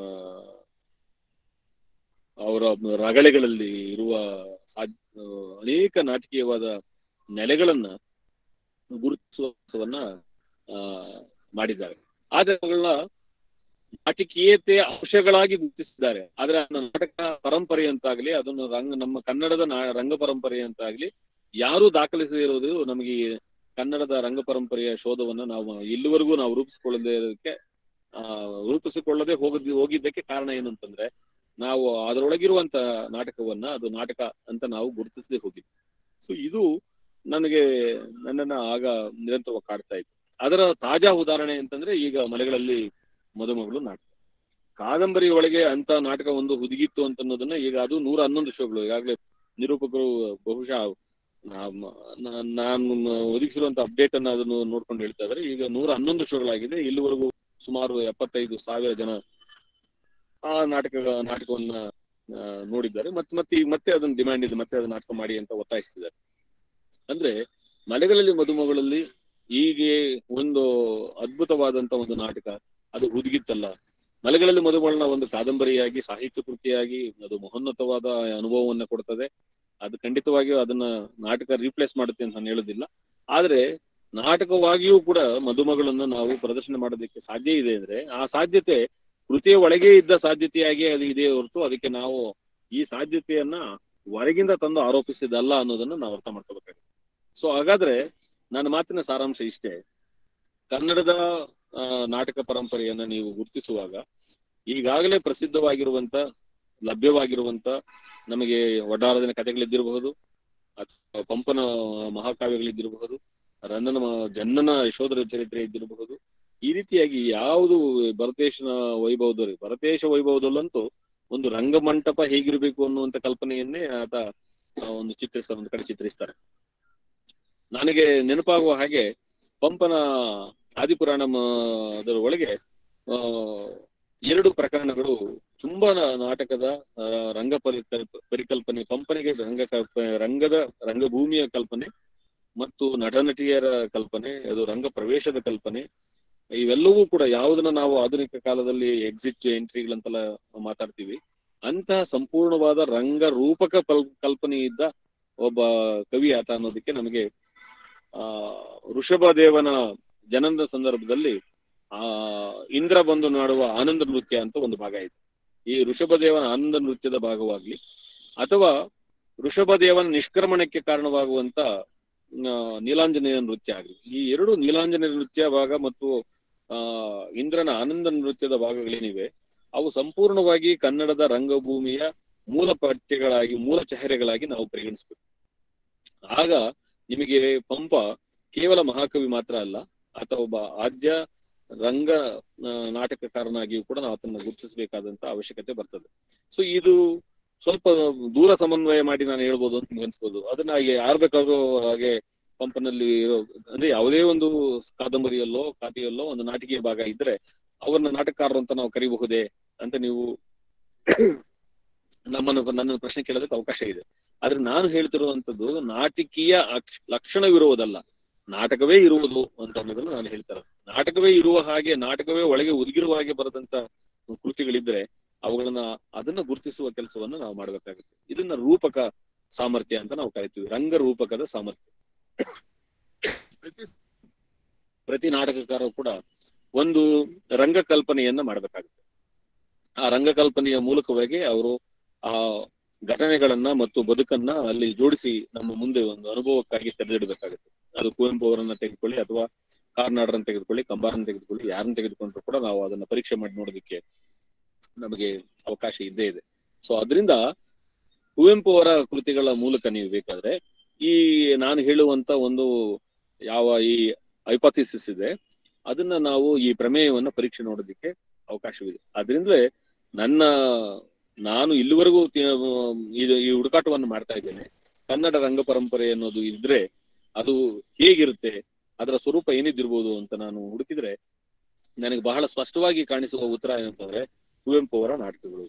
ಅವರ ರಗಳೆಗಳಲ್ಲಿ ಇರುವ ಸಾದ್- ಆ, ಅನೇಕ ನಾಟಕೀಯವಾದ ನೆಲೆಗಳನ್ನ ಗುರುತಿಸುವನ್ನ ಆ, ಮಾಡಿದ್ದಾರೆ ಆದ್ರೆ ಅವುಗಳನ್ನ ನಾಟಕೀಯತೆಯ ಅಂಶಗಳಾಗಿ ಗುರುತಿಸಿದ್ದಾರೆ ಆದ್ರೆ ಅದನ್ನ ನಾಟಕ ಪರಂಪರೆ ಅಂತಾಗ್ಲಿ ಅದನ್ನು ರಂಗ ನಮ್ಮ ಕನ್ನಡದ ನಾ- ರಂಗ ಪರಂಪರೆ ಅಂತಾಗ್ಲಿ ಯಾರೂ ದಾಖಲಿಸದೇ ಇರೋದು ನಮಗೆ ಈ ಕನ್ನಡದ ರಂಗ ಪರಂಪರೆಯ ಶೋಧವನ್ನ ನಾವು ಇಲ್ಲಿವರೆಗೂ ನಾವು ರೂಪಿಸಿಕೊಳ್ಳದೇ ಇರೋದಕ್ಕೆ ಆ ರೂಪಿಸಿಕೊಳ್ಳದೆ ಹೋಗದ್ ಹೋಗಿದ್ದಕ್ಕೆ ಕಾರಣ ಏನು ಅಂತಂದ್ರೆ ನಾವು ಅದರೊಳಗಿರುವಂತ ನಾಟಕವನ್ನ ಅದು ನಾಟಕ ಅಂತ ನಾವು ಗುರುತಿಸದೆ ಹೋಗಿದ್ವಿ ಸೊ ಇದು ನನಗೆ ನನ್ನನ್ನ ಆಗ ನಿರಂತರವಾಗಿ ಕಾಡ್ತಾ ಇತ್ತು ಅದರ ತಾಜಾ ಉದಾಹರಣೆ ಅಂತಂದ್ರೆ ಈಗ ಮಲೆಗಳಲ್ಲಿ ಮದುಮಗಳು ನಾಟಕ ಕಾದಂಬರಿ ಒಳಗೆ ಅಂತ ನಾಟಕ ಒಂದು ಹುದುಗಿತ್ತು ಅಂತ ಅನ್ನೋದನ್ನ ಈಗ ಅದು ನೂರ ಹನ್ನೊಂದು ಶೋಗಳು ಈಗಾಗಲೇ ನಿರೂಪಕರು ಬಹುಶಃ ನಾಮ್- ನಾ- ನಾನು ಒದಗಿಸಿರುವಂತ ಅಪ್ಡೇಟ್ ಅನ್ನ ಅದನ್ನು ನೋಡ್ಕೊಂಡು ಹೇಳ್ತಾ ಇದ್ದಾರೆ ಈಗ ನೂರ ಹನ್ನೊಂದು ಶೋಗಳಾಗಿದೆ ಇಲ್ಲಿವರೆಗೂ ಸುಮಾರು ಎಪ್ಪತ್ತೈದು ಸಾವಿರ ಜನ ಆ ನಾಟಕ ನಾಟಕವನ್ನ ಆ, ನೋಡಿದ್ದಾರೆ ಮತ್ತೆ ಮತ್ತೆ ಈಗ ಮತ್ತೆ ಅದನ್ನ ಡಿಮ್ಯಾಂಡ್ ಇದೆ ಮತ್ತೆ ಅದನ್ನ ನಾಟಕ ಮಾಡಿ ಅಂತ ಒತ್ತಾಯಿಸ್ತಿದ್ದಾರೆ ಅಂದ್ರೆ ಮಲೆಗಳಲ್ಲಿ ಮದುಮಗಳಲ್ಲಿ ಹೀಗೆ ಒಂದು ಅದ್ಭುತವಾದಂತ ಒಂದು ನಾಟಕ ಅದು ಹುದುಗಿತ್ತಲ್ಲ ಮಲೆಗಳಲ್ಲಿ ಮದುಮಗಳನ್ನ ಒಂದು ಕಾದಂಬರಿಯಾಗಿ ಸಾಹಿತ್ಯ ಕೃತಿಯಾಗಿ ಅದು ಮಹೋನ್ನತವಾದ ಅನುಭವವನ್ನ ಕೊಡ್ತದೆ ಅದು ಖಂಡಿತವಾಗಿಯೂ ಅದನ್ನ ನಾಟಕ ರೀಪ್ಲೇಸ್ ಮಾಡುತ್ತೆ ಅಂತ ನಾನು ಹೇಳೋದಿಲ್ಲ ಆದ್ರೆ ನಾಟಕವಾಗಿಯೂ ಕೂಡ ಮದುಮಗಳನ್ನ ನಾವು ಪ್ರದರ್ಶನ ಮಾಡೋದಕ್ಕೆ ಸಾಧ್ಯ ಇದೆ ಅಂದ್ರೆ ಆ ಸಾಧ್ಯತೆ ಕೃತಿಯ ಒಳಗೆ ಇದ್ದ ಸಾಧ್ಯತೆಯಾಗಿ ಅದು ಇದೆ ಹೊರತು ಅದಕ್ಕೆ ನಾವು ಈ ಸಾಧ್ಯತೆಯನ್ನ ಹೊರಗಿಂದ ತಂದು ಆರೋಪಿಸಿದಲ್ಲ ಅನ್ನೋದನ್ನ ನಾವು ಅರ್ಥ ಮಾಡ್ಕೋಬೇಕಾಗುತ್ತೆ ಸೊ ಹಾಗಾದ್ರೆ ನನ್ನ ಮಾತಿನ ಸಾರಾಂಶ ಇಷ್ಟೇ ಕನ್ನಡದ ಆ, ನಾಟಕ ಪರಂಪರೆಯನ್ನ ನೀವು ಗುರುತಿಸುವಾಗ ಈಗಾಗಲೇ ಪ್ರಸಿದ್ಧವಾಗಿರುವಂತ ಲಭ್ಯವಾಗಿರುವಂತ ನಮಗೆ ಒಡ್ಡಾರದಿನ ಕಥೆಗಳಿದ್ದಿರಬಹುದು ಅಥವಾ ಪಂಪನ ಮಹಾಕಾವ್ಯಗಳಿದ್ದಿರಬಹುದು ರನ್ನನ ಮ- ಜನ್ನನ ಯಶೋಧರ ಚರಿತ್ರೆ ಇದ್ದಿರಬಹುದು ಈ ರೀತಿಯಾಗಿ ಯಾವುದು ಭರತೇಶನ ವೈಭವದಲ್ಲಿ ಭರತೇಶ ವೈಭವದಲ್ಲಂತೂ ಒಂದು ರಂಗಮಂಟಪ ಹೇಗಿರಬೇಕು ಅನ್ನುವಂತ ಕಲ್ಪನೆಯನ್ನೇ ಆತ ಆ, ಒಂದು ಚಿತ್ರಿಸ್ತಾ ಒಂದು ಕಡೆ ಚಿತ್ರಿಸ್ತಾರೆ ನನಗೆ ನೆನಪಾಗುವ ಹಾಗೆ ಪಂಪನ ಆದಿಪುರಾಣ ಅದರ ಒಳಗೆ ಆ ಎರಡು ಪ್ರಕರಣಗಳು ತುಂಬಾ ನಾ- ನಾಟಕದ ಆ, ರಂಗ ಪರಿಕಲ್ಪ ಪರಿಕಲ್ಪನೆ ಪಂಪನಿಗೆ ರಂಗ ಕಲ್ಪ- ರಂಗದ ರಂಗಭೂಮಿಯ ಕಲ್ಪನೆ ಮತ್ತು ನಟ ನಟಿಯರ ಕಲ್ಪನೆ ಅದು ರಂಗ ಪ್ರವೇಶದ ಕಲ್ಪನೆ ಇವೆಲ್ಲವೂ ಕೂಡ ಯಾವುದನ್ನ ನಾವು ಆಧುನಿಕ ಕಾಲದಲ್ಲಿ ಎಕ್ಸಿಟ್ ಎಂಟ್ರಿಗಳಂತೆಲ್ಲ ಮಾತಾಡ್ತೀವಿ ಅಂತಹ ಸಂಪೂರ್ಣವಾದ ರಂಗ ರೂಪಕ ಕಲ್ ಕಲ್ಪನೆ ಇದ್ದ ಒಬ್ಬ ಕವಿ ಆತ ಅನ್ನೋದಕ್ಕೆ ನಮಗೆ ಆ ಋಷಭದೇವನ ಜನನದ ಸಂದರ್ಭದಲ್ಲಿ ಆ ಇಂದ್ರ ಬಂದು ನಾಡುವ ಆನಂದ ನೃತ್ಯ ಅಂತ ಒಂದು ಭಾಗ ಇದೆ ಈ ಋಷಭದೇವನ ಆನಂದ ನೃತ್ಯದ ಭಾಗವಾಗ್ಲಿ ಅಥವಾ ಋಷಭದೇವನ ನಿಷ್ಕ್ರಮಣಕ್ಕೆ ಕಾರಣವಾಗುವಂತ ಆ, ನೀಲಾಂಜನೇಯ ನೃತ್ಯ ಆಗಲಿ ಈ ಎರಡು ನೀಲಾಂಜನೇಯ ನೃತ್ಯ ಭಾಗ ಮತ್ತು ಆ ಇಂದ್ರನ ಆನಂದ ನೃತ್ಯದ ಭಾಗಗಳೇನಿವೆ ಅವು ಸಂಪೂರ್ಣವಾಗಿ ಕನ್ನಡದ ರಂಗಭೂಮಿಯ ಮೂಲ ಪಠ್ಯಗಳಾಗಿ ಮೂಲ ಚಹರೆಗಳಾಗಿ ನಾವು ಪರಿಗಣಿಸಬೇಕು ಆಗ ನಿಮಗೆ ಪಂಪ ಕೇವಲ ಮಹಾಕವಿ ಮಾತ್ರ ಅಲ್ಲ ಆತ ಒಬ್ಬ ಆದ್ಯ ರಂಗ ಆ, ನಾಟಕಕಾರನಾಗಿಯೂ ಕೂಡ ನಾವು ಆತನ್ನ ಗುರುತಿಸಬೇಕಾದಂತ ಅವಶ್ಯಕತೆ ಬರ್ತದೆ ಸೊ ಇದು ಸ್ವಲ್ಪ ದೂರ ಸಮನ್ವಯ ಮಾಡಿ ನಾನು ಹೇಳ್ಬೋದು ಅಂತ ನಿಮ್ಗೆ ಅನ್ಸ್ಬೋದು ಅದನ್ನ ಹಾಗೆ ಯಾರು ಬೇಕಾದ್ರೂ ಹಾಗೆ ಪಂಪನಲ್ಲಿ ಇರೋ ಅಂದ್ರೆ ಯಾವುದೇ ಒಂದು ಕಾದಂಬರಿಯಲ್ಲೋ ಕಾತಿಯಲ್ಲೋ ಒಂದು ನಾಟಕೀಯ ಭಾಗ ಇದ್ರೆ ಅವ್ರನ್ನ ನಾಟಕಕಾರರು ಅಂತ ನಾವು ಕರಿಬಹುದೇ ಅಂತ ನೀವು ನಮ್ಮನ್ನು ನನ್ನ ಪ್ರಶ್ನೆ ಕೇಳೋದಕ್ಕೆ ಅವಕಾಶ ಇದೆ ಆದ್ರೆ ನಾನು ಹೇಳ್ತಿರುವಂತದ್ದು ನಾಟಕೀಯ ಅಕ್ಷ- ಲಕ್ಷಣವಿರುವುದಲ್ಲ ನಾಟಕವೇ ಇರುವುದು ಅಂತ ಅನ್ನೋದನ್ನ ನಾನು ಹೇಳ್ತಾರೆ ನಾಟಕವೇ ಇರುವ ಹಾಗೆ ನಾಟಕವೇ ಒಳಗೆ ಒದಗಿರುವ ಹಾಗೆ ಬರದಂತ ಕೃತಿಗಳಿದ್ರೆ ಅವುಗಳನ್ನ ಅದನ್ನ ಗುರುತಿಸುವ ಕೆಲಸವನ್ನ ನಾವು ಮಾಡ್ಬೇಕಾಗುತ್ತೆ ಇದನ್ನ ರೂಪಕ ಸಾಮರ್ಥ್ಯ ಅಂತ ನಾವು ಕರಿತೀವಿ ರಂಗ ರೂಪಕದ ಸಾಮರ್ಥ್ಯ ಪ್ರತಿ ಪ್ರತಿ ನಾಟಕಕಾರ ಕೂಡ ಒಂದು ರಂಗ ಕಲ್ಪನೆಯನ್ನ ಮಾಡ್ಬೇಕಾಗುತ್ತೆ ಆ ರಂಗ ಕಲ್ಪನೆಯ ಮೂಲಕವಾಗಿ ಅವರು ಆ ಘಟನೆಗಳನ್ನ ಮತ್ತು ಬದುಕನ್ನ ಅಲ್ಲಿ ಜೋಡಿಸಿ ನಮ್ಮ ಮುಂದೆ ಒಂದು ಅನುಭವಕ್ಕಾಗಿ ತೆರೆದಿಡಬೇಕಾಗುತ್ತೆ ಅದು ಕುವೆಂಪು ಅವರನ್ನ ತೆಗೆದುಕೊಳ್ಳಿ ಅಥವಾ ಕಾರ್ನಾಡರನ್ನ ತೆಗೆದುಕೊಳ್ಳಿ ಕಂಬಾರನ್ನ ತೆಗೆದುಕೊಳ್ಳಿ ಯಾರನ್ನ ತೆಗೆದುಕೊಂಡ್ರು ಕೂಡ ನಾವು ಅದನ್ನ ಪರೀಕ್ಷೆ ಮಾಡಿ ನೋಡೋದಕ್ಕೆ ನಮಗೆ ಅವಕಾಶ ಇದ್ದೇ ಇದೆ ಸೊ ಅದರಿಂದ ಕುವೆಂಪು ಅವರ ಕೃತಿಗಳ ಮೂಲಕ ನೀವು ಬೇಕಾದ್ರೆ ಈ ನಾನು ಹೇಳುವಂತ ಒಂದು ಯಾವ ಈ ಹೈಪಾಥಿಸಿಸ್ ಇದೆ ಅದನ್ನ ನಾವು ಈ ಪ್ರಮೇಯವನ್ನ ಪರೀಕ್ಷೆ ನೋಡೋದಕ್ಕೆ ಅವಕಾಶವಿದೆ ಆದ್ರಿಂದಲೇ ನನ್ನ ನಾನು ಇಲ್ಲಿವರೆಗೂ ತಿ- ಇದು ಈ ಹುಡುಕಾಟವನ್ನು ಮಾಡ್ತಾ ಇದ್ದೇನೆ ಕನ್ನಡ ರಂಗ ಪರಂಪರೆ ಅನ್ನೋದು ಇದ್ರೆ ಅದು ಹೇಗಿರುತ್ತೆ ಅದರ ಸ್ವರೂಪ ಏನಿದ್ದಿರ್ಬೋದು ಅಂತ ನಾನು ಹುಡುಕಿದ್ರೆ ನನಗೆ ಬಹಳ ಸ್ಪಷ್ಟವಾಗಿ ಕಾಣಿಸುವ ಉತ್ತರ ಏನಂತಂದ್ರೆ ಕುವೆಂಪು ಅವರ ನಾಟಕಗಳು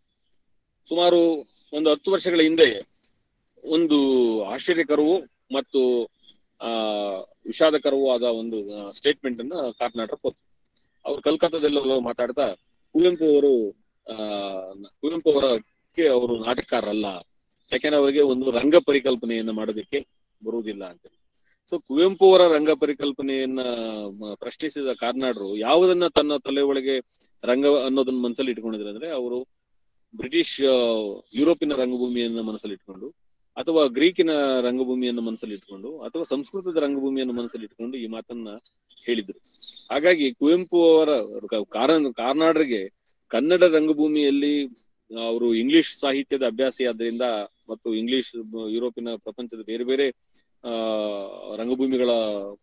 ಸುಮಾರು ಒಂದು ಹತ್ತು ವರ್ಷಗಳ ಹಿಂದೆ ಒಂದು ಆಶ್ಚರ್ಯಕರವೂ ಮತ್ತು ಆ ವಿಷಾದಕರವೂ ಆದ ಒಂದು ಸ್ಟೇಟ್ಮೆಂಟ್ ಅನ್ನ ಕಾರ್ನಾಟಕ ಕೊಟ್ಟು ಅವ್ರು ಕಲ್ಕತ್ತಾದಲ್ಲೆಲ್ಲ ಮಾತಾಡ್ತಾ ಕುವೆಂಪು ಅವರು ಆ ಕುವೆಂಪು ಅವರಕ್ಕೆ ಅವರು ನಾಟಕಕಾರರಲ್ಲ ಯಾಕೆಂದ್ರೆ ಅವರಿಗೆ ಒಂದು ರಂಗ ಪರಿಕಲ್ಪನೆಯನ್ನ ಮಾಡೋದಕ್ಕೆ ಬರುವುದಿಲ್ಲ ಅಂತ ಸೊ ಕುವೆಂಪು ಅವರ ರಂಗ ಪರಿಕಲ್ಪನೆಯನ್ನ ಮ- ಪ್ರಶ್ನಿಸಿದ ಕಾರ್ನಾಡರು ಯಾವುದನ್ನ ತನ್ನ ತಲೆ ಒಳಗೆ ರಂಗ ಅನ್ನೋದನ್ನ ಮನಸ್ಸಲ್ಲಿ ಇಟ್ಕೊಂಡಿದ್ರೆ ಅಂದ್ರೆ ಅವರು ಬ್ರಿಟಿಷ್ ಆ, ಯುರೋಪಿನ ರಂಗಭೂಮಿಯನ್ನ ಮನಸ್ಸಲ್ಲಿ ಇಟ್ಕೊಂಡು ಅಥವಾ ಗ್ರೀಕಿನ ರಂಗಭೂಮಿಯನ್ನು ಮನಸ್ಸಲ್ಲಿ ಇಟ್ಕೊಂಡು ಅಥವಾ ಸಂಸ್ಕೃತದ ರಂಗಭೂಮಿಯನ್ನು ಮನಸ್ಸಲ್ಲಿ ಇಟ್ಕೊಂಡು ಈ ಮಾತನ್ನ ಹೇಳಿದ್ರು ಹಾಗಾಗಿ ಕುವೆಂಪು ಅವರ ಕ- ಕಾರಣ ಕಾರ್ನಾಡರಿಗೆ ಕನ್ನಡ ರಂಗಭೂಮಿಯಲ್ಲಿ ಅವರು ಇಂಗ್ಲಿಷ್ ಸಾಹಿತ್ಯದ ಅಭ್ಯಾಸಿ ಆದ್ರಿಂದ ಮತ್ತು ಇಂಗ್ಲಿಷ್ ಯುರೋಪಿನ ಪ್ರಪಂಚದ ಬೇರೆ ಬೇರೆ ಆ ರಂಗಭೂಮಿಗಳ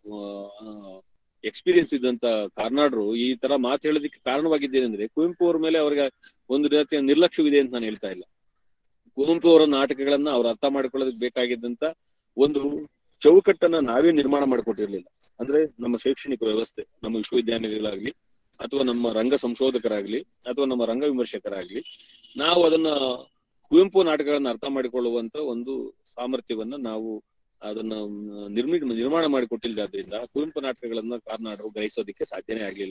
ಎಕ್ಸ್ಪೀರಿಯನ್ಸ್ ಇದ್ದಂತ ಕಾರ್ನಾಡರು ಈ ತರ ಮಾತು ಹೇಳೋದಕ್ಕೆ ಕಾರಣವಾಗಿದ್ದೇನೆಂದ್ರೆ ಕುವೆಂಪು ಅವರ ಮೇಲೆ ಅವರಿಗೆ ಒಂದು ರೀತಿಯ ನಿರ್ಲಕ್ಷ್ಯವಿದೆ ಅಂತ ನಾನು ಹೇಳ್ತಾ ಇಲ್ಲ ಕುವೆಂಪು ಅವರ ನಾಟಕಗಳನ್ನ ಅವ್ರು ಅರ್ಥ ಮಾಡ್ಕೊಳ್ಳೋದಕ್ಕೆ ಬೇಕಾಗಿದ್ದಂತ ಒಂದು ಚೌಕಟ್ಟನ್ನ ನಾವೇ ನಿರ್ಮಾಣ ಮಾಡಿಕೊಟ್ಟಿರ್ಲಿಲ್ಲ ಅಂದ್ರೆ ನಮ್ಮ ಶೈಕ್ಷಣಿಕ ವ್ಯವಸ್ಥೆ ನಮ್ಮ ವಿಶ್ವವಿದ್ಯಾನಿಲಯಗಳಾಗ್ಲಿ ಅಥವಾ ನಮ್ಮ ರಂಗ ಸಂಶೋಧಕರಾಗ್ಲಿ ಅಥವಾ ನಮ್ಮ ರಂಗ ವಿಮರ್ಶಕರಾಗ್ಲಿ ನಾವು ಅದನ್ನ ಕುವೆಂಪು ನಾಟಕಗಳನ್ನ ಅರ್ಥ ಮಾಡಿಕೊಳ್ಳುವಂತ ಒಂದು ಸಾಮರ್ಥ್ಯವನ್ನ ನಾವು ಅದನ್ನ ನಿರ್ಮಿ ನಿರ್ಮಾಣ ಮಾಡಿಕೊಟ್ಟಿಲ್ದಾದ್ರಿಂದ ಕುವೆಂಪು ನಾಟಕಗಳನ್ನ ಕಾರ್ನಾಡರು ಗ್ರಹಿಸೋದಕ್ಕೆ ಸಾಧ್ಯನೇ ಆಗ್ಲಿಲ್ಲ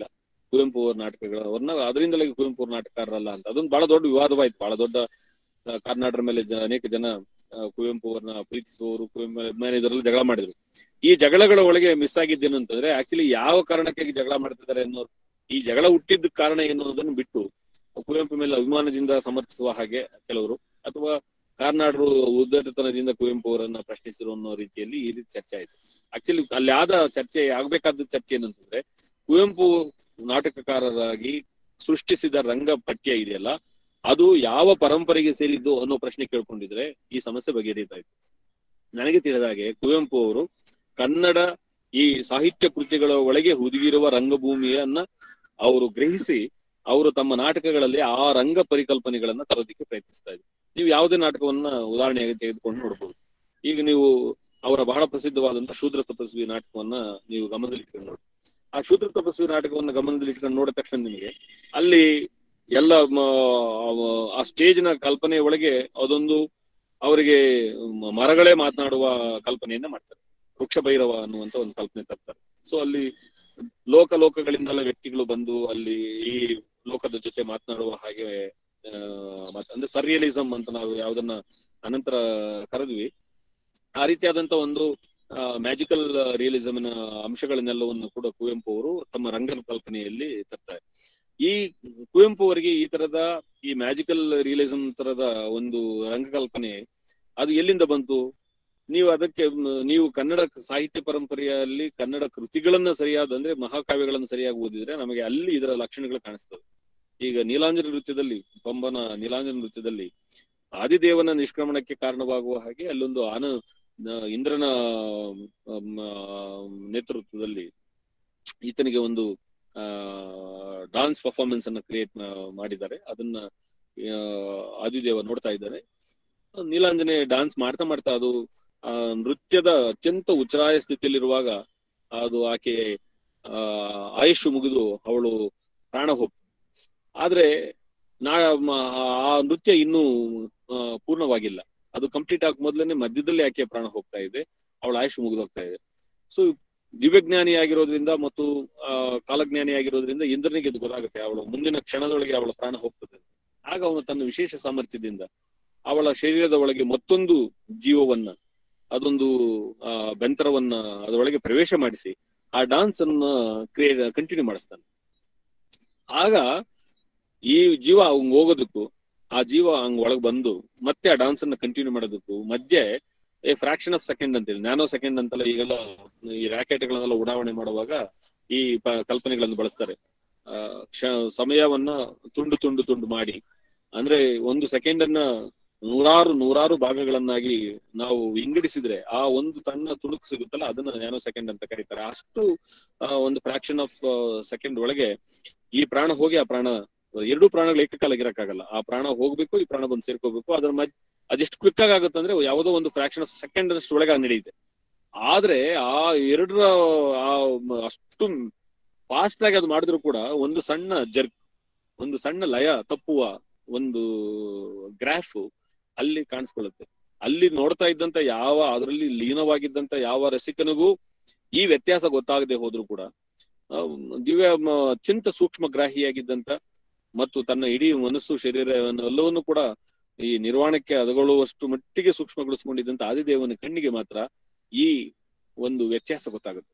ಕುವೆಂಪು ಅವರ ನಾಟಕಗಳನ್ನ ಅದರಿಂದಲೇ ಕುವೆಂಪು ಅವ್ರ ನಾಟಕಕಾರರಲ್ಲ ಅಂತ ಅದೊಂದು ಬಹಳ ದೊಡ್ಡ ವಿವಾದವಾಯ್ತು ಬಹಳ ದೊಡ್ಡ ಆ, ಕಾರ್ನಾಡರ ಮೇಲೆ ಜ- ಅನೇಕ ಜನ ಆ, ಕುವೆಂಪು ಅವ್ರನ್ನ ಪ್ರೀತಿಸುವವರು ಕುವೆಂಪು ಮೇಲೆ ಇದರಲ್ಲಿ ಜಗಳ ಮಾಡಿದ್ರು ಈ ಜಗಳಗಳ ಒಳಗೆ ಮಿಸ್ ಆಗಿದ್ದೇನು ಅಂತಂದ್ರೆ ಆಕ್ಚುಲಿ ಯಾವ ಕಾರಣಕ್ಕಾಗಿ ಜಗಳ ಮಾಡ್ತಿದ್ದಾರೆ ಅನ್ನೋ ಈ ಜಗಳ ಹುಟ್ಟಿದ ಕಾರಣ ಏನು ಅನ್ನೋದನ್ನು ಬಿಟ್ಟು ಕುವೆಂಪು ಮೇಲೆ ಅಭಿಮಾನದಿಂದ ಸಮರ್ಥಿಸುವ ಹಾಗೆ ಕೆಲವರು ಅಥವಾ ಕಾರ್ನಾಡರು ಉದ್ದಟತನದಿಂದ ಕುವೆಂಪು ಅವರನ್ನ ಪ್ರಶ್ನಿಸಿರೋ ಅನ್ನೋ ರೀತಿಯಲ್ಲಿ ಈ ರೀತಿ ಚರ್ಚೆ ಆಯ್ತು ಆಕ್ಚುಲಿ ಅಲ್ಲಿ ಆದ ಚರ್ಚೆ ಆಗ್ಬೇಕಾದ ಚರ್ಚೆ ಏನಂತಂದ್ರೆ ಕುವೆಂಪು ನಾಟಕಕಾರರಾಗಿ ಸೃಷ್ಟಿಸಿದ ರಂಗ ಪಠ್ಯ ಇದೆಯಲ್ಲ ಅದು ಯಾವ ಪರಂಪರೆಗೆ ಸೇರಿದ್ದು ಅನ್ನೋ ಪ್ರಶ್ನೆ ಕೇಳ್ಕೊಂಡಿದ್ರೆ ಈ ಸಮಸ್ಯೆ ಬಗೆಹರಿತಾ ಇತ್ತು ನನಗೆ ತಿಳಿದ ಹಾಗೆ ಕುವೆಂಪು ಅವರು ಕನ್ನಡ ಈ ಸಾಹಿತ್ಯ ಕೃತಿಗಳ ಒಳಗೆ ಹುದುಗಿರುವ ರಂಗಭೂಮಿಯನ್ನ ಅವರು ಗ್ರಹಿಸಿ ಅವರು ತಮ್ಮ ನಾಟಕಗಳಲ್ಲಿ ಆ ರಂಗ ಪರಿಕಲ್ಪನೆಗಳನ್ನ ತರೋದಕ್ಕೆ ಪ್ರಯತ್ನಿಸ್ತಾ ಇದ್ರು ನೀವು ಯಾವುದೇ ನಾಟಕವನ್ನ ಉದಾಹರಣೆಯಾಗಿ ತೆಗೆದುಕೊಂಡು ನೋಡ್ಬೋದು ಈಗ ನೀವು ಅವರ ಬಹಳ ಪ್ರಸಿದ್ಧವಾದಂತಹ ಶೂದ್ರ ತಪಸ್ವಿ ನಾಟಕವನ್ನ ನೀವು ಗಮನದಲ್ಲಿಟ್ಕೊಂಡು ನೋಡಿ ಆ ಶೂದ್ರ ತಪಸ್ವಿ ನಾಟಕವನ್ನ ಗಮನದಲ್ಲಿಟ್ಕೊಂಡು ನೋಡಿದ ತಕ್ಷಣ ನಿಮಗೆ ಅಲ್ಲಿ ಎಲ್ಲ ಮ- ಆ ಸ್ಟೇಜ್ ನ ಕಲ್ಪನೆ ಒಳಗೆ ಅದೊಂದು ಅವರಿಗೆ ಮ- ಮರಗಳೇ ಮಾತನಾಡುವ ಕಲ್ಪನೆಯನ್ನ ಮಾಡ್ತಾರೆ ವೃಕ್ಷ ಭೈರವ ಅನ್ನುವಂತ ಒಂದು ಕಲ್ಪನೆ ತರ್ತಾರೆ ಸೊ ಅಲ್ಲಿ ಲೋಕ ಲೋಕಗಳಿಂದೆಲ್ಲ ವ್ಯಕ್ತಿಗಳು ಬಂದು ಅಲ್ಲಿ ಈ ಲೋಕದ ಜೊತೆ ಮಾತನಾಡುವ ಹಾಗೆ ಆ, ಮತ್- ಅಂದ್ರೆ ಸರ್ರಿಯಲಿಸಂ ಅಂತ ನಾವು ಯಾವ್ದನ್ನ ಅನಂತರ ಕರೆದ್ವಿ ಆ ರೀತಿಯಾದಂತ ಒಂದು ಮ್ಯಾಜಿಕಲ್ ರಿಯಲಿಸಮ್ ನ ಅಂಶಗಳನ್ನೆಲ್ಲವನ್ನು ಕೂಡ ಕುವೆಂಪು ಅವರು ತಮ್ಮ ರಂಗ ಕಲ್ಪನೆಯಲ್ಲಿ ತರ್ತಾರೆ ಈ ಕುವೆಂಪು ಅವರಿಗೆ ಈ ತರದ ಈ ಮ್ಯಾಜಿಕಲ್ ರಿಯಲಿಸಂ ತರದ ಒಂದು ರಂಗಕಲ್ಪನೆ ಅದು ಎಲ್ಲಿಂದ ಬಂತು ನೀವು ಅದಕ್ಕೆ ಮ್, ನೀವು ಕನ್ನಡ ಸಾಹಿತ್ಯ ಪರಂಪರೆಯಲ್ಲಿ ಕನ್ನಡ ಕೃತಿಗಳನ್ನ ಸರಿಯಾದ ಅಂದ್ರೆ ಮಹಾಕಾವ್ಯಗಳನ್ನ ಸರಿಯಾಗಿ ಓದಿದ್ರೆ ನಮಗೆ ಅಲ್ಲಿ ಇದರ ಲಕ್ಷಣಗಳು ಕಾಣಿಸ್ತವೆ ಈಗ ನೀಲಾಂಜನ ನೃತ್ಯದಲ್ಲಿ ಪಂಬನ ನೀಲಾಂಜನ ನೃತ್ಯದಲ್ಲಿ ಆದಿದೇವನ ನಿಷ್ಕ್ರಮಣಕ್ಕೆ ಕಾರಣವಾಗುವ ಹಾಗೆ ಅಲ್ಲೊಂದು ಆನ ನ- ಇಂದ್ರನ ಮ್, ಆ, ನೇತೃತ್ವದಲ್ಲಿ ಈತನಿಗೆ ಒಂದು ಡಾನ್ಸ್ ಪರ್ಫಾರ್ಮೆನ್ಸ್ ಅನ್ನ ಕ್ರಿಯೇಟ್ ಮಾಡಿದ್ದಾರೆ ಅದನ್ನ ಆ, ಆದಿದೇವ ನೋಡ್ತಾ ಇದ್ದಾರೆ ನೀಲಾಂಜನೆ ಡಾನ್ಸ್ ಮಾಡ್ತಾ ಮಾಡ್ತಾ ಅದು ಆ ನೃತ್ಯದ ಅತ್ಯಂತ ಉಚ್ಚರಾಯ ಸ್ಥಿತಿಯಲ್ಲಿರುವಾಗ ಅದು ಆಕೆ ಆ ಆಯುಷ್ ಮುಗಿದು ಅವಳು ಪ್ರಾಣ ಹೋಗ್ ಆದ್ರೆ ನಾ ಮ- ಆ ನೃತ್ಯ ಇನ್ನೂ ಆ, ಪೂರ್ಣವಾಗಿಲ್ಲ ಅದು ಕಂಪ್ಲೀಟ್ ಆಗ ಮೊದಲನೇ ಮಧ್ಯದಲ್ಲಿ ಆಕೆ ಪ್ರಾಣ ಹೋಗ್ತಾ ಇದೆ ಅವಳ ಆಯುಷ್ ಮುಗಿದು ಹೋಗ್ತಾ ಇದೆ ಸೊ ದಿವ್ಯಜ್ಞಾನಿ ಆಗಿರೋದ್ರಿಂದ ಮತ್ತು ಆ ಕಾಲಜ್ಞಾನಿ ಆಗಿರೋದ್ರಿಂದ ಇಂದ್ರನಿಗೆ ಇದು ಗೊತ್ತಾಗುತ್ತೆ ಅವಳು ಮುಂದಿನ ಕ್ಷಣದೊಳಗೆ ಅವಳ ಪ್ರಾಣ ಹೋಗ್ತದೆ ಆಗ ಅವನು ತನ್ನ ವಿಶೇಷ ಸಾಮರ್ಥ್ಯದಿಂದ ಅವಳ ಶರೀರದ ಒಳಗೆ ಮತ್ತೊಂದು ಜೀವವನ್ನ ಅದೊಂದು ಆ ಬೆಂತರವನ್ನ ಅದರೊಳಗೆ ಪ್ರವೇಶ ಮಾಡಿಸಿ ಆ ಡಾನ್ಸ್ ಅನ್ನ ಕ್ರಿಯೇಟ್ ಕಂಟಿನ್ಯೂ ಮಾಡಿಸ್ತಾನೆ ಆಗ ಈ ಜೀವ ಹಂಗ್ ಹೋಗೋದಕ್ಕೂ ಆ ಜೀವ ಹಂಗ್ ಒಳಗ್ ಬಂದು ಮತ್ತೆ ಆ ಡಾನ್ಸ್ ಅನ್ನ ಕಂಟಿನ್ಯೂ ಮಾಡೋದಕ್ಕೂ ಮಧ್ಯೆ ಎ ಫ್ರಾಕ್ಷನ್ ಆಫ್ ಸೆಕೆಂಡ್ ಅಂತೇಳಿ ನ್ಯಾನೋ ಸೆಕೆಂಡ್ ಅಂತೆಲ್ಲ ಈಗೆಲ್ಲ ಈ ರಾಕೆಟ್ ಗಳನ್ನೆಲ್ಲ ಉಡಾವಣೆ ಮಾಡುವಾಗ ಈ ಪ- ಕಲ್ಪನೆಗಳನ್ನು ಬಳಸ್ತಾರೆ ಆ ಕ್ಷ ಸಮಯವನ್ನ ತುಂಡು ತುಂಡು ತುಂಡು ಮಾಡಿ ಅಂದ್ರೆ ಒಂದು ಸೆಕೆಂಡ್ ಅನ್ನ ನೂರಾರು ನೂರಾರು ಭಾಗಗಳನ್ನಾಗಿ ನಾವು ವಿಂಗಡಿಸಿದ್ರೆ ಆ ಒಂದು ಸಣ್ಣ ತುಣುಕು ಸಿಗುತ್ತಲ್ಲ ಅದನ್ನ ನ್ಯಾನೋ ಸೆಕೆಂಡ್ ಅಂತ ಕರೀತಾರೆ ಅಷ್ಟು ಆ, ಒಂದು ಫ್ರಾಕ್ಷನ್ ಆಫ್ ಸೆಕೆಂಡ್ ಒಳಗೆ ಈ ಪ್ರಾಣ ಹೋಗಿ ಆ ಪ್ರಾಣ ಎರಡೂ ಪ್ರಾಣಗಳು ಏಕಕಾಲಗಿರಕ್ಕಾಗಲ್ಲ ಆ ಪ್ರಾಣ ಹೋಗ್ಬೇಕು ಈ ಪ್ರಾಣ ಬಂದು ಸೇರ್ಕೋಬೇಕು ಅದ್ರ ಮಧ್ಯ ಅದೆಷ್ಟು ಕ್ವಿಕ್ ಆಗಿ ಆಗುತ್ತೆ ಅಂದ್ರೆ ಯಾವುದೋ ಒಂದು ಫ್ರಾಕ್ಷನ್ ಆಫ್ ಸೆಕೆಂಡ್ ಅಷ್ಟು ಒಳಗೆ ಅದ್ ನಡೆಯುತ್ತೆ ಆದ್ರೆ ಆ ಎರಡರ ಆ ಮ- ಅಷ್ಟು ಫಾಸ್ಟ್ ಆಗಿ ಅದು ಮಾಡಿದ್ರು ಕೂಡ ಒಂದು ಸಣ್ಣ ಜರ್ಕ್ ಒಂದು ಸಣ್ಣ ಲಯ ತಪ್ಪುವ ಒಂದು ಗ್ರಾಫ್ ಅಲ್ಲಿ ಕಾಣಿಸ್ಕೊಳ್ಳುತ್ತೆ ಅಲ್ಲಿ ನೋಡ್ತಾ ಇದ್ದಂತ ಯಾವ ಅದರಲ್ಲಿ ಲೀನವಾಗಿದ್ದಂತ ಯಾವ ರಸಿಕನಿಗೂ ಈ ವ್ಯತ್ಯಾಸ ಗೊತ್ತಾಗದೆ ಹೋದ್ರು ಕೂಡ ಆ, ದಿವ್ಯ ಮ- ಅತ್ಯಂತ ಸೂಕ್ಷ್ಮಗ್ರಾಹಿಯಾಗಿದ್ದಂತ ಮತ್ತು ತನ್ನ ಇಡೀ ಮನಸ್ಸು ಶರೀರ ಎಲ್ಲವನ್ನೂ ಕೂಡ ಈ ನಿರ್ವಾಣಕ್ಕೆ ಅದಗೊಳ್ಳುವಷ್ಟು ಮಟ್ಟಿಗೆ ಸೂಕ್ಷ್ಮಗೊಳಿಸಿಕೊಂಡಿದ್ದಂತ ಆದಿದೇವನ ಕಣ್ಣಿಗೆ ಮಾತ್ರ ಈ ಒಂದು ವ್ಯತ್ಯಾಸ ಗೊತ್ತಾಗುತ್ತೆ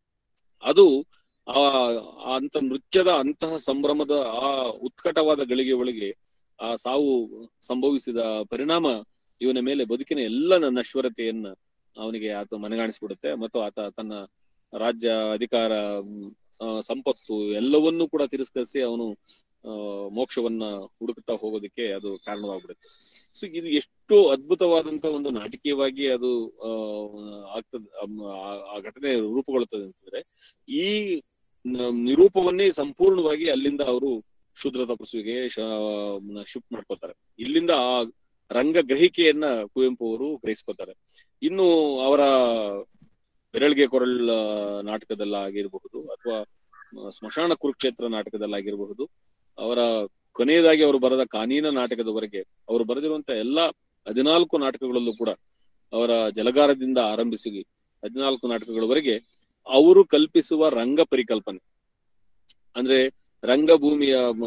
ಅದು ಆ ಆ ಅಂತ ನೃತ್ಯದ ಅಂತಹ ಸಂಭ್ರಮದ ಆ ಉತ್ಕಟವಾದ ಗಳಿಗೆ ಒಳಗೆ ಆ ಸಾವು ಸಂಭವಿಸಿದ ಪರಿಣಾಮ ಇವನ ಮೇಲೆ ಬದುಕಿನ ಎಲ್ಲ ನಶ್ವರತೆಯನ್ನ ಅವನಿಗೆ ಆತ ಮನಗಾಣಿಸ್ಬಿಡುತ್ತೆ ಮತ್ತು ಆತ ತನ್ನ ರಾಜ್ಯ ಅಧಿಕಾರ ಮ್, ಸ- ಸಂಪತ್ತು ಎಲ್ಲವನ್ನೂ ಕೂಡ ತಿರಸ್ಕರಿಸಿ ಅವನು ಆ, ಮೋಕ್ಷವನ್ನ ಹುಡುಕ್ತಾ ಹೋಗೋದಕ್ಕೆ ಅದು ಕಾರಣವಾಗ್ಬಿಡುತ್ತೆ ಸೊ ಇದು ಎಷ್ಟು ಅದ್ಭುತವಾದಂತ ಒಂದು ನಾಟಕೀಯವಾಗಿ ಅದು ಆ, ಆಗ್ತದೆ ಅಮ್, ಆ- ಆ ಘಟನೆ ರೂಪುಗೊಳ್ಳುತ್ತದೆ ಅಂತಂದ್ರೆ ಈ ನ- ನಿರೂಪವನ್ನೇ ಸಂಪೂರ್ಣವಾಗಿ ಅಲ್ಲಿಂದ ಅವರು ಶೂದ್ರ ತಪಸ್ವಿಗೆ ಶಿಫ್ಟ್ ಮಾಡ್ಕೋತಾರೆ ಇಲ್ಲಿಂದ ಆ ರಂಗ ಗ್ರಹಿಕೆಯನ್ನ ಕುವೆಂಪು ಅವರು ಗ್ರಹಿಸ್ಕೋತಾರೆ ಇನ್ನು ಅವರ ಬೆರಳಿಗೆ ಕೊರಳ್ ನಾಟಕದಲ್ಲಾಗಿರಬಹುದು ಅಥವಾ ಸ್ಮಶಾನ ಕುರುಕ್ಷೇತ್ರ ನಾಟಕದಲ್ಲಾಗಿರಬಹುದು ಅವರ ಕೊನೆಯದಾಗಿ ಅವರು ಬರೆದ ಕಾನೀನ ನಾಟಕದವರೆಗೆ ಅವರು ಬರೆದಿರುವಂತ ಎಲ್ಲಾ ಹದಿನಾಲ್ಕು ನಾಟಕಗಳಲ್ಲೂ ಕೂಡ ಅವರ ಜಲಗಾರದಿಂದ ಆರಂಭಿಸಿ ಹದಿನಾಲ್ಕು ನಾಟಕಗಳವರೆಗೆ ಅವರು ಕಲ್ಪಿಸುವ ರಂಗ ಪರಿಕಲ್ಪನೆ ಅಂದ್ರೆ ರಂಗಭೂಮಿಯ ಮ,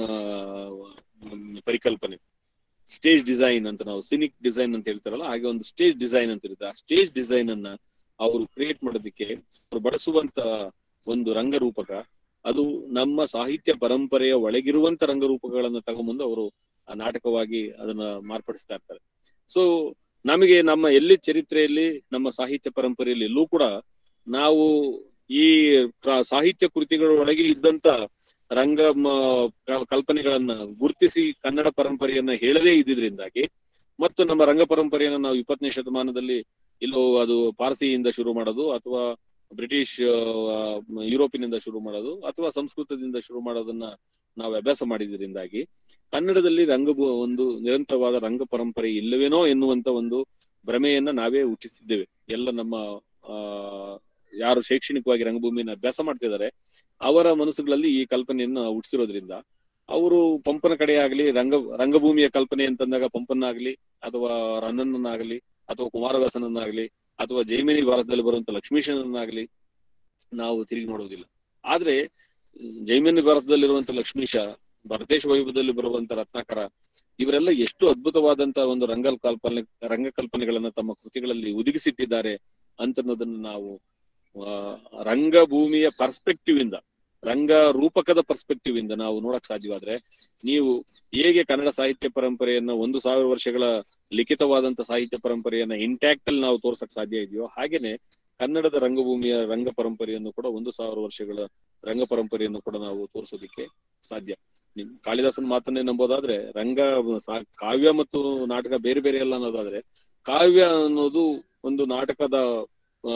ಮ್, ಪರಿಕಲ್ಪನೆ ಸ್ಟೇಜ್ ಡಿಸೈನ್ ಅಂತ ನಾವು ಸಿನಿಕ್ ಡಿಸೈನ್ ಅಂತ ಹೇಳ್ತಾರಲ್ಲ ಹಾಗೆ ಒಂದು ಸ್ಟೇಜ್ ಡಿಸೈನ್ ಅಂತ ಇರುತ್ತೆ ಆ ಸ್ಟೇಜ್ ಡಿಸೈನ್ ಅನ್ನ ಅವರು ಕ್ರಿಯೇಟ್ ಮಾಡೋದಕ್ಕೆ ಅವರು ಬಳಸುವಂತ ಒಂದು ರಂಗರೂಪಕ ಅದು ನಮ್ಮ ಸಾಹಿತ್ಯ ಪರಂಪರೆಯ ಒಳಗಿರುವಂತ ರಂಗರೂಪಗಳನ್ನ ತಗೊಂಬಂದು ಅವರು ಆ ನಾಟಕವಾಗಿ ಅದನ್ನ ಮಾರ್ಪಡಿಸ್ತಾ ಇರ್ತಾರೆ ಸೊ ನಮಗೆ ನಮ್ಮ ಎಲ್ಲಿ ಚರಿತ್ರೆಯಲ್ಲಿ ನಮ್ಮ ಸಾಹಿತ್ಯ ಪರಂಪರೆಯಲ್ಲಿ ಎಲ್ಲೂ ಕೂಡ ನಾವು ಈ ಕ- ಸಾಹಿತ್ಯ ಕೃತಿಗಳ ಒಳಗೆ ಇದ್ದಂತ ರಂಗ ಮ- ಕ- ಕಲ್ಪನೆಗಳನ್ನ ಗುರುತಿಸಿ ಕನ್ನಡ ಪರಂಪರೆಯನ್ನ ಹೇಳದೇ ಇದ್ದಿದ್ರಿಂದಾಗಿ ಮತ್ತು ನಮ್ಮ ರಂಗ ಪರಂಪರೆಯನ್ನ ನಾವು ಇಪ್ಪತ್ತನೇ ಶತಮಾನದಲ್ಲಿ ಇಲ್ಲೋ ಅದು ಪಾರ್ಸಿಯಿಂದ ಶುರು ಮಾಡೋದು ಅಥವಾ ಬ್ರಿಟಿಷ್ ಆ, ಯುರೋಪಿನಿಂದ ಶುರು ಮಾಡೋದು ಅಥವಾ ಸಂಸ್ಕೃತದಿಂದ ಶುರು ಮಾಡೋದನ್ನ ನಾವು ಅಭ್ಯಾಸ ಮಾಡಿದ್ರಿಂದಾಗಿ ಕನ್ನಡದಲ್ಲಿ ರಂಗ ಒಂದು ನಿರಂತರವಾದ ರಂಗ ಪರಂಪರೆ ಇಲ್ಲವೇನೋ ಎನ್ನುವಂತ ಒಂದು ಭ್ರಮೆಯನ್ನ ನಾವೇ ಹುಟ್ಟಿಸಿದ್ದೇವೆ ಎಲ್ಲ ನಮ್ಮ ಆ ಯಾರು ಶೈಕ್ಷಣಿಕವಾಗಿ ರಂಗಭೂಮಿಯನ್ನು ಅಭ್ಯಾಸ ಮಾಡ್ತಿದ್ದಾರೆ ಅವರ ಮನಸ್ಸುಗಳಲ್ಲಿ ಈ ಕಲ್ಪನೆಯನ್ನ ಹುಟ್ಟಿಸಿರೋದ್ರಿಂದ ಅವರು ಪಂಪನ ಕಡೆ ಆಗ್ಲಿ ರಂಗ ರಂಗಭೂಮಿಯ ಕಲ್ಪನೆ ಅಂತಂದಾಗ ಪಂಪನ್ನಾಗ್ಲಿ ಅಥವಾ ರನ್ನನನ್ನಾಗ್ಲಿ ಅಥವಾ ಕುಮಾರವ್ಯಾಸನನ್ನಾಗ್ಲಿ ಅಥವಾ ಜೈಮಿನಿ ಭಾರತದಲ್ಲಿ ಬರುವಂತ ಲಕ್ಷ್ಮೀಶನನ್ನಾಗ್ಲಿ ನಾವು ತಿರುಗಿ ನೋಡೋದಿಲ್ಲ ಆದ್ರೆ ಜೈಮಿನಿ ಭಾರತದಲ್ಲಿರುವಂತ ಲಕ್ಷ್ಮೀಶ ಭರತೇಶ ವೈಭವದಲ್ಲಿ ಬರುವಂತ ರತ್ನಾಕರ ಇವರೆಲ್ಲ ಎಷ್ಟು ಅದ್ಭುತವಾದಂತ ಒಂದು ರಂಗ ಕಲ್ಪನೆ ರಂಗ ಕಲ್ಪನೆಗಳನ್ನ ತಮ್ಮ ಕೃತಿಗಳಲ್ಲಿ ಒದಗಿಸಿಟ್ಟಿದ್ದಾರೆ ಅಂತನ್ನೋದನ್ನ ನಾವು ಆ, ರಂಗಭೂಮಿಯ ಪರ್ಸ್ಪೆಕ್ಟಿವ್ ಇಂದ ರಂಗ ರೂಪಕದ ಪರ್ಸ್ಪೆಕ್ಟಿವ್ ಇಂದ ನಾವು ನೋಡಕ್ ಸಾಧ್ಯವಾದ್ರೆ ನೀವು ಹೇಗೆ ಕನ್ನಡ ಸಾಹಿತ್ಯ ಪರಂಪರೆಯನ್ನ ಒಂದು ಸಾವಿರ ವರ್ಷಗಳ ಲಿಖಿತವಾದಂತ ಸಾಹಿತ್ಯ ಪರಂಪರೆಯನ್ನ ಇಂಟ್ಯಾಕ್ಟ್ ಅಲ್ಲಿ ನಾವು ತೋರ್ಸಕ್ ಸಾಧ್ಯ ಇದೆಯೋ ಹಾಗೇನೆ ಕನ್ನಡದ ರಂಗಭೂಮಿಯ ರಂಗ ಪರಂಪರೆಯನ್ನು ಕೂಡ ಒಂದು ಸಾವಿರ ವರ್ಷಗಳ ರಂಗ ಪರಂಪರೆಯನ್ನು ಕೂಡ ನಾವು ತೋರಿಸೋದಿಕ್ಕೆ ಸಾಧ್ಯ ನಿಮ್ ಕಾಳಿದಾಸನ ಮಾತನ್ನೇ ನಂಬೋದಾದ್ರೆ ರಂಗ ಸಾ- ಕಾವ್ಯ ಮತ್ತು ನಾಟಕ ಬೇರೆ ಬೇರೆ ಅಲ್ಲ ಅನ್ನೋದಾದ್ರೆ ಕಾವ್ಯ ಅನ್ನೋದು ಒಂದು ನಾಟಕದ ಆ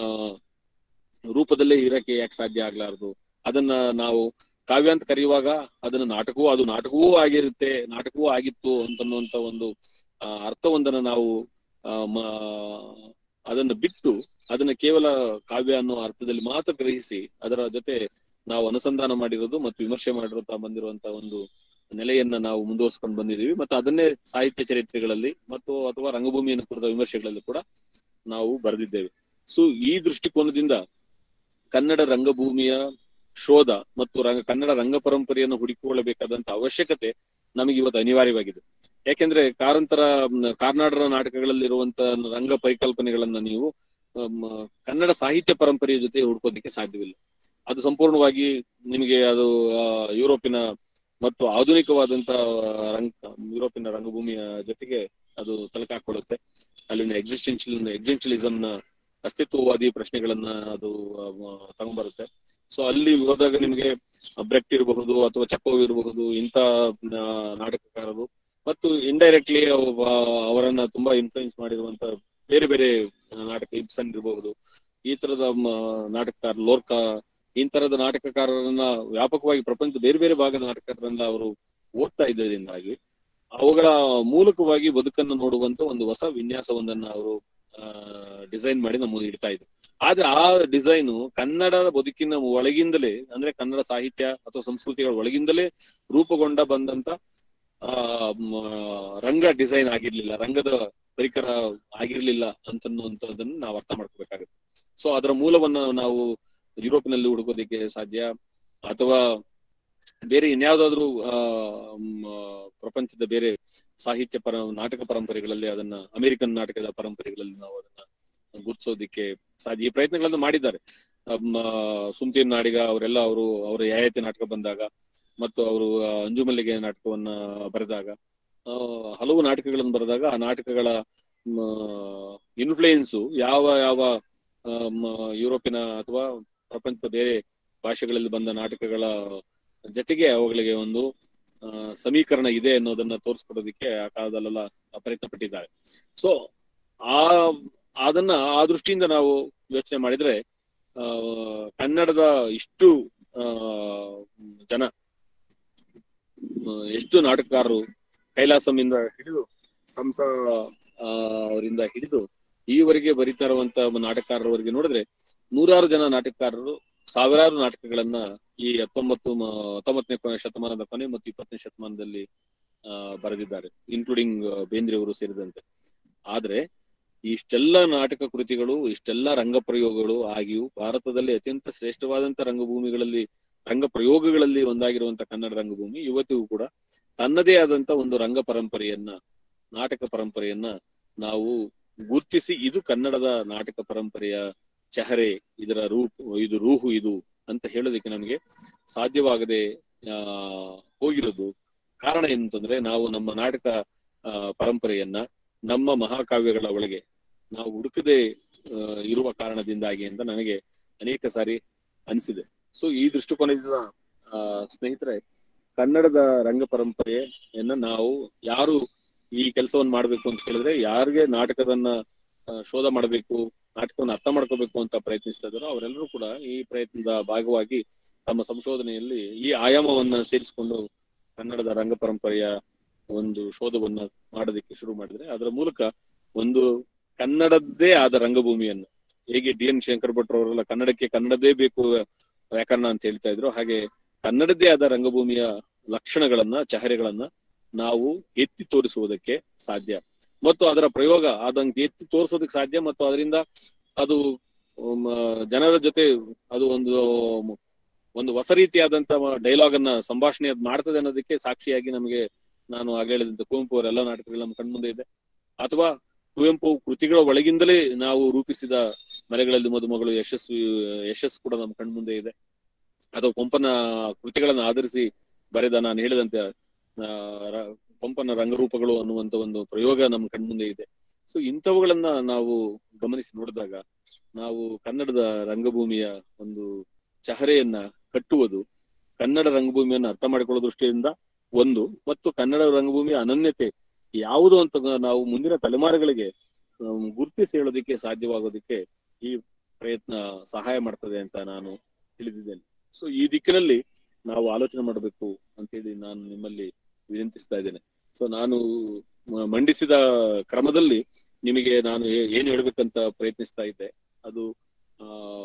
ರೂಪದಲ್ಲೇ ಇರಕ್ಕೆ ಯಾಕೆ ಸಾಧ್ಯ ಆಗ್ಲಾರ್ದು ಅದನ್ನ ನಾವು ಕಾವ್ಯ ಅಂತ ಕರೆಯುವಾಗ ಅದನ್ನ ನಾಟಕವೂ ಅದು ನಾಟಕವೂ ಆಗಿರುತ್ತೆ ನಾಟಕವೂ ಆಗಿತ್ತು ಅಂತನ್ನುವಂತ ಒಂದು ಆ, ಅರ್ಥವೊಂದನ್ನ ನಾವು ಆ, ಮ- ಅದನ್ನ ಬಿಟ್ಟು ಅದನ್ನ ಕೇವಲ ಕಾವ್ಯ ಅನ್ನೋ ಅರ್ಥದಲ್ಲಿ ಮಾತ್ರ ಗ್ರಹಿಸಿ ಅದರ ಜೊತೆ ನಾವು ಅನುಸಂಧಾನ ಮಾಡಿರೋದು ಮತ್ತು ವಿಮರ್ಶೆ ಮಾಡಿರುತ್ತಾ ಬಂದಿರುವಂತ ಒಂದು ನೆಲೆಯನ್ನ ನಾವು ಮುಂದುವರ್ಸ್ಕೊಂಡು ಬಂದಿದ್ದೀವಿ ಮತ್ತು ಅದನ್ನೇ ಸಾಹಿತ್ಯ ಚರಿತ್ರೆಗಳಲ್ಲಿ ಮತ್ತು ಅಥವಾ ರಂಗಭೂಮಿಯನ್ನು ಕುರಿತ ವಿಮರ್ಶೆಗಳಲ್ಲಿ ಕೂಡ ನಾವು ಬರೆದಿದ್ದೇವೆ ಸೊ ಈ ದೃಷ್ಟಿಕೋನದಿಂದ ಕನ್ನಡ ರಂಗಭೂಮಿಯ ಶೋಧ ಮತ್ತು ರಂಗ ಕನ್ನಡ ರಂಗ ಪರಂಪರೆಯನ್ನು ಹುಡುಕಿಕೊಳ್ಳಬೇಕಾದಂತ ಅವಶ್ಯಕತೆ ನಮಗೆ ಇವತ್ತು ಅನಿವಾರ್ಯವಾಗಿದೆ ಯಾಕೆಂದ್ರೆ ಕಾರಂತರ ಮ್, ಕಾರ್ನಾಡರ ನಾಟಕಗಳಲ್ಲಿರುವಂತ ರಂಗ ಪರಿಕಲ್ಪನೆಗಳನ್ನ ನೀವು ಮ್, ಕನ್ನಡ ಸಾಹಿತ್ಯ ಪರಂಪರೆಯ ಜೊತೆ ಹುಡ್ಕೋದಿಕ್ಕೆ ಸಾಧ್ಯವಿಲ್ಲ ಅದು ಸಂಪೂರ್ಣವಾಗಿ ನಿಮಗೆ ಅದು ಆ, ಯುರೋಪಿನ ಮತ್ತು ಆಧುನಿಕವಾದಂತ ರಂಗ ಯುರೋಪಿನ ರಂಗಭೂಮಿಯ ಜೊತೆಗೆ ಅದು ತಲಕಾಕೊಳ್ಳುತ್ತೆ ಅಲ್ಲಿನ ಎಕ್ಸಿಸ್ಟೆನ್ಷಿಯಲ್ ಎಕ್ಸಿಸ್ಟೆನ್ಷಿಯಲಿಸಂ ನ ಅಸ್ತಿತ್ವವಾದಿ ಪ್ರಶ್ನೆಗಳನ್ನ ಅದು ಆ, ತಗೊಂಡ್ಬರುತ್ತೆ ಸೊ ಅಲ್ಲಿ ಹೋದಾಗ ನಿಮಗೆ ಬ್ರೆಕ್ಟ್ ಇರಬಹುದು ಅಥವಾ ಚಕೋವ್ ಇರಬಹುದು ಇಂಥ ಆ, ನಾಟಕಕಾರರು ಮತ್ತು ಇಂಡೈರೆಕ್ಟ್ಲಿ ಅವರನ್ನ ತುಂಬಾ ಇನ್ಫ್ಲೂಯೆನ್ಸ್ ಮಾಡಿರುವಂತ ಬೇರೆ ಬೇರೆ ನಾಟಕ ಇಬ್ಸನ್ ಇರಬಹುದು ಈ ತರದ ಮ, ನಾಟಕಕಾರ ಲೋರ್ಕಾ ಇಂತರದ ನಾಟಕಕಾರರನ್ನ ವ್ಯಾಪಕವಾಗಿ ಪ್ರಪಂಚದ ಬೇರೆ ಬೇರೆ ಭಾಗದ ನಾಟಕಕಾರರನ್ನ ಅವರು ಓದ್ತಾ ಇದ್ದರಿಂದಾಗಿ ಅವುಗಳ ಮೂಲಕವಾಗಿ ಬದುಕನ್ನು ನೋಡುವಂತ ಒಂದು ಹೊಸ ವಿನ್ಯಾಸವೊಂದನ್ನ ಅವರು ಡಿಸೈನ್ ಮಾಡಿ ನಮ್ಮ ಮುಂದೆ ಇಡ್ತಾ ಇದ್ರು ಆದ್ರೆ ಆ ಡಿಸೈನು ಕನ್ನಡದ ಬದುಕಿನ ಒಳಗಿಂದಲೇ ಅಂದ್ರೆ ಕನ್ನಡ ಸಾಹಿತ್ಯ ಅಥವಾ ಸಂಸ್ಕೃತಿಗಳ ಒಳಗಿಂದಲೇ ರೂಪುಗೊಂಡ ಬಂದಂತ ಆ ಮ, ರಂಗ ಡಿಸೈನ್ ಆಗಿರ್ಲಿಲ್ಲ ರಂಗದ ಪರಿಕರ ಆಗಿರ್ಲಿಲ್ಲ ಅಂತನ್ನುವಂಥದ್ದನ್ನು ನಾವು ಅರ್ಥ ಮಾಡ್ಕೋಬೇಕಾಗುತ್ತೆ ಸೊ ಅದರ ಮೂಲವನ್ನ ನಾವು ಯುರೋಪಿನಲ್ಲಿ ಹುಡುಕೋದಿಕ್ಕೆ ಸಾಧ್ಯ ಅಥವಾ ಬೇರೆ ಇನ್ಯಾವುದಾದ್ರೂ ಆ ಮ್, ಪ್ರಪಂಚದ ಬೇರೆ ಸಾಹಿತ್ಯ ಪರ ನಾಟಕ ಪರಂಪರೆಗಳಲ್ಲಿ ಅದನ್ನ ಅಮೆರಿಕನ್ ನಾಟಕದ ಪರಂಪರೆಗಳಲ್ಲಿ ನಾವು ಅದನ್ನ ಗುರುತಿಸೋದಿಕ್ಕೆ ಸಾಧ್ಯ ಈ ಪ್ರಯತ್ನಗಳನ್ನು ಮಾಡಿದ್ದಾರೆ ಅಮ್, ಆ, ಸುಮ್ತೀರ್ ನಾಡಿಗ ಅವರೆಲ್ಲ ಅವರು ಅವರ ಯಾಯತಿ ನಾಟಕ ಬಂದಾಗ ಮತ್ತು ಅವರು ಆ, ಅಂಜುಮಲ್ಲಿಗೆ ನಾಟಕವನ್ನ ಬರೆದಾಗ ಆ, ಹಲವು ನಾಟಕಗಳನ್ನು ಬರೆದಾಗ ಆ ನಾಟಕಗಳ ಇನ್ಫ್ಲೂಯೆನ್ಸು ಯಾವ ಯಾವ ಆ, ಮ- ಯುರೋಪಿನ ಅಥವಾ ಪ್ರಪಂಚದ ಬೇರೆ ಭಾಷೆಗಳಲ್ಲಿ ಬಂದ ನಾಟಕಗಳ ಜೊತೆಗೆ ಅವುಗಳಿಗೆ ಒಂದು ಆ, ಸಮೀಕರಣ ಇದೆ ಅನ್ನೋದನ್ನ ತೋರಿಸ್ಕೊಡೋದಿಕ್ಕೆ ಆ ಕಾಲದಲ್ಲೆಲ್ಲ ಪ್ರಯತ್ನ ಪಟ್ಟಿದ್ದಾರೆ ಸೊ ಆ ಅದನ್ನ ಆ ದೃಷ್ಟಿಯಿಂದ ನಾವು ಯೋಚನೆ ಮಾಡಿದ್ರೆ ಆ ಕನ್ನಡದ ಇಷ್ಟು ಆ ಜನ ಆ, ಎಷ್ಟು ನಾಟಕಕಾರರು ಕೈಲಾಸಂಯಿಂದ ಹಿಡಿದು ಸಂಸ ಆ, ಅವರಿಂದ ಹಿಡಿದು ಈವರೆಗೆ ಬರೀತಾ ಇರುವಂತ ನಾಟಕಕಾರರವರೆಗೆ ನೋಡಿದ್ರೆ ನೂರಾರು ಜನ ನಾಟಕಕಾರರು ಸಾವಿರಾರು ನಾಟಕಗಳನ್ನ ಈ ಹತ್ತೊಂಬತ್ತು ಮ- ಹತ್ತೊಂಬತ್ತನೇ ಕೊನೆ ಶತಮಾನದ ಕೊನೆ ಮತ್ತು ಇಪ್ಪತ್ತನೇ ಶತಮಾನದಲ್ಲಿ ಆ, ಬರೆದಿದ್ದಾರೆ ಇನ್ಕ್ಲೂಡಿಂಗ್ ಬೇಂದ್ರೆ ಅವರು ಸೇರಿದಂತೆ ಆದ್ರೆ ಇಷ್ಟೆಲ್ಲ ನಾಟಕ ಕೃತಿಗಳು ಇಷ್ಟೆಲ್ಲ ರಂಗ ಪ್ರಯೋಗಗಳು ಆಗಿಯೂ ಭಾರತದಲ್ಲಿ ಅತ್ಯಂತ ಶ್ರೇಷ್ಠವಾದಂತ ರಂಗಭೂಮಿಗಳಲ್ಲಿ ರಂಗ ಪ್ರಯೋಗಗಳಲ್ಲಿ ಒಂದಾಗಿರುವಂತ ಕನ್ನಡ ರಂಗಭೂಮಿ ಇವತ್ತಿಗೂ ಕೂಡ ತನ್ನದೇ ಆದಂತ ಒಂದು ರಂಗ ಪರಂಪರೆಯನ್ನ ನಾಟಕ ಪರಂಪರೆಯನ್ನ ನಾವು ಗುರ್ತಿಸಿ ಇದು ಕನ್ನಡದ ನಾಟಕ ಪರಂಪರೆಯ ಚಹರೆ ಇದರ ರೂಪ ಇದು ರೂಹು ಇದು ಅಂತ ಹೇಳೋದಕ್ಕೆ ನಮಗೆ ಸಾಧ್ಯವಾಗದೆ ಆ ಹೋಗಿರೋದು ಕಾರಣ ಏನಂತಂದ್ರೆ ನಾವು ನಮ್ಮ ನಾಟಕ ಆ, ಪರಂಪರೆಯನ್ನ ನಮ್ಮ ಮಹಾಕಾವ್ಯಗಳ ಒಳಗೆ ನಾವು ಹುಡುಕದೆ ಆ, ಇರುವ ಕಾರಣದಿಂದಾಗಿ ಅಂತ ನನಗೆ ಅನೇಕ ಸಾರಿ ಅನಿಸಿದೆ ಸೊ ಈ ದೃಷ್ಟಿಕೋನದಿಂದ ಆ, ಸ್ನೇಹಿತರೆ ಕನ್ನಡದ ರಂಗ ಪರಂಪರೆಯನ್ನ ನಾವು ಯಾರು ಈ ಕೆಲಸವನ್ನು ಮಾಡ್ಬೇಕು ಅಂತ ಹೇಳಿದ್ರೆ ಯಾರಿಗೆ ನಾಟಕದನ್ನ ಆ, ಶೋಧ ಮಾಡಬೇಕು ನಾಟಕವನ್ನು ಅರ್ಥ ಮಾಡ್ಕೋಬೇಕು ಅಂತ ಪ್ರಯತ್ನಿಸ್ತಾ ಇದ್ದಾರೋ ಅವರೆಲ್ಲರೂ ಕೂಡ ಈ ಪ್ರಯತ್ನದ ಭಾಗವಾಗಿ ತಮ್ಮ ಸಂಶೋಧನೆಯಲ್ಲಿ ಈ ಆಯಾಮವನ್ನ ಸೇರಿಸಿಕೊಂಡು ಕನ್ನಡದ ರಂಗ ಪರಂಪರೆಯ ಒಂದು ಶೋಧವನ್ನ ಮಾಡೋದಕ್ಕೆ ಶುರು ಮಾಡಿದ್ರೆ ಅದರ ಮೂಲಕ ಒಂದು ಕನ್ನಡದ್ದೇ ಆದ ರಂಗಭೂಮಿಯನ್ನು ಹೇಗೆ ಡಿ ಎನ್ ಶಂಕರ್ ಭಟ್ರು ಅವರೆಲ್ಲ ಕನ್ನಡಕ್ಕೆ ಕನ್ನಡದೇ ಬೇಕು ವ್ಯಾಕರಣ ಅಂತ ಹೇಳ್ತಾ ಇದ್ರು ಹಾಗೆ ಕನ್ನಡದ್ದೇ ಆದ ರಂಗಭೂಮಿಯ ಲಕ್ಷಣಗಳನ್ನ ಚಹರೆಗಳನ್ನ ನಾವು ಎತ್ತಿ ತೋರಿಸುವುದಕ್ಕೆ ಸಾಧ್ಯ ಮತ್ತು ಅದರ ಪ್ರಯೋಗ ಅದಂತ ಎತ್ತಿ ತೋರಿಸೋದಕ್ಕೆ ಸಾಧ್ಯ ಮತ್ತು ಅದರಿಂದ ಅದು ಮ, ಜನರ ಜೊತೆ ಅದು ಒಂದು ಒಂದು ಹೊಸ ರೀತಿಯಾದಂತ ಡೈಲಾಗ್ ಅನ್ನ ಸಂಭಾಷಣೆ ಅದ್ ಮಾಡ್ತದೆ ಅನ್ನೋದಕ್ಕೆ ಸಾಕ್ಷಿಯಾಗಿ ನಮಗೆ ನಾನು ಆಗ್ಲೇ ಹೇಳಿದಂತೆ ಕುವೆಂಪು ಅವರ ಎಲ್ಲ ನಾಟಕಗಳು ನಮ್ಮ ಕಣ್ಮುಂದೆ ಇದೆ ಅಥವಾ ಕುವೆಂಪು ಕೃತಿಗಳ ಒಳಗಿಂದಲೇ ನಾವು ರೂಪಿಸಿದ ಮನೆಗಳಲ್ಲಿ ಮದುಮಗಳು ಯಶಸ್ವಿ ಯಶಸ್ಸು ಕೂಡ ನಮ್ಮ ಕಣ್ಮುಂದೆ ಇದೆ ಅಥವಾ ಪಂಪನ ಕೃತಿಗಳನ್ನ ಆಧರಿಸಿ ಬರೆದ ನಾನು ಹೇಳಿದಂತೆ ಆ, ರ- ಪಂಪನ ರಂಗರೂಪಗಳು ಅನ್ನುವಂತ ಒಂದು ಪ್ರಯೋಗ ನಮ್ಮ ಕಣ್ಮುಂದೆ ಇದೆ ಸೊ ಇಂಥವುಗಳನ್ನ ನಾವು ಗಮನಿಸಿ ನೋಡಿದಾಗ ನಾವು ಕನ್ನಡದ ರಂಗಭೂಮಿಯ ಒಂದು ಚಹರೆಯನ್ನ ಕಟ್ಟುವುದು ಕನ್ನಡ ರಂಗಭೂಮಿಯನ್ನು ಅರ್ಥ ಮಾಡಿಕೊಳ್ಳೋ ದೃಷ್ಟಿಯಿಂದ ಒಂದು ಮತ್ತು ಕನ್ನಡ ರಂಗಭೂಮಿಯ ಅನನ್ಯತೆ ಯಾವುದು ಅಂತ ನಾವು ಮುಂದಿನ ತಲೆಮಾರುಗಳಿಗೆ ಆಮ್, ಗುರುತಿಸಿ ಹೇಳೋದಕ್ಕೆ ಸಾಧ್ಯವಾಗೋದಕ್ಕೆ ಈ ಪ್ರಯತ್ನ ಸಹಾಯ ಮಾಡ್ತದೆ ಅಂತ ನಾನು ತಿಳಿದಿದ್ದೇನೆ ಸೊ ಈ ದಿಕ್ಕಿನಲ್ಲಿ ನಾವು ಆಲೋಚನೆ ಮಾಡಬೇಕು ಅಂತೇಳಿ ನಾನು ನಿಮ್ಮಲ್ಲಿ ವಿನಂತಿಸ್ತಾ ಇದ್ದೇನೆ ಸೊ ನಾನು ಮ- ಮಂಡಿಸಿದ ಕ್ರಮದಲ್ಲಿ ನಿಮಗೆ ನಾನು ಏ- ಏನ್ ಹೇಳ್ಬೇಕಂತ ಪ್ರಯತ್ನಿಸ್ತಾ ಇದ್ದೆ ಅದು ಆ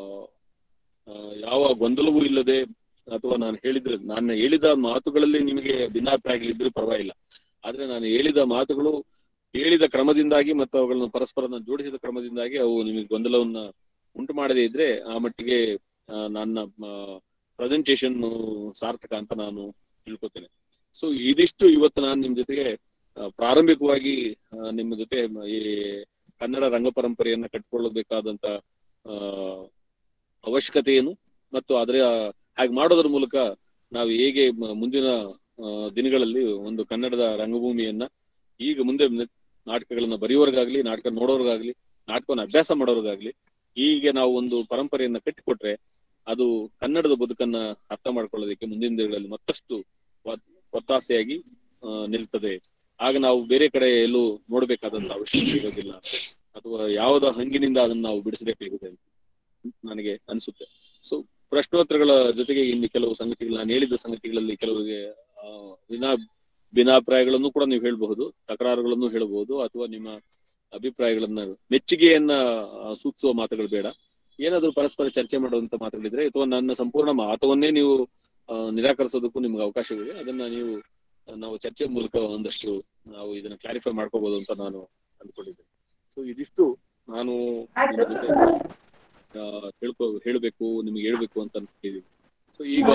ಆ, ಯಾವ ಗೊಂದಲವೂ ಇಲ್ಲದೆ ಅಥವಾ ನಾನು ಹೇಳಿದ್ರೆ ನಾನು ಹೇಳಿದ ಮಾತುಗಳಲ್ಲಿ ನಿಮಗೆ ಭಿನ್ನಾಭಿಪ್ರಾಯ ಇದ್ರೆ ಪರವಾಗಿಲ್ಲ ಆದ್ರೆ ನಾನು ಹೇಳಿದ ಮಾತುಗಳು ಹೇಳಿದ ಕ್ರಮದಿಂದಾಗಿ ಮತ್ತು ಅವುಗಳನ್ನು ಪರಸ್ಪರ ಜೋಡಿಸಿದ ಕ್ರಮದಿಂದಾಗಿ ಅವು ನಿಮಗೆ ಗೊಂದಲವನ್ನ ಉಂಟು ಮಾಡದೇ ಇದ್ರೆ ಆ ಮಟ್ಟಿಗೆ ಆ, ನನ್ನ ಪ್ರೆಸೆಂಟೇಶನ್ ಸಾರ್ಥಕ ಅಂತ ನಾನು ತಿಳ್ಕೊತೇನೆ ಸೊ ಇದಿಷ್ಟು ಇವತ್ತು ನಾನು ನಿಮ್ ಜೊತೆಗೆ ಆ, ಪ್ರಾರಂಭಿಕವಾಗಿ ಆ, ನಿಮ್ಮ ಜೊತೆ ಮ- ಈ ಕನ್ನಡ ರಂಗ ಪರಂಪರೆಯನ್ನ ಕಟ್ಕೊಳ್ಳಬೇಕಾದಂತ ಆ ಅವಶ್ಯಕತೆ ಏನು ಮತ್ತು ಅದರ ಹಾಗೆ ಮಾಡೋದ್ರ ಮೂಲಕ ನಾವು ಹೇಗೆ ಮ- ಮುಂದಿನ ಆ, ದಿನಗಳಲ್ಲಿ ಒಂದು ಕನ್ನಡದ ರಂಗಭೂಮಿಯನ್ನ ಈಗ ಮುಂದೆ ನ- ನಾಟಕಗಳನ್ನ ಬರೆಯೋರ್ಗಾಗ್ಲಿ ನಾಟಕ ನೋಡೋರ್ಗಾಗ್ಲಿ ನಾಟಕವನ್ನು ಅಭ್ಯಾಸ ಮಾಡೋರ್ಗಾಗ್ಲಿ ಹೀಗೆ ನಾವು ಒಂದು ಪರಂಪರೆಯನ್ನ ಕಟ್ಟಿಕೊಟ್ರೆ ಅದು ಕನ್ನಡದ ಬದುಕನ್ನ ಅರ್ಥ ಮಾಡ್ಕೊಳ್ಳೋದಕ್ಕೆ ಮುಂದಿನ ದಿನಗಳಲ್ಲಿ ಮತ್ತಷ್ಟು ಒತ್- ಒತ್ತಾಸೆಯಾಗಿ ಆ, ನಿಲ್ತದೆ ಆಗ ನಾವು ಬೇರೆ ಕಡೆ ಎಲ್ಲೂ ನೋಡ್ಬೇಕಾದಂತ ಅವಶ್ಯಕತೆ ಇರೋದಿಲ್ಲ ಅಥವಾ ಯಾವುದ ಹಂಗಿನಿಂದ ಅದನ್ನ ನಾವು ಬಿಡಿಸಬೇಕಾಗಿದೆ ಅಂತ ನನಗೆ ಅನಿಸುತ್ತೆ ಸೊ ಪ್ರಶ್ನೋತ್ತರಗಳ ಜೊತೆಗೆ ಇನ್ನು ಕೆಲವು ಸಂಗತಿಗಳು ನಾನು ಹೇಳಿದ ಸಂಗತಿಗಳಲ್ಲಿ ಕೆಲವರಿಗೆ ಆ, ವಿನಾ ಭಿನ್ನಾಭಿಪ್ರಾಯಗಳನ್ನು ಕೂಡ ನೀವು ಹೇಳಬಹುದು ತಕರಾರುಗಳನ್ನು ಹೇಳಬಹುದು ಅಥವಾ ನಿಮ್ಮ ಅಭಿಪ್ರಾಯಗಳನ್ನ ಮೆಚ್ಚುಗೆಯನ್ನ ಆ, ಸೂಚಿಸುವ ಮಾತುಗಳು ಬೇಡ ಏನಾದ್ರೂ ಪರಸ್ಪರ ಚರ್ಚೆ ಮಾಡುವಂತ ಮಾತುಗಳಿದ್ರೆ ಅಥವಾ ನನ್ನ ಸಂಪೂರ್ಣ ಮಾತವನ್ನೇ ನೀವು ಆ, ನಿರಾಕರಿಸೋದಕ್ಕೂ ನಿಮ್ಗೆ ಅವಕಾಶವಿದೆ ಅದನ್ನ ನೀವು ಆ, ನಾವು ಚರ್ಚೆ ಮೂಲಕ ಒಂದಷ್ಟು ನಾವು ಇದನ್ನ ಕ್ಲಾರಿಫೈ ಮಾಡ್ಕೋಬಹುದು ಅಂತ ನಾನು ಅಂದ್ಕೊಂಡಿದ್ದೇನೆ ಸೊ ಇದಿಷ್ಟು ನಾನು ನಿಮ್ಮ ಜೊತೆ ಆ, ತಿಳ್ಕೊ ಹೇಳ್ಬೇಕು ನಿಮ್ಗೆ ಹೇಳ್ಬೇಕು ಅಂತ ಅನ್ಕೊಂಡಿದ್ದೀನಿ ಸೊ ಈಗ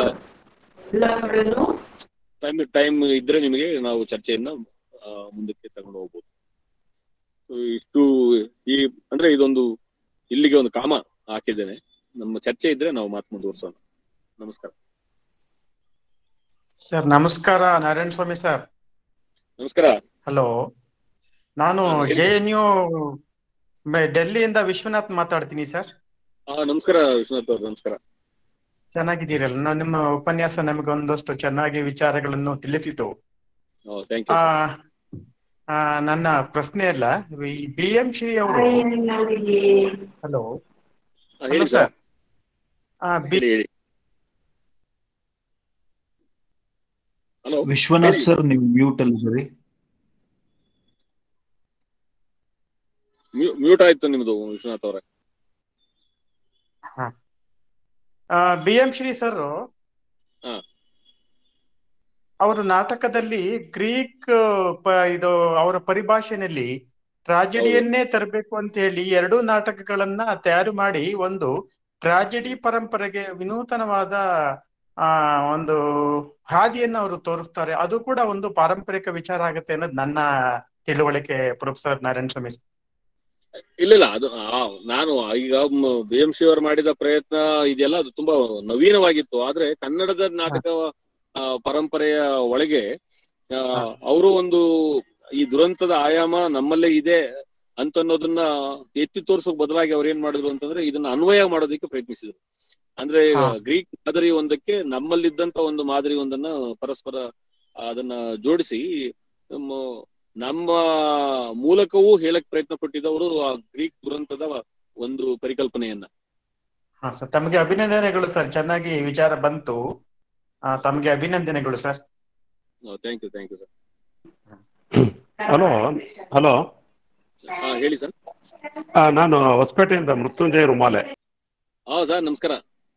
ಟೈಮ್ ಟೈಮ್ ಇದ್ರೆ ನಿಮಗೆ ನಾವು ಚರ್ಚೆಯನ್ನ ಆ, ಮುಂದಕ್ಕೆ ತಗೊಂಡು ಹೋಗ್ಬೋದು ಸೊ ಇಷ್ಟು ಈ ಅಂದ್ರೆ ಇದೊಂದು ಇಲ್ಲಿಗೆ ಒಂದು ಕಾಮ ಹಾಕಿದ್ದೇನೆ ನಮ್ಮ ಚರ್ಚೆ ಇದ್ರೆ ನಾವು ಮಾತು ಮುಂದುವರ್ಸೋಣ ನಮಸ್ಕಾರ ಸರ್ ನಮಸ್ಕಾರ ನಾರಾಯಣ ಸ್ವಾಮಿ ಸರ್ ನಮಸ್ಕಾರ ಹಲೋ ನಾನು ಹಾ, ಹೇಳಿ. ಜೆ ಎನ್ ಯು ಡೆಲ್ಲಿಯಿಂದ ವಿಶ್ವನಾಥ್ ಮಾತಾಡ್ತೀನಿ ಸರ್ ಹಾ ನಮಸ್ಕಾರ ವಿಶ್ವನಾಥ್ ಅವ್ರು ನಮಸ್ಕಾರ ಚೆನ್ನಾಗಿದ್ದೀರಲ್ಲ ನಾನು ನಿಮ್ಮ ಉಪನ್ಯಾಸ ನಮಗೆ ಒಂದಷ್ಟು ಚೆನ್ನಾಗಿ ವಿಚಾರಗಳನ್ನು ತಿಳಿಸಿತು ಥ್ಯಾಂಕ್ ಆ ಯು ಆ, ನನ್ನ ಪ್ರಶ್ನೆ ಅಲ್ಲ ಈ ಬಿ ಎಂ ಶ್ರೀ ಅವರು ಹಲೋ ಹೇಳಿ ಹಲೋ ಸರ್ ಸರ್ ಬಿ ಹೇಳಿ ಹೇಳಿ ಹಲೋ ವಿಶ್ವನಾಥ್ ಹೇಳಿ. ಸರ್ ನೀವು ಮ್ಯೂಟ್ ಅಲ್ಲಿ ಇದ್ದೀರಿ ಮ್ಯೂಟ್ ಆಯ್ತು ನಿಮ್ದು ವಿಶ್ವನಾಥ್ ಅವರೇ ಬಿ ಎಂ ಶ್ರೀ ಸರ್ ಹಾ. ಅವರು ನಾಟಕದಲ್ಲಿ ಗ್ರೀಕ್ ಪ- ಇದು ಅವರ ಪರಿಭಾಷೆನಲ್ಲಿ ಟ್ರಾಜಿಡಿಯನ್ನೇ ತರಬೇಕು ಅಂತ ಹೇಳಿ ಎರಡೂ ನಾಟಕಗಳನ್ನ ತಯಾರು ಮಾಡಿ ಒಂದು ಟ್ರಾಜಿಡಿ ಪರಂಪರೆಗೆ ವಿನೂತನವಾದ ಆ ಒಂದು ಹಾದಿಯನ್ನ ಅವರು ತೋರಿಸ್ತಾರೆ ಅದು ಕೂಡ ಒಂದು ಪಾರಂಪರಿಕ ವಿಚಾರ ಆಗುತ್ತೆ ಅನ್ನೋದು ನನ್ನ ತಿಳುವಳಿಕೆ ಪ್ರೊಫೆಸರ್ ನಾರಾಯಣ ಸ್ವಾಮಿ ಇಲ್ಲ ಇಲ್ಲ ಅದು ಆ, ನಾನು ಈಗ ಬಿ ಎಂ ಸಿ ಅವರು ಮಾಡಿದ ಪ್ರಯತ್ನ ಇದೆಲ್ಲ ಅದು ತುಂಬಾ ನವೀನವಾಗಿತ್ತು ಆದ್ರೆ ಕನ್ನಡದ ನಾಟಕ ಆ, ಪರಂಪರೆಯ ಒಳಗೆ ಅವರು ಒಂದು ಈ ದುರಂತದ ಆಯಾಮ ನಮ್ಮಲ್ಲೇ ಇದೆ ಅಂತ ಅನ್ನೋದನ್ನ ಎತ್ತಿ ತೋರ್ಸೋಕ್ ಬದಲಾಗಿ ಅವ್ರು ಏನ್ ಮಾಡಿದ್ರು ಅಂತಂದ್ರೆ ಇದನ್ನ ಅನ್ವಯ ಮಾಡೋದಕ್ಕೆ ಪ್ರಯತ್ನಿಸಿದ್ರು ಅಂದ್ರೆ ಹಾ. ಗ್ರೀಕ್ ಮಾದರಿ ಒಂದಕ್ಕೆ ನಮ್ಮಲ್ಲಿದ್ದಂತ ಒಂದು ಮಾದರಿ ಒಂದನ್ನ ಪರಸ್ಪರ ಅದನ್ನ ಜೋಡಿಸಿ ನಮ್ಮ ನಮ್ಮ ಮೂಲಕವೂ ಹೇಳಕ್ ಪ್ರಯತ್ನ ಪಟ್ಟಿದ್ದವರು ಆ ಗ್ರೀಕ್ ದುರಂತದ ಒಂದು ಪರಿಕಲ್ಪನೆಯನ್ನ ಹಾ ಸರ್ ತಮಗೆ ಅಭಿನಂದನೆಗಳು ಸರ್ ಚೆನ್ನಾಗಿ ವಿಚಾರ ಬಂತು ಆ, ತಮಗೆ ಅಭಿನಂದನೆಗಳು sir thank you thank you sir hello hello ಹಾ ಹೇಳಿ ಸರ್ ನಾನು ಹೊಸಪೇಟೆಯಿಂದ ಮೃತ್ಯುಂಜಯ ರುಮಾಲೆ ಹಾ ಸರ್ ನಮಸ್ಕಾರ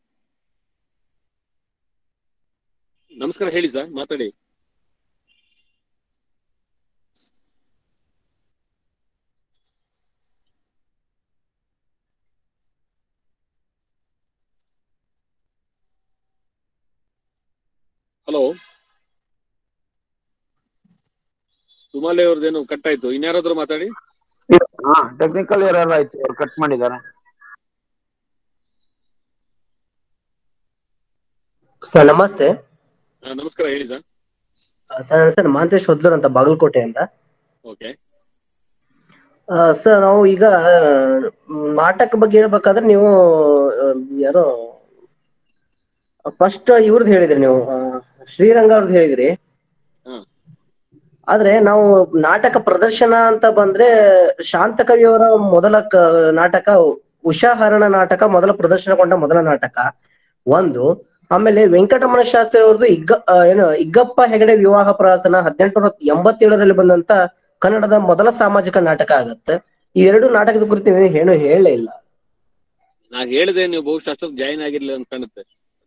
ನಮಸ್ಕಾರ ಹೇಳಿ ಸರ್ ಮಾತಾಡಿ ಹಲೋ ತುಮಾಲೆ ಅವ್ರದ್ದೇನು ಕಟ್ ಆಯ್ತು ಇನ್ಯಾರಾದ್ರೂ ಮಾತಾಡಿ ಹಾ ಟೆಕ್ನಿಕಲ್ ಎರರ್ ಆಯ್ತು ಅವ್ರು ಕಟ್ ಮಾಡಿದ್ದಾರೆ ಸರ್ ನಮಸ್ತೆ ಆ, ನಮಸ್ಕಾರ ಹೇಳಿ ಸರ್ ಸರ್ ನನ್ನ ಹೆಸರು ಮಹಾಂತೇಶ್ ಹೊದ್ಲೂರ್ ಅಂತ ಬಾಗಲಕೋಟೆಯಿಂದ ಓಕೆ ಆ, ಸರ್ ನಾವು ಈಗ ಮ್, ನಾಟಕ ಬಗ್ಗೆ ಹೇಳ್ಬೇಕಾದ್ರೆ ನೀವು ಆ, ಯಾರೋ ಫಸ್ಟ್ ಇವ್ರದ್ದು ಹೇಳಿದ್ರಿ ನೀವು ಆ, ಶ್ರೀರಂಗ ಅವ್ರದ್ದು ಹೇಳಿದ್ರಿ ಹಾ. ಆದ್ರೆ ನಾವು ನಾಟಕ ಪ್ರದರ್ಶನ ಅಂತ ಬಂದ್ರೆ ಶಾಂತಕವಿಯವರ ಮೊದಲ ಕ- ನಾಟಕ ಉಷಾಹರಣ ನಾಟಕ ಮೊದಲ ಪ್ರದರ್ಶನಗೊಂಡ ಮೊದಲ ನಾಟಕ ಒಂದು ಆಮೇಲೆ ವೆಂಕಟರಮಣ ಶಾಸ್ತ್ರಿ ಅವ್ರದ್ದು ಇಗ್ಗ ಆ, ಏನು ಇಗ್ಗಪ್ಪ ಹೆಗಡೆ ವಿವಾಹ ಪ್ರಹಸನ ಹದಿನೆಂಟುನೂರ ಎಂಬತ್ತೇಳರಲ್ಲಿ ಬಂದಂತ ಕನ್ನಡದ ಮೊದಲ ಸಾಮಾಜಿಕ ನಾಟಕ ಆಗತ್ತೆ ಈ ಎರಡು ನಾಟಕದ ಕುರಿತು ನೀವು ಏನು ಹೇಳೇ ಇಲ್ಲ ನಾ ಹೇಳಿದೆ ನೀವು ಬಹುಶಃ ಅಷ್ಟೊತ್ತು ಜಾಯಿನ್ ಆಗಿರ್ಲಿಲ್ಲ ಅಂತ ಕಾಣುತ್ತೆ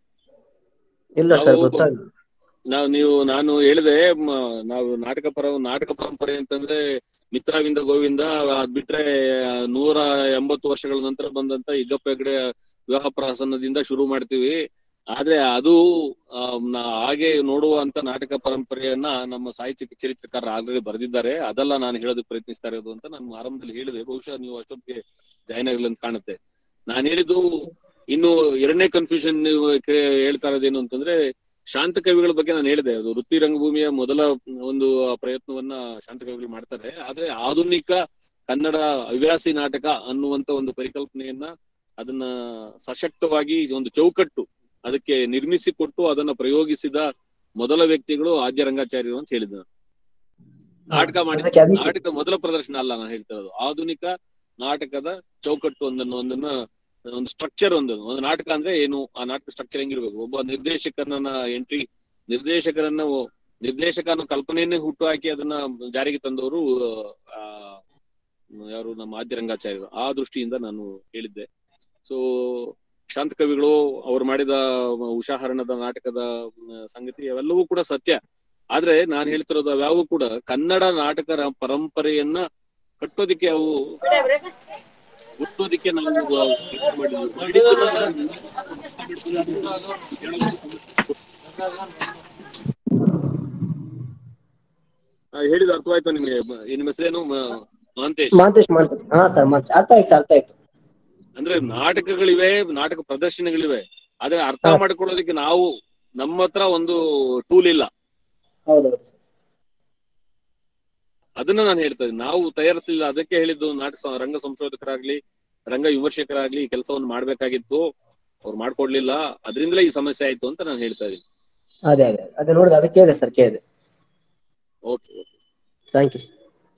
ಇಲ್ಲ ಸರ್ ನಾವು- ಗೊತ್ತಾಗಿಲ್ಲ ನಾವು ನೀವು ನಾನು ಹೇಳಿದೆ ಮ, ನಾವು ನಾಟಕ ಪರ ನಾಟಕ ಪರಂಪರೆ ಅಂತಂದ್ರೆ ಮಿತ್ರವಿಂದ ಗೋವಿಂದ ಅದ್ ಬಿಟ್ರೆ ನೂರ ಎಂಬತ್ತು ವರ್ಷಗಳ ನಂತರ ಬಂದಂತ ಇಗ್ಗಪ್ಪ ಹೆಗಡೆ ವಿವಾಹ ಪ್ರಹಸನದಿಂದ ಶುರು ಮಾಡ್ತೀವಿ ಆದ್ರೆ ಅದು ಆ, ನಾ- ಹಾಗೆ ನೋಡುವಂತ ನಾಟಕ ಪರಂಪರೆಯನ್ನ ನಮ್ಮ ಸಾಹಿತ್ಯ ಚರಿತ್ರಕಾರರು ಆಲ್ರೆಡಿ ಬರೆದಿದ್ದಾರೆ ಅದೆಲ್ಲ ನಾನು ಹೇಳೋದಕ್ಕೆ ಪ್ರಯತ್ನಿಸ್ತಾ ಇರೋದು ಅಂತ ನಾನು ಆರಂಭದಲ್ಲಿ ಹೇಳಿದೆ ಬಹುಶಃ ನೀವು ಅಷ್ಟೊತ್ತಿಗೆ ಜಾಯ್ನ್ ಆಗಿಲ್ಲ ಅಂತ ಕಾಣುತ್ತೆ ನಾನು ಹೇಳಿದ್ದು ಇನ್ನು ಎರಡನೇ ಕನ್ಫ್ಯೂಷನ್ ನೀವು ಕೇ- ಹೇಳ್ತಾ ಇರೋದೇನು ಅಂತಂದ್ರೆ ಶಾಂತ ಕವಿಗಳ ಬಗ್ಗೆ ನಾನು ಹೇಳಿದೆ ಅದು ವೃತ್ತಿ ರಂಗಭೂಮಿಯ ಮೊದಲ ಒಂದು ಪ್ರಯತ್ನವನ್ನ ಶಾಂತ ಕವಿಗಳು ಮಾಡ್ತಾರೆ ಆದ್ರೆ ಆಧುನಿಕ ಕನ್ನಡ ಹವ್ಯಾಸಿ ನಾಟಕ ಅನ್ನುವಂತ ಒಂದು ಪರಿಕಲ್ಪನೆಯನ್ನ ಅದನ್ನ ಸಶಕ್ತವಾಗಿ ಒಂದು ಚೌಕಟ್ಟು ಅದಕ್ಕೆ ನಿರ್ಮಿಸಿ ಕೊಟ್ಟು ಅದನ್ನ ಪ್ರಯೋಗಿಸಿದ ಮೊದಲ ವ್ಯಕ್ತಿಗಳು ಆದ್ಯ ರಂಗಾಚಾರ್ಯರು ಅಂತ ಹೇಳಿದ್ರು ನಾಟಕ ಮಾಡಿದ ಅದಕ್ಕೆ ಅದಕ್ಕೆ ನಾಟಕ ಮೊದಲ ಪ್ರದರ್ಶನ ಅಲ್ಲ ನಾನು ಹೇಳ್ತಾ ಇರೋದು ಆಧುನಿಕ ನಾಟಕದ ಚೌಕಟ್ಟು ಒಂದನ್ನು ಒಂದನ್ನ ಒಂದು ಸ್ಟ್ರಕ್ಚರ್ ಒಂದು ಒಂದು ನಾಟಕ ಅಂದ್ರೆ ಏನು ಆ ನಾಟಕ ಸ್ಟ್ರಕ್ಚರ್ ಹೆಂಗಿರ್ಬೇಕು ಒಬ್ಬ ನಿರ್ದೇಶಕನನ್ನ ಎಂಟ್ರಿ ನಿರ್ದೇಶಕರನ್ನ ಒ- ನಿರ್ದೇಶಕ ಅನ್ನೋ ಕಲ್ಪನೆಯನ್ನೇ ಹುಟ್ಟು ಹಾಕಿ ಅದನ್ನ ಜಾರಿಗೆ ತಂದವರು ಆ ಯಾರು ನಮ್ಮ ಆದ್ಯ ರಂಗಾಚಾರ್ಯರು ಆ ದೃಷ್ಟಿಯಿಂದ ನಾನು ಹೇಳಿದ್ದೆ ಸೊ ಶಾಂತ ಕವಿಗಳು ಅವ್ರು ಮಾಡಿದ ಉಷಾಹರಣದ ನಾಟಕದ ಮ್, ಸಂಗತಿ ಅವೆಲ್ಲವೂ ಕೂಡ ಸತ್ಯ ಆದ್ರೆ ನಾನು ಹೇಳ್ತಿರೋದು ಅವ್ಯಾವು ಕೂಡ ಕನ್ನಡ ನಾಟಕ ರ- ಪರಂಪರೆಯನ್ನ ಕಟ್ಟೋದಿಕ್ಕೆ ಅವು ಹುಟ್ಟೋದಿಕ್ಕೆ ನಾವು ಕೆಲಸ ಮಾಡಿದ್ವಿ. ಮಾಡಿದ್ದನ್ನ ನಾನು ಆ, ಹೇಳಿದ ಅರ್ಥವಾಯ್ತಾ ನಿಮಗೆ ಮ- ನಿಮ್ಮ ಹೆಸರೇನು ಮ- ಮಹಾಂತೇಶ್ ಮಹಾಂತೇಶ್ ಮಹಾಂತೇಶ್ ಹಾ ಸರ್ ಮಹಾಂತೇಶ್ ಅರ್ಥ ಆಯ್ತು ಅರ್ಥ ಆಯ್ತು ಅಂದ್ರೆ ನಾಟಕಗಳಿವೆ ನಾಟಕ ಪ್ರದರ್ಶನಗಳಿವೆ ಆದ್ರೆ ಅರ್ಥ ಹಾ. ಮಾಡ್ಕೊಳ್ಳೋದಕ್ಕೆ ನಾವು ನಮ್ಮ ಹತ್ರ ಒಂದು ಟೂಲ್ ಇಲ್ಲ ಹೌದೌದು ಅದನ್ನ ನಾನು ಹೇಳ್ತಾ ಇದ್ದೀನಿ ನಾವು ತಯಾರಿಸಲಿಲ್ಲ ಅದಕ್ಕೆ ಹೇಳಿದ್ದು ನಾಟಕ ಸ- ರಂಗ ಸಂಶೋಧಕರಾಗ್ಲಿ ರಂಗ ವಿಮರ್ಶಕರಾಗ್ಲಿ ಈ ಕೆಲಸವನ್ನು ಮಾಡ್ಬೇಕಾಗಿತ್ತು ಅವ್ರು ಮಾಡ್ಕೊಡ್ಲಿಲ್ಲ ಅದರಿಂದಲೇ ಈ ಸಮಸ್ಯೆ ಆಯ್ತು ಅಂತ ನಾನು ಹೇಳ್ತಾ ಇದ್ದೀನಿ ಅದೇ ಅದೇ ಅದೇ ನೋಡಿದ ಅದಕ್ಕೆ ಇದೆ ಸರ್ ಕೇಳಿದೆ okay okay thank you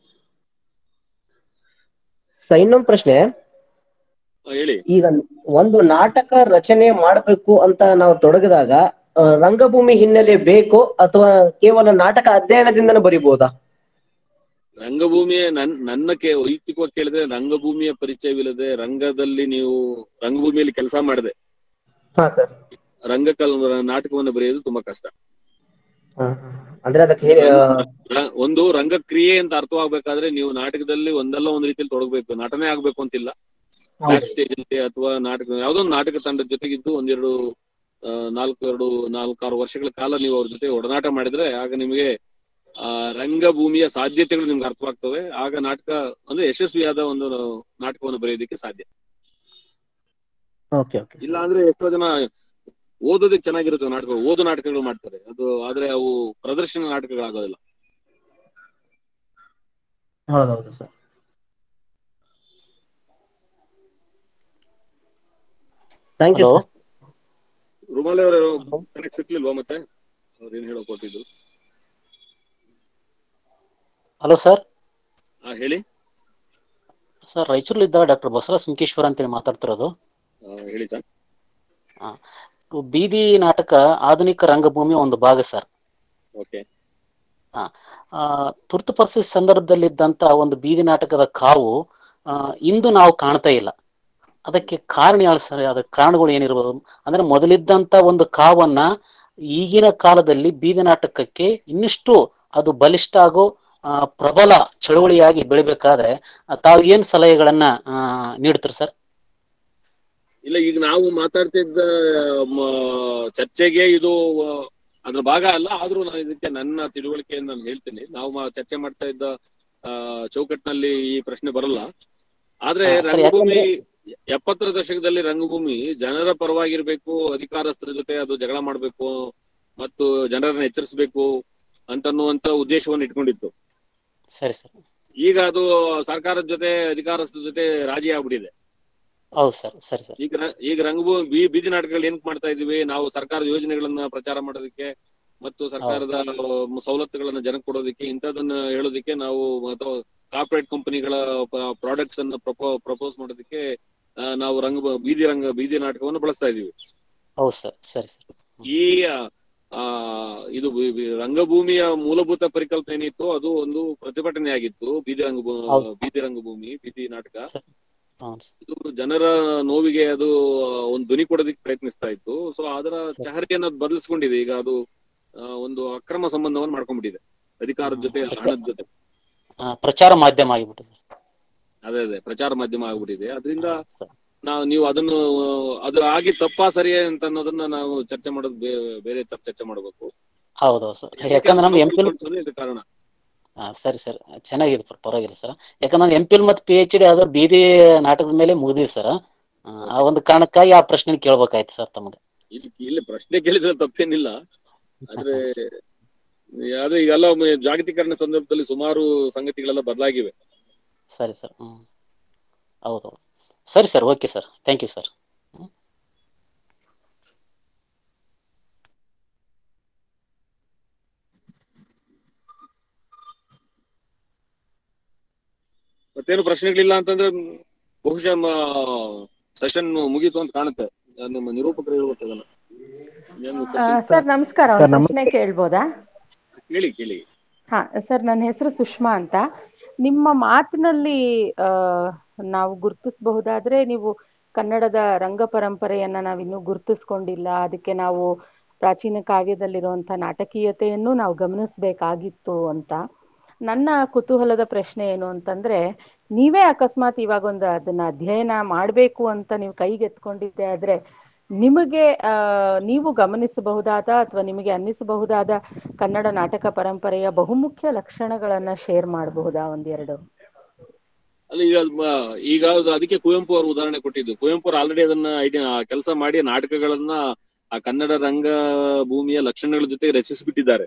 sir ಇನ್ನೊಂದು ಪ್ರಶ್ನೆ ಹೇಳಿ ಈಗ ಒಂದು ನಾಟಕ ರಚನೆ ಮಾಡಬೇಕು ಅಂತ ನಾವು ತೊಡಗಿದಾಗ ಆ, ರಂಗಭೂಮಿ ಹಿನ್ನೆಲೆ ಬೇಕೋ ಅಥವಾ ಕೇವಲ ನಾಟಕ ಅಧ್ಯಯನದಿಂದನೇ ಬರಿಬಹುದಾ ರಂಗಭೂಮಿಯ ನನ್ ನನ್ನ ಕೇ ವೈಯಕ್ತಿಕವಾಗಿ ಕೇಳಿದ್ರೆ ರಂಗಭೂಮಿಯ ಪರಿಚಯವಿಲ್ಲದೆ ರಂಗದಲ್ಲಿ ನೀವು ರಂಗಭೂಮಿಯಲ್ಲಿ ಕೆಲಸ ಮಾಡದೆ ಹಾ ಸರ್ ರಂಗ ಕಲ್ ನಾಟಕವನ್ನು ಬರೆಯೋದು ತುಂಬಾ ಕಷ್ಟ ಅಂದ್ರೆ ಅದಕ್ಕೆ ಹೇ- ಆ, ರ- ಒಂದು ರಂಗಕ್ರಿಯೆ ಅಂತ ಅರ್ಥವಾಗಬೇಕಾದ್ರೆ ನೀವು ನಾಟಕದಲ್ಲಿ ಒಂದಲ್ಲ ಒಂದ್ ರೀತಿಯಲ್ಲಿ ತೊಡಗಬೇಕು ನಟನೆ ಆಗ್ಬೇಕು ಅಂತಿಲ್ಲ ಬ್ಯಾಕ್ ಸ್ಟೇಜ್ ಅಲ್ಲಿ ಅಥವಾ ನಾಟಕ ಯಾವ್ದೋ ಒಂದು ನಾಟಕ ತಂಡದ ಜೊತೆಗಿದ್ದು ಒಂದೆರಡು ಆ, ನಾಲ್ಕು ಎರಡು ನಾಲ್ಕಾರು ವರ್ಷಗಳ ಕಾಲ ನೀವು ಅವ್ರ ಜೊತೆ ಒಡನಾಟ ಮಾಡಿದ್ರೆ ಆಗ ನಿಮಗೆ ಆ ರಂಗಭೂಮಿಯ ಸಾಧ್ಯತೆಗಳು ನಿಮ್ಗೆ ಅರ್ಥವಾಗ್ತವೆ ಆಗ ನಾಟಕ ಅಂದ್ರೆ ಯಶಸ್ವಿಯಾದ ಒಂದು ನಾಟಕವನ್ನು ಬರೆಯೋದಕ್ಕೆ ಸಾಧ್ಯ ಓಕೆ ಓಕೆ ಇಲ್ಲ ಅಂದ್ರೆ ಎಷ್ಟೋ ಜನ ಓದೋದಕ್ಕೆ ಚೆನ್ನಾಗಿರುತ್ತೆ ನಾಟಕಗಳು ಓದು ನಾಟಕಗಳು ಮಾಡ್ತಾರೆ ಅದು ಆದ್ರೆ ಅವು ಪ್ರದರ್ಶನ ನಾಟಕಗಳಾಗೋದಿಲ್ಲ ಹೌದೌದು sir thank you Hello. Sir ರುಮಾಲಿ ಅವರು ಕನೆಕ್ಟ್ ಸಿಕ್ಲಿಲ್ವಾ ಮತ್ತೆ ಅವ್ರು ಏನ್ ಹೇಳೋ ಕೊಟ್ಟಿದ್ರು ಹಲೋ ಸರ್ ಹಾ ಹೇಳಿ ಸರ್ ರಾಯಚೂರಲ್ಲಿದ್ದ ಡಾಕ್ಟರ್ ಬಸವರಾಜ್ ಸುಂಕೇಶ್ವರ ಅಂತೇಳಿ ಮಾತಾಡ್ತಿರೋದು ಆ, ಹೇಳಿ ಸರ್ ಆ, ಬೀದಿ ನಾಟಕ ಆಧುನಿಕ ರಂಗಭೂಮಿಯ ಒಂದು ಭಾಗ ಸರ್ ಓಕೆ ಆ, ಆ, ತುರ್ತು ಪರಿಸ್ಥಿತಿ ಸಂದರ್ಭದಲ್ಲಿದ್ದಂತ ಒಂದು ಬೀದಿ ನಾಟಕದ ಕಾವು ಆ, ಇಂದು ನಾವು ಕಾಣ್ತಾ ಇಲ್ಲ ಅದಕ್ಕೆ ಕಾರಣ ಯಾರು ಸರ್ ಅದಕ್ಕೆ ಕಾರಣಗಳು ಏನಿರ್ಬೋದು ಅಂದ್ರೆ ಮೊದಲಿದ್ದಂತ ಒಂದು ಕಾವನ್ನ ಈಗಿನ ಕಾಲದಲ್ಲಿ ಬೀದಿ ನಾಟಕಕ್ಕೆ ಇನ್ನಿಷ್ಟು ಅದು ಬಲಿಷ್ಠ ಹಾಗೂ ಆ, ಪ್ರಬಲ ಚಳುವಳಿಯಾಗಿ ಬೆಳಿಬೇಕಾದ್ರೆ ಆ, ತಾವು ಏನ್ ಸಲಹೆಗಳನ್ನ ಆ, ನೀಡ್ತೀರಿ ಸರ್ ಇಲ್ಲ ಈಗ ನಾವು ಮಾತಾಡ್ತಿದ್ದ ಮ- ಚರ್ಚೆಗೆ ಇದು ಆ, ಅದ್ರ ಭಾಗ ಅಲ್ಲ ಆದ್ರೂ ನಾನು ಇದಕ್ಕೆ ನನ್ನ ತಿಳುವಳಿಕೆಯನ್ನು ನಾನು ಹೇಳ್ತೀನಿ ನಾವು ಮಾ- ಚರ್ಚೆ ಮಾಡ್ತಾ ಇದ್ದ ಆ, ಚೌಕಟ್ಟಿನಲ್ಲಿ ಈ ಪ್ರಶ್ನೆ ಬರಲ್ಲ ಆದ್ರೆ ಹಾ, ಸರಿ, ರಂಗಭೂಮಿ ಯಾಕಂದ್ರೆ- ಎಪ್ಪತ್ತರ ದಶಕದಲ್ಲಿ ರಂಗಭೂಮಿ ಜನರ ಪರವಾಗಿರ್ಬೇಕು ಅಧಿಕಾರಸ್ಥರ ಜೊತೆ ಅದು ಜಗಳ ಮಾಡ್ಬೇಕು ಮತ್ತು ಜನರನ್ನ ಎಚ್ಚರಿಸಬೇಕು ಅಂತನ್ನುವಂತ ಉದ್ದೇಶವನ್ನು ಇಟ್ಕೊಂಡಿತ್ತು ಸರಿ ಸರ್ ಈಗ ಅದು ಸರ್ಕಾರದ ಜೊತೆ ಅಧಿಕಾರಸ್ಥರ ಜೊತೆ ರಾಜಿ ಆಗ್ಬಿಟ್ಟಿದೆ ಹೌದು ಸರ್ ಸರಿ ಸರ್ ಈಗ ರ- ಈಗ ರಂಗಭೂಮಿ ಬೀ- ಬೀದಿ ನಾಟಕಗಳು ಏನಕ್ ಮಾಡ್ತಾ ಇದೀವಿ ನಾವು ಸರ್ಕಾರದ ಯೋಜನೆಗಳನ್ನ ಪ್ರಚಾರ ಮಾಡೋದಕ್ಕೆ ಮತ್ತು ಸರ್ಕಾರದ ಸವಲತ್ತುಗಳನ್ನ ಜನಕ್ಕೆ ಕೊಡೋದಕ್ಕೆ ಇಂಥದನ್ನ ಹೇಳೋದಕ್ಕೆ ನಾವು ಅಥವಾ ಕಾರ್ಪೊರೇಟ್ ಕಂಪನಿಗಳ ಪ್ರಾಡಕ್ಟ್ಸ್ ಅನ್ನ ಪ್ರಪೋಸ್ ಮಾಡೋದಕ್ಕೆ ಆ, ನಾವು ರಂಗ ಬೀದಿ ರಂಗ ಬೀದಿ ನಾಟಕವನ್ನು ಬಳಸ್ತಾ ಇದೀವಿ ಹೌದು ಸರ್ ಸರಿ ಸರ್ ಈ ಆ ಇದು ಬಿ- ಬಿ- ರಂಗಭೂಮಿಯ ಮೂಲಭೂತ ಪರಿಕಲ್ಪನೆ ಏನಿತ್ತು ಅದು ಒಂದು ಪ್ರತಿಭಟನೆ ಆಗಿತ್ತು ಬೀದಿ ರಂಗಭೂ ಹೌದು. ಬೀದಿ ರಂಗಭೂಮಿ ಬೀದಿ ನಾಟಕ ಸರ್ ಹೌದು ಸರ್ ಇದು ಜನರ ನೋವಿಗೆ ಅದು ಒಂದು ಧ್ವನಿ ಕೊಡೋದಕ್ಕೆ ಪ್ರಯತ್ನಿಸ್ತಾ ಇತ್ತು ಸೊ ಅದರ ಸರಿ. ಚಹರೆಯನ್ನ ಬದಲಿಸ್ಕೊಂಡಿದೆ ಈಗ ಅದು ಆ, ಒಂದು ಅಕ್ರಮ ಸಂಬಂಧವನ್ನು ಮಾಡ್ಕೊಂಡ್ಬಿಟ್ಟಿದೆ ಅಧಿಕಾರದ ಜೊತೆ ಅದಕ್ಕೆ- ಹಣದ ಜೊತೆ ಆ, ಪ್ರಚಾರ ಮಾಧ್ಯಮ ಆಗಿಬಿಟ್ಟು ಸರ್ ಅದೇ ಅದೇ ಪ್ರಚಾರ ಮಾಧ್ಯಮ ಆಗ್ಬಿಟ್ಟಿದೆ ಅದರಿಂದ ಸರ್ ನಾವು ನೀವು ಅದನ್ನು ಅದು ಆಗಿ ತಪ್ಪಾ ಸರಿಯೇ ಅಂತ ಅನ್ನೋದನ್ನ ನಾವು ಚರ್ಚೆ ಮಾಡೋದು ಬೇ- ಬೇರೆ ಚರ್- ಚರ್ಚೆ ಮಾಡಬೇಕು ಹೌದೌದು ಸರ್ ಯಾಕಂದ್ರೆ ನಮ್ಮ ಎಂ ಪಿಲ್ ಇದು ಕಾರಣ ಹಾ ಸರಿ ಸರ್ ಚೆನ್ನಾಗಿದೆ ಪರ- ಪರವಾಗಿಲ್ಲ ಸರ್ ಯಾಕಂದ್ರೆ ಎಂ ಪಿಲ್ ಮತ್ತು ಪಿ ಎಚ್ ಡಿ ಅದು ಬೀದಿ ನಾಟಕದ ಮೇಲೆ ಮುಗಿದಿದೆ ಸರ್ ಆ ಒಂದು ಕಾರಣಕ್ಕಾಗಿ ಆ ಪ್ರಶ್ನೆ ಕೇಳ್ಬೇಕಾಯ್ತು ಸರ್ ತಮಗೆ ಇಲ್ಲಿ ಇಲ್ಲಿ ಪ್ರಶ್ನೆ ಕೇಳಿದ್ರೆ ತಪ್ಪೇನಿಲ್ಲ ಆದ್ರೆ ಆದ್ರೆ ಈಗೆಲ್ಲ ಮ- ಜಾಗತೀಕರಣ ಸಂದರ್ಭದಲ್ಲಿ ಸುಮಾರು ಸಂಗತಿಗಳೆಲ್ಲ ಬದಲಾಗಿವೆ ಸರಿ ಸರ್ ಹ್ಮ್ ಹೌದೌದು ಸರಿ sir okay sir thank you sir ಮತ್ತೇನು ಪ್ರಶ್ನೆಗಳಿಲ್ಲ ಅಂತಂದ್ರೆ ಬಹುಶಃ ಸೆಷನ್ ಮುಗೀತು ಅಂತ ಕಾಣುತ್ತೆ ನಾನು ನಿಮ್ಮ ನಿರೂಪಕರು ಹೇಳ್ಬೇಕು ಅದನ್ನ ಏನು question? ಸರ್ ನಮಸ್ಕಾರ ಸರ್, ಒಂದು ನಮಸ್ತೆ. ಪ್ರಶ್ನೆ ಕೇಳ್ಬೋದಾ ಕೇಳಿ ಕೇಳಿ ಹಾ ಸರ್ ನನ್ನ ಹೆಸರು ಸುಷ್ಮಾ ಅಂತ ನಿಮ್ಮ ಮಾತಿನಲ್ಲಿ ಆ, ನಾವು ಗುರುತಿಸಬಹುದಾದ್ರೆ ನೀವು ಕನ್ನಡದ ರಂಗ ಪರಂಪರೆಯನ್ನ ನಾವಿನ್ನೂ ಗುರುತಿಸ್ಕೊಂಡಿಲ್ಲ ಅದಕ್ಕೆ ನಾವು ಪ್ರಾಚೀನ ಕಾವ್ಯದಲ್ಲಿರುವಂಥ ನಾಟಕೀಯತೆಯನ್ನು ನಾವು ಗಮನಿಸಬೇಕಾಗಿತ್ತು ಅಂತ ನನ್ನ ಕುತೂಹಲದ ಪ್ರಶ್ನೆ ಏನು ಅಂತಂದ್ರೆ ನೀವೇ ಅಕಸ್ಮಾತ್ ಇವಾಗ ಒಂದು ಅದನ್ನ ಅಧ್ಯಯನ ಮಾಡಬೇಕು ಅಂತ ನೀವು ಕೈಗೆತ್ಕೊಂಡಿದ್ದೆ ಆದ್ರೆ ನಿಮಗೆ ಆ, ನೀವು ಗಮನಿಸಬಹುದಾದ ಅಥವಾ ನಿಮಗೆ ಅನ್ನಿಸಬಹುದಾದ ಕನ್ನಡ ನಾಟಕ ಪರಂಪರೆಯ ಬಹುಮುಖ್ಯ ಲಕ್ಷಣಗಳನ್ನ ಶೇರ್ ಮಾಡಬಹುದಾ ಒಂದೆರಡು ಅಲ್ಲ ಈಗ ಅದ್ ಮ- ಈಗ ಅದು ಅದಕ್ಕೆ ಕುವೆಂಪು ಅವರು ಉದಾಹರಣೆ ಕೊಟ್ಟಿದ್ದು ಕುವೆಂಪು ಅವರು ಆಲ್ರೆಡಿ ಅದನ್ನ ಕೆಲಸ ಮಾಡಿ ನಾಟಕಗಳನ್ನ ಆ ಕನ್ನಡ ರಂಗ ಭೂಮಿಯ ಲಕ್ಷಣಗಳ ಜೊತೆ ರಚಿಸಿಬಿಟ್ಟಿದ್ದಾರೆ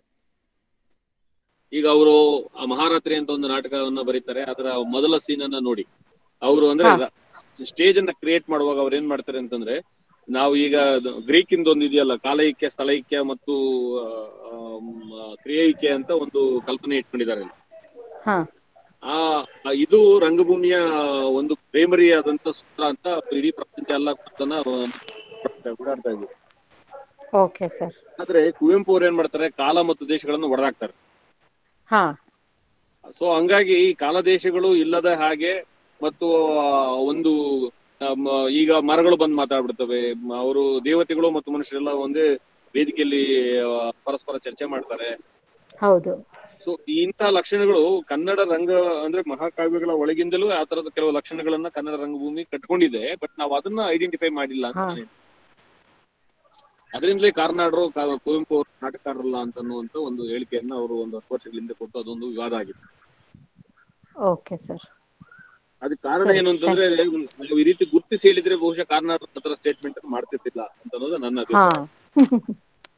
ಈಗ ಅವರು ಆ ಮಹಾರಾತ್ರಿ ಅಂತ ಒಂದು ನಾಟಕವನ್ನ ಬರೀತಾರೆ ಅದರ ಮೊದಲ ಸೀನ್ ಅನ್ನ ನೋಡಿ ಅವರು ಅಂದ್ರೆ ಹಾ. ಸ್ಟೇಜ್ ಅನ್ನ ಕ್ರಿಯೇಟ್ ಮಾಡುವಾಗ ಅವ್ರು ಏನ್ ಮಾಡ್ತಾರೆ ಅಂತಂದ್ರೆ ನಾವು ಈಗ ಗ್ರೀಕ್ ಇಂದ ಒಂದು ಇದೆಯಲ್ಲ ಕಾಲೈಕ್ಯ ಸ್ಥಳೈಕ್ಯ ಮತ್ತು ಆ, ಆಮ್, ಕ್ರಿಯೈಕ್ಯ ಅಂತ ಒಂದು ಕಲ್ಪನೆ ಇಟ್ಕೊಂಡಿದ್ದಾರೆ ಹಾ ಆ ಆ ಇದು ರಂಗಭೂಮಿಯ ಒಂದು ಪ್ರೈಮರಿ ಆದಂತ ಸೂತ್ರ ಅಂತ ಇಡೀ ಪ್ರಪಂಚ ಎಲ್ಲ ಅದನ್ನ ಓಡಾಡ್ತಾ ಇದ್ವಿ ಓಕೆ ಸರ್ ಆದ್ರೆ ಕುವೆಂಪು ಅವ್ರು ಏನ್ ಮಾಡ್ತಾರೆ ಕಾಲ ಮತ್ತು ದೇಶಗಳನ್ನು ಒಡೆದಾಕ್ತಾರೆ ಹಾ ಸೊ ಹಂಗಾಗಿ ಈ ಕಾಲ ದೇಶಗಳು ಇಲ್ಲದ ಹಾಗೆ ಮತ್ತು ಆ, ಒಂದು ಆಮ್, ಈಗ ಮರಗಳು ಬಂದು ಮಾತಾಡ್ಬಿಡ್ತವೆ ಅವರು ದೇವತೆಗಳು ಮತ್ತು ಮನುಷ್ಯರೆಲ್ಲ ಒಂದೇ ವೇದಿಕೆಯಲ್ಲಿ ಆ, ಪರಸ್ಪರ ಚರ್ಚೆ ಮಾಡ್ತಾರೆ ಹೌದು ಸೊ ಇಂತಹ ಲಕ್ಷಣಗಳು ಕನ್ನಡ ರಂಗ ಅಂದ್ರೆ ಮಹಾಕಾವ್ಯಗಳ ಒಳಗಿಂದಲೂ ಆ ತರದ ಕೆಲವು ಲಕ್ಷಣಗಳನ್ನ ಕನ್ನಡ ರಂಗಭೂಮಿ ಕಟ್ಕೊಂಡಿದೆ ಬಟ್ ನಾವು ಅದನ್ನ ಐಡೆಂಟಿಫೈ ಮಾಡಿಲ್ಲ ಅಂತ ಹಾ. ನಾನು ಹೇಳ್ತೀನಿ. ಅದರಿಂದಲೇ ಕಾರ್ನಾಡರು ಕಾ- ಕುವೆಂಪು ಅವರು ನಾಟಕಕಾರರಲ್ಲ ಅಂತ ಅನ್ನುವಂತ ಒಂದು ಹೇಳಿಕೆಯನ್ನ ಅವರು ಒಂದು ಹತ್ತು ವರ್ಷಗಳ ಹಿಂದೆ ಕೊಟ್ಟು ಅದೊಂದು ವಿವಾದ ಆಗಿತ್ತು ಓಕೆ ಸರ್ ಅದಕ್ಕೆ ಕಾರಣ ಸರಿ, ಏನು ಅಂತಂದ್ರೆ ನಾವು ಈ ರೀತಿ ಗುರುತಿಸಿ ಹೇಳಿದ್ರೆ ಬಹುಶಃ ಕಾರ್ನಾಡ್ ಹತ್ರ ಸ್ಟೇಟ್ಮೆಂಟ್ ಮಾಡ್ತಿರ್ತಿಲ್ಲ ಅಂತ ಅನ್ನೋದು ನನ್ನ ಹಾ ಅಭಿಪ್ರಾಯ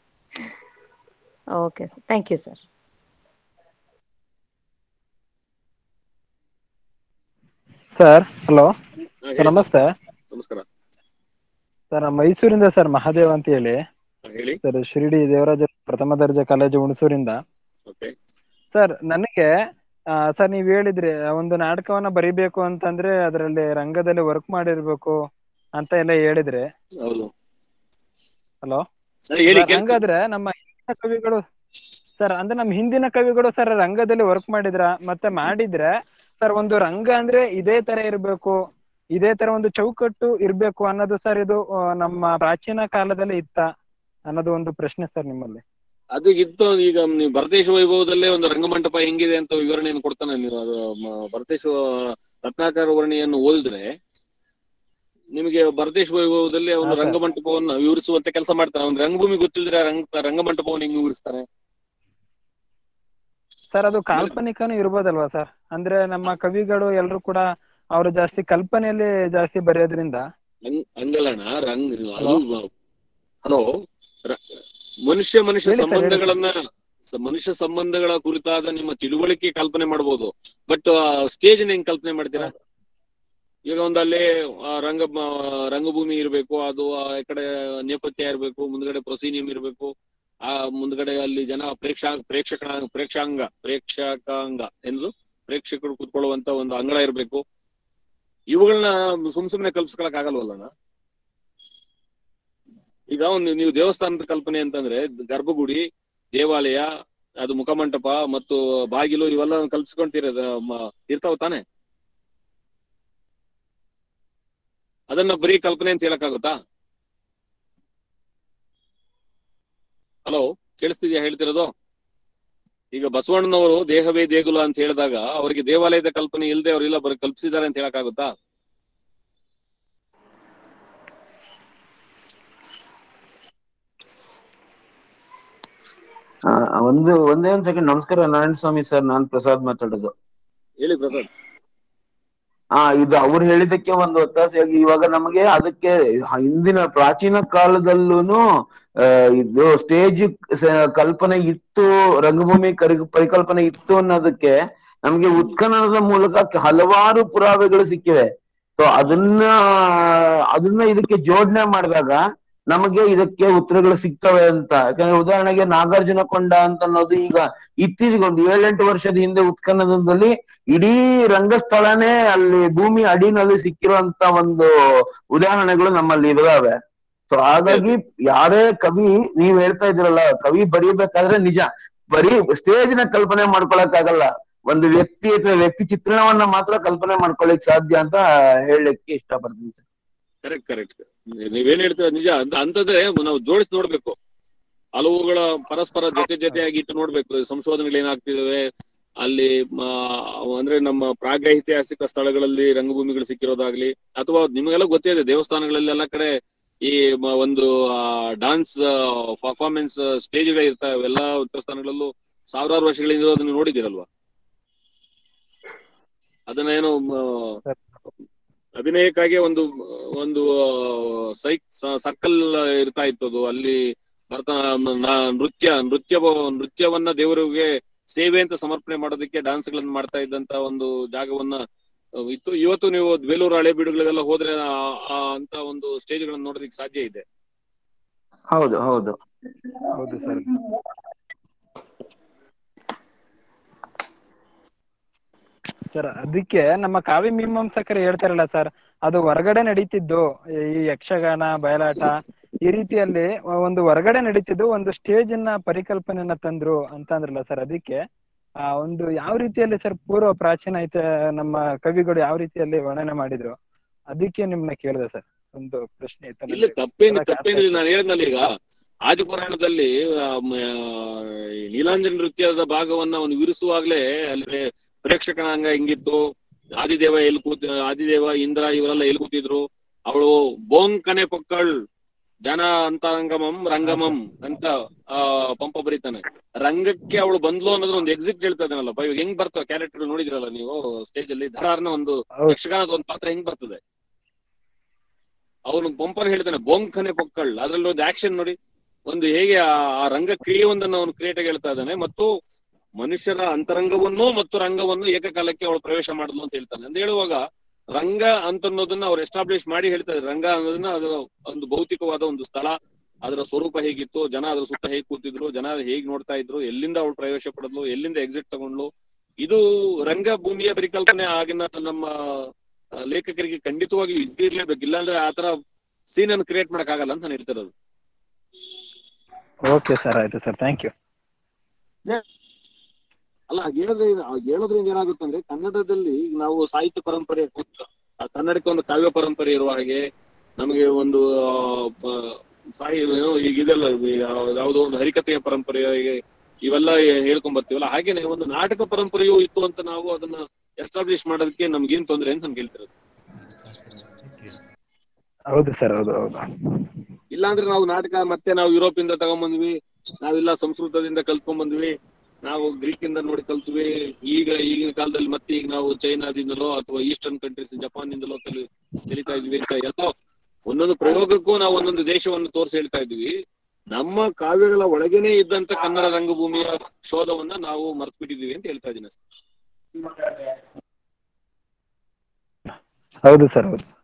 okay sir thank you sir sir hello ಹಾ, ಹೇಳಿ ಸರ್ ಸರ್. ನಮಸ್ತೆ ನಮಸ್ಕಾರ ಸರ್ ನಾನು ಮೈಸೂರಿಂದ ಸರ್ ಮಹಾದೇವ್ ಅಂತ ಹೇಳಿ ಹಾ, ಹೇಳಿ ಸರ್ ಶಿರಡಿ ದೇವರಾಜ ಪ್ರಥಮ ದರ್ಜೆ ಕಾಲೇಜು ಹುಣಸೂರಿಂದ ಓಕೆ ಸರ್ ನನಗೆ ಆ, ಸರ್ ನೀವ್ ಹೇಳಿದ್ರಿ ಒಂದು ನಾಟಕವನ್ನ ಬರಿಬೇಕು ಅಂತಂದ್ರೆ ಅದರಲ್ಲಿ ರಂಗದಲ್ಲಿ ವರ್ಕ್ ಮಾಡಿರ್ಬೇಕು ಅಂತ ಎಲ್ಲ ಹೇಳಿದ್ರಿ ಹೌದು ಹಲೋ ಸರಿ ಹೇಳಿ ಸರ್, ಕೇಳಿಸ್ತಿದೆ. ಹಂಗಾದ್ರೆ ನಮ್ಮ ಹಿಂದಿನ ಕವಿಗಳು ಸರ್ ಅಂದ್ರೆ ನಮ್ಮ ಹಿಂದಿನ ಕವಿಗಳು ಸರ್ ರಂಗದಲ್ಲಿ ವರ್ಕ್ ಮಾಡಿದ್ರ ಮತ್ತೆ ಮಾಡಿದ್ರೆ ಸರ್ ಒಂದು ರಂಗ ಅಂದ್ರೆ ಇದೇ ತರ ಇರ್ಬೇಕು ಇದೇ ತರ ಒಂದು ಚೌಕಟ್ಟು ಇರ್ಬೇಕು ಅನ್ನೋದು ಸರ್ ಇದು ಆ, ನಮ್ಮ ಪ್ರಾಚೀನ ಕಾಲದಲ್ಲಿ ಇತ್ತ ಅನ್ನೋದು ಒಂದು ಪ್ರಶ್ನೆ ಸರ್ ನಿಮ್ಮಲ್ಲಿ ಅದು ಇತ್ತು ಈಗ ನೀವು ಭರತೇಶ ವೈಭವದಲ್ಲೇ ಒಂದು ರಂಗಮಂಟಪ ಹೆಂಗಿದೆ ಅಂತ ವಿವರಣೆಯನ್ನು ಕೊಡ್ತಾನೆ ನೀವು ಅದು ಮ- ಭರತೇಶ ರತ್ನಾಕರ ವರ್ಣಿಯನ್ನು ಓದಿದ್ರೆ ನಿಮಗೆ ಭರತೇಶ ವೈಭವದಲ್ಲಿ ಒಂದು ಹಾ, ಸರ್. ರಂಗಮಂಟಪವನ್ನು ವಿವರಿಸುವಂತ ಕೆಲಸ ಮಾಡ್ತಾನೆ ಒಂದು ರಂಗಭೂಮಿ ಗೊತ್ತಿದ್ರೆ ಆ ರಂಗ ರಂಗಮಂಟಪವನ್ನು ಹೆಂಗ್ ವಿವರಿಸ್ತಾನೆ ಸರ್ ಅದು ಕಾಲ್ಪನಿಕನೂ ಇರ್ಬೋದಲ್ವಾ ಸರ್ ಅಂದ್ರೆ ನಮ್ಮ ಕವಿಗಳು ಎಲ್ರು ಕೂಡ ಅವರು ಜಾಸ್ತಿ ಕಲ್ಪನೆಯಲ್ಲಿ ಜಾಸ್ತಿ ಬರೆಯೋದ್ರಿಂದ ಹಂಗ್ ಹಂಗಲ್ಲಣ್ಣ ರಂಗ್ Hello? ಅದು ಹಲೋ ಮನುಷ್ಯ ಮನುಷ್ಯ ಹೇಳಿ sir, ಹೇಳಿ sir. ಸಂಬಂಧಗಳನ್ನ ಸ- ಮನುಷ್ಯ ಸಂಬಂಧಗಳ ಕುರಿತಾದ ನಿಮ್ಮ ತಿಳುವಳಿಕೆ ಕಲ್ಪನೆ ಮಾಡಬಹುದು ಬಟ್ ಸ್ಟೇಜ್ ಹೆಂಗ್ ಕಲ್ಪನೆ ಮಾಡ್ತೀರಾ ಈಗ ಒಂದು ಅಲ್ಲಿ ಆ, ರಂಗ ಮ- ರಂಗಭೂಮಿ ಇರಬೇಕು ಅದು ಆ ಈ ಕಡೆ ನೇಪಥ್ಯ ಇರಬೇಕು ಮುಂದ್ಗಡೆ ಪ್ರೊಸೀನಿಯಂ ಇರಬೇಕು ಆ ಮುಂದ್ಗಡೆ ಅಲ್ಲಿ ಜನ ಪ್ರೇಕ್ಷಾ ಪ್ರೇಕ್ಷಕ ಪ್ರೇಕ್ಷಾಂಗ ಪ್ರೇಕ್ಷಕಾಂಗ ಎಂದು ಪ್ರೇಕ್ಷಕರು ಕೂತ್ಕೊಳ್ಳುವಂತ ಒಂದು ಅಂಗಳ ಇರಬೇಕು ಇವುಗಳನ್ನ ಸುಮ್ ಸುಮ್ನೆ ಕಲ್ಪಿಸ್ಕೊಳಕ್ ಆಗಲ್ವಲ್ಲಣ್ಣ ಈಗ ಒಂದು ನೀವು ದೇವಸ್ಥಾನದ ಕಲ್ಪನೆ ಅಂತಂದ್ರೆ ಗರ್ಭಗುಡಿ ದೇವಾಲಯ ಅದು ಮುಖಮಂಟಪ ಮತ್ತು ಬಾಗಿಲು ಇವೆಲ್ಲ ಕಲ್ಪಿಸ್ಕೊಂತೀರ ಇರ್ತಾವ ತಾನೆ ಅದನ್ನ ಬರೀ ಕಲ್ಪನೆ ಅಂತ ಹೇಳಕ್ಕಾಗುತ್ತಾ ಹಲೋ ಕೇಳಿಸ್ತಿದ್ಯಾ ಹೇಳ್ತಿರೋದು ಈಗ ಬಸವಣ್ಣನವರು ದೇಹವೇ ದೇಗುಲ ಅಂತ ಹೇಳಿದಾಗ ಅವರಿಗೆ ದೇವಾಲಯದ ಕಲ್ಪನೆ ಇಲ್ಲದೆ ಅವರೆಲ್ಲ ಬರೀ ಕಲ್ಪಿಸಿದ್ದಾರೆ ಅಂತ ಹೇಳಕ್ಕಾಗುತ್ತಾ ಆ, ಒಂದು ಒಂದೇ ಒಂದ್ ಸೆಕೆಂಡ್ ನಮಸ್ಕಾರ ನಾರಾಯಣ ಸ್ವಾಮಿ ಸರ್ ನಾನ್ ಪ್ರಸಾದ್ ಮಾತಾಡೋದು ಹೇಳಿ ಪ್ರಸಾದ್ ಆ ಇದು ಅವ್ರು ಹೇಳಿದಕ್ಕೆ ಒಂದು ಒತ್ತಾಸೆಯಾಗಿ ಇವಾಗ ನಮಗೆ ಅದಕ್ಕೆ ಹಿಂದಿನ ಪ್ರಾಚೀನ ಕಾಲದಲ್ಲೂನು ಆ, ಇದು ಸ್ಟೇಜ್ ಕಲ್ಪನೆ ಇತ್ತು ರಂಗಭೂಮಿ ಕರಿ- ಪರಿಕಲ್ಪನೆ ಇತ್ತು ಅನ್ನೋದಕ್ಕೆ ನಮ್ಗೆ ಉತ್ಖನನದ ಮೂಲಕ ಹಲವಾರು ಪುರಾವೆಗಳು ಸಿಕ್ಕಿವೆ ಸೊ ಅದನ್ನ ಅದನ್ನ ಇದಕ್ಕೆ ಜೋಡಣೆ ಮಾಡಿದಾಗ ನಮಗೆ ಇದಕ್ಕೆ ಉತ್ತರಗಳು ಸಿಗ್ತವೆ ಅಂತ ಯಾಕಂದ್ರೆ ಉದಾಹರಣೆಗೆ ನಾಗಾರ್ಜುನ ಕೊಂಡ ಅಂತ ಅನ್ನೋದು ಈಗ ಇತ್ತೀಚೆಗೆ ಒಂದು ಏಳೆಂಟು ವರ್ಷದ ಹಿಂದೆ ಉತ್ಖನನದಲ್ಲಿ ಇಡೀ ರಂಗಸ್ಥಳನೇ ಅಲ್ಲಿ ಭೂಮಿ ಅಡಿನಲ್ಲಿ ಸಿಕ್ಕಿರುವಂತ ಒಂದು ಉದಾಹರಣೆಗಳು ನಮ್ಮಲ್ಲಿ ಇದಾವೆ ಸೊ ಹಾಗಾಗಿ ಯಾರೇ ಕವಿ ನೀವ್ ಹೇಳ್ತಾ ಇದ್ರಲ್ಲ ಕವಿ ಬರೀಬೇಕಾದ್ರೆ ನಿಜ ಬರೀ ಸ್ಟೇಜ್ ನ ಕಲ್ಪನೆ ಮಾಡ್ಕೊಳಕ್ ಆಗಲ್ಲ ಒಂದು ವ್ಯಕ್ತಿ ಅಥವಾ ವ್ಯಕ್ತಿ ಚಿತ್ರಣವನ್ನ ಮಾತ್ರ ಕಲ್ಪನೆ ಮಾಡ್ಕೊಳಕ್ ಸಾಧ್ಯ ಅಂತ ಹೇಳಲಿಕ್ಕೆ ಇಷ್ಟಪಡ್ತೀನಿ ಸರ್ ಕರೆಕ್ಟ್ ಕರೆಕ್ಟ್ ನೀವೇನ್ ಹೇಳ್ತೀರ ನಿಜ ಅಂತ ಅಂತಂದ್ರೆ ನಾವು ಜೋಡಿಸಿ ನೋಡ್ಬೇಕು ಹಲವುಗಳ ಪರಸ್ಪರ ಜೊತೆ ಜೊತೆಯಾಗಿ ಇಟ್ಟು ನೋಡ್ಬೇಕು ಸಂಶೋಧನೆಗಳು ಏನಾಗ್ತಿದಾವೆ ಅಲ್ಲಿ ಮ, ಅಂದ್ರೆ ನಮ್ಮ ಪ್ರಾಗೈತಿಹಾಸಿಕ ಸ್ಥಳಗಳಲ್ಲಿ ರಂಗಭೂಮಿಗಳು ಸಿಕ್ಕಿರೋದಾಗ್ಲಿ ಅಥವಾ ನಿಮಗೆಲ್ಲ ಗೊತ್ತೇ ಇದೆ ದೇವಸ್ಥಾನಗಳಲ್ಲಿ ಎಲ್ಲ ಕಡೆ ಈ ಮ- ಒಂದು ಡಾನ್ಸ್ ಪರ್ಫಾರ್ಮೆನ್ಸ್ ಸ್ಟೇಜ್ಗಳು ಇರ್ತಾವೆ ಎಲ್ಲಾ ದೇವಸ್ಥಾನಗಳಲ್ಲೂ ಸಾವಿರಾರು ವರ್ಷಗಳಿಂದ ಅದನ್ನ ನೋಡಿದಿರಲ್ವಾ ಅದನ್ನ ಏನೋ ಮ, ಅಭಿನಯಕ್ಕಾಗಿ ಒಂದು ಒಂದು ಸೈಕ್ ಸರ್ಕಲ್ ಇರ್ತಾ ಇತ್ತು ಅದು ಅಲ್ಲಿ ಭರತ ನ- ನೃತ್ಯ ನೃತ್ಯ ನೃತ್ಯವನ್ನ ದೇವರಿಗೆ ಸೇವೆ ಅಂತ ಸಮರ್ಪಣೆ ಮಾಡೋದಕ್ಕೆ ಡಾನ್ಸ್ ಗಳನ್ನ ಮಾಡ್ತಾ ಇದ್ದಂತ ಒಂದು ಜಾಗವನ್ನ ಅಹ್, ಇತ್ತು ಇವತ್ತು ನೀವು ಬೇಲೂರು ಹಳೆಬೀಡುಗಳಿಗೆಲ್ಲ ಹೋದ್ರೆ ಆ- ಆ ಅಂತ ಒಂದು ಸ್ಟೇಜ್ ಗಳನ್ನ ನೋಡೋದಕ್ಕೆ ಸಾಧ್ಯ ಇದೆ ಹೌದು ಹೌದು ಹೌದು ಸರ್ ಸರ್ ಅದಕ್ಕೆ ನಮ್ಮ ಕಾವ್ಯ ಮೀಮಾಂಸಕರು ಹೇಳ್ತಾರಲ್ಲ ಸರ್ ಅದು ಹೊರಗಡೆ ನಡೀತಿದ್ದು ಈ ಯಕ್ಷಗಾನ ಬಯಲಾಟ ಈ ರೀತಿಯಲ್ಲಿ ಒಂದು ಹೊರಗಡೆ ನಡೀತಿದ್ದು ಒಂದು ಸ್ಟೇಜ್ ನ ಪರಿಕಲ್ಪನೆಯನ್ನ ತಂದ್ರು ಅಂತ ಅಂದ್ರಲ್ಲ ಸರ್ ಅದಕ್ಕೆ ಆ ಒಂದು ಯಾವ ರೀತಿಯಲ್ಲಿ ಸರ್ ಪೂರ್ವ ಪ್ರಾಚೀನ ಐತೆ ನಮ್ಮ ಕವಿಗಳು ಯಾವ ರೀತಿಯಲ್ಲಿ ವರ್ಣನೆ ಮಾಡಿದ್ರು ಅದಕ್ಕೆ ನಿಮ್ನ ಕೇಳಿದೆ ಸರ್ ಒಂದು ಪ್ರಶ್ನೆ ಇತ್ತು ಇಲ್ಲ ನನಗೆ. ತಪ್ಪೇನು ಅದಕ್ಕೆ ತಪ್ಪೇನಿಲ್ಲ ಅರ್ಥ ನಾನು ಹೇಳಿದ್ನಲ್ಲ ಈಗ ಆದಿಪುರಾಣದಲ್ಲಿ ಆ, ಮ, ಈ ನೀಲಾಂಜನ ನೃತ್ಯದ ಭಾಗವನ್ನ ಅವನು ವಿವರಿಸುವಾಗ್ಲೇ ಅಲ್ಲಿ ಪ್ರೇಕ್ಷಕನಾಂಗ ಹೆಂಗಿತ್ತು ಆದಿದೇವ ಎಲ್ಲಿ ಕೂತ ಆದಿದೇವ ಇಂದ್ರ ಇವರೆಲ್ಲ ಎಲ್ಲಿ ಕೂತಿದ್ರು ಅವಳು ಬೋಂಕನೆ ಪೊಕ್ಕಳ್ ಜನ ಅಂತರಂಗಮಂ ರಂಗಮಂ ಅಂತ ಆ ಪಂಪ ಬರೀತಾನೆ ರಂಗಕ್ಕೆ ಅವಳು ಬಂದ್ಲು ಅನ್ನೋದ್ರ ಒಂದು ಎಕ್ಸಿಟ್ ಹೇಳ್ತಾ ಇದ್ದಾನಲ್ಲಪ್ಪ ಇವಾಗ ಹೆಂಗ್ ಬರ್ತಾವ ಕ್ಯಾರೆಕ್ಟರ್ ನೋಡಿದಿರಲ್ಲ ನೀವು ಸ್ಟೇಜ್ ಅಲ್ಲಿ ಧರಾರ್ನ ಒಂದು ಯಕ್ಷಗಾನದ ಒಂದು ಪಾತ್ರ ಹೆಂಗ್ ಬರ್ತದೆ ಅವನು ಪಂಪನ ಹೇಳ್ತಾನೆ ಬೊಂಕನೆ ಪೊಕ್ಕಳ್ ಅದ್ರಲ್ಲಿ ಒಂದು ಆಕ್ಷನ್ ನೋಡಿ ಒಂದು ಹೇಗೆ ಆ ಆ ರಂಗ ಕ್ರಿಯೆಯೊಂದನ್ನು ಅವನು ಕ್ರಿಯೇಟ್ ಆಗಿ ಹೇಳ್ತಾ ಇದ್ದಾನೆ ಮತ್ತು ಮನುಷ್ಯರ ಅಂತರಂಗವನ್ನು ಮತ್ತು ರಂಗವನ್ನು ಏಕಕಾಲಕ್ಕೆ ಅವಳು ಪ್ರವೇಶ ಮಾಡಿದ್ಲು ಅಂತ ಹೇಳ್ತಾನೆ ಅಂತ ಹೇಳುವಾಗ ರಂಗ ಅಂತ ಅನ್ನೋದನ್ನ ಅವ್ರು ಎಸ್ಟಾಬ್ಲಿಷ್ ಮಾಡಿ ಹೇಳ್ತಾ ಇದ್ದಾರೆ ರಂಗ ಅನ್ನೋದನ್ನ ಅದರ ಒಂದು ಭೌತಿಕವಾದ ಒಂದು ಸ್ಥಳ ಅದರ ಸ್ವರೂಪ ಹೇಗಿತ್ತು ಜನ ಅದ್ರ ಸುತ್ತ ಹೇಗ್ ಕೂತಿದ್ರು ಜನ ಹೇಗ್ ನೋಡ್ತಾ ಇದ್ರು ಎಲ್ಲಿಂದ ಅವಳು ಪ್ರವೇಶ ಪಡೆದ್ಲು ಎಲ್ಲಿಂದ ಎಕ್ಸಿಟ್ ತಗೊಂಡ್ಲು ಇದು ರಂಗಭೂಮಿಯ ಪರಿಕಲ್ಪನೆ ಆಗಿನ ನಮ್ಮ ಆ, ಲೇಖಕರಿಗೆ ಖಂಡಿತವಾಗಿಯೂ ಇದ್ದಿರ್ಲೇಬೇಕು ಇಲ್ಲಾಂದ್ರೆ ಆತರ ಸೀನ್ ಅನ್ನು ಕ್ರಿಯೇಟ್ ಮಾಡಕ್ ಆಗಲ್ಲ ಅಂತ ನಾನು ಹೇಳ್ತಿರೋದು ಓಕೆ ಸರ್ ಆಯ್ತು ಸರ್ ಥ್ಯಾಂಕ್ ಯು ಅಲ್ಲ ಹಾಗ್ ಹೇಳೋದ್ರಿಂದ ಹಾಗ್ ಹೇಳೋದ್ರಿಂದ ಏನಾಗುತ್ತೆ ಅಂದ್ರೆ ಕನ್ನಡದಲ್ಲಿ ಈಗ ನಾವು ಸಾಹಿತ್ಯ ಪರಂಪರೆ ಕೂತ- ಆ ಕನ್ನಡಕ್ಕೆ ಒಂದು ಕಾವ್ಯ ಪರಂಪರೆ ಇರುವ ಹಾಗೆ ನಮಗೆ ಒಂದು ಆ, ಪ- ಸಾಹಿ ಏನೋ ಈಗ ಇದೆಲ್ಲ ಯಾವ- ಯಾವುದೋ ಒಂದು ಹರಿಕಥೆಯ ಪರಂಪರೆ ಹೀಗೆ ಇವೆಲ್ಲ ಹೇಳ್ಕೊಂಡ್ ಬರ್ತೀವಲ್ಲ ಹಾಗೇನೆ ಒಂದು ನಾಟಕ ಪರಂಪರೆಯೂ ಇತ್ತು ಅಂತ ನಾವು ಅದನ್ನ ಎಸ್ಟಾಬ್ಲಿಷ್ ಮಾಡೋದಕ್ಕೆ ನಮ್ಗೇನ್ ತೊಂದ್ರೆ ಅಂತ ನಾನು ಕೇಳ್ತಿರೋದು ಹೌದು ಸರ್ ಹೌದು ಹೌದು ಇಲ್ಲಾಂದ್ರೆ ನಾವು ನಾಟಕ ಮತ್ತೆ ನಾವು ಯುರೋಪ್ ಇಂದ ತಗೊಂಬಂದ್ವಿ ನಾವೆಲ್ಲ ಸಂಸ್ಕೃತದಿಂದ ಕಲ್ತ್ಕೊಂಡ್ ಬಂದ್ವಿ ನಾವು ಗ್ರೀಕ್ ಇಂದ ನೋಡಿ ಕಲ್ತ್ವಿ ಈಗ ಈಗಿನ ಕಾಲದಲ್ಲಿ ಮತ್ತೆ ಈಗ ನಾವು ಚೈನಾದಿಂದಲೋ ಅಥವಾ ಈಸ್ಟರ್ನ್ ಕಂಟ್ರೀಸ್ ಜಪಾನ್ ನಿಂದಲೋ ಕಲಿ ಕಲಿತಾ ಇದ್ವಿ ಅಂತ ಎಲ್ಲ ಒಂದೊಂದು ಪ್ರಯೋಗಕ್ಕೂ ನಾವು ಒಂದೊಂದು ದೇಶವನ್ನು ತೋರಿಸಿ ಹೇಳ್ತಾ ಇದ್ವಿ ನಮ್ಮ ಕಾವ್ಯಗಳ ಒಳಗೇನೆ ಇದ್ದಂತ ಕನ್ನಡ ರಂಗಭೂಮಿಯ ಶೋಧವನ್ನ ನಾವು ಮರ್ತ್ ಬಿಟ್ಟಿದೀವಿ ಅಂತ ಹೇಳ್ತಾ ಇದ್ದೀನಿ ಅಷ್ಟೇ. ಹೌದು ಸರ್ ಹೌದು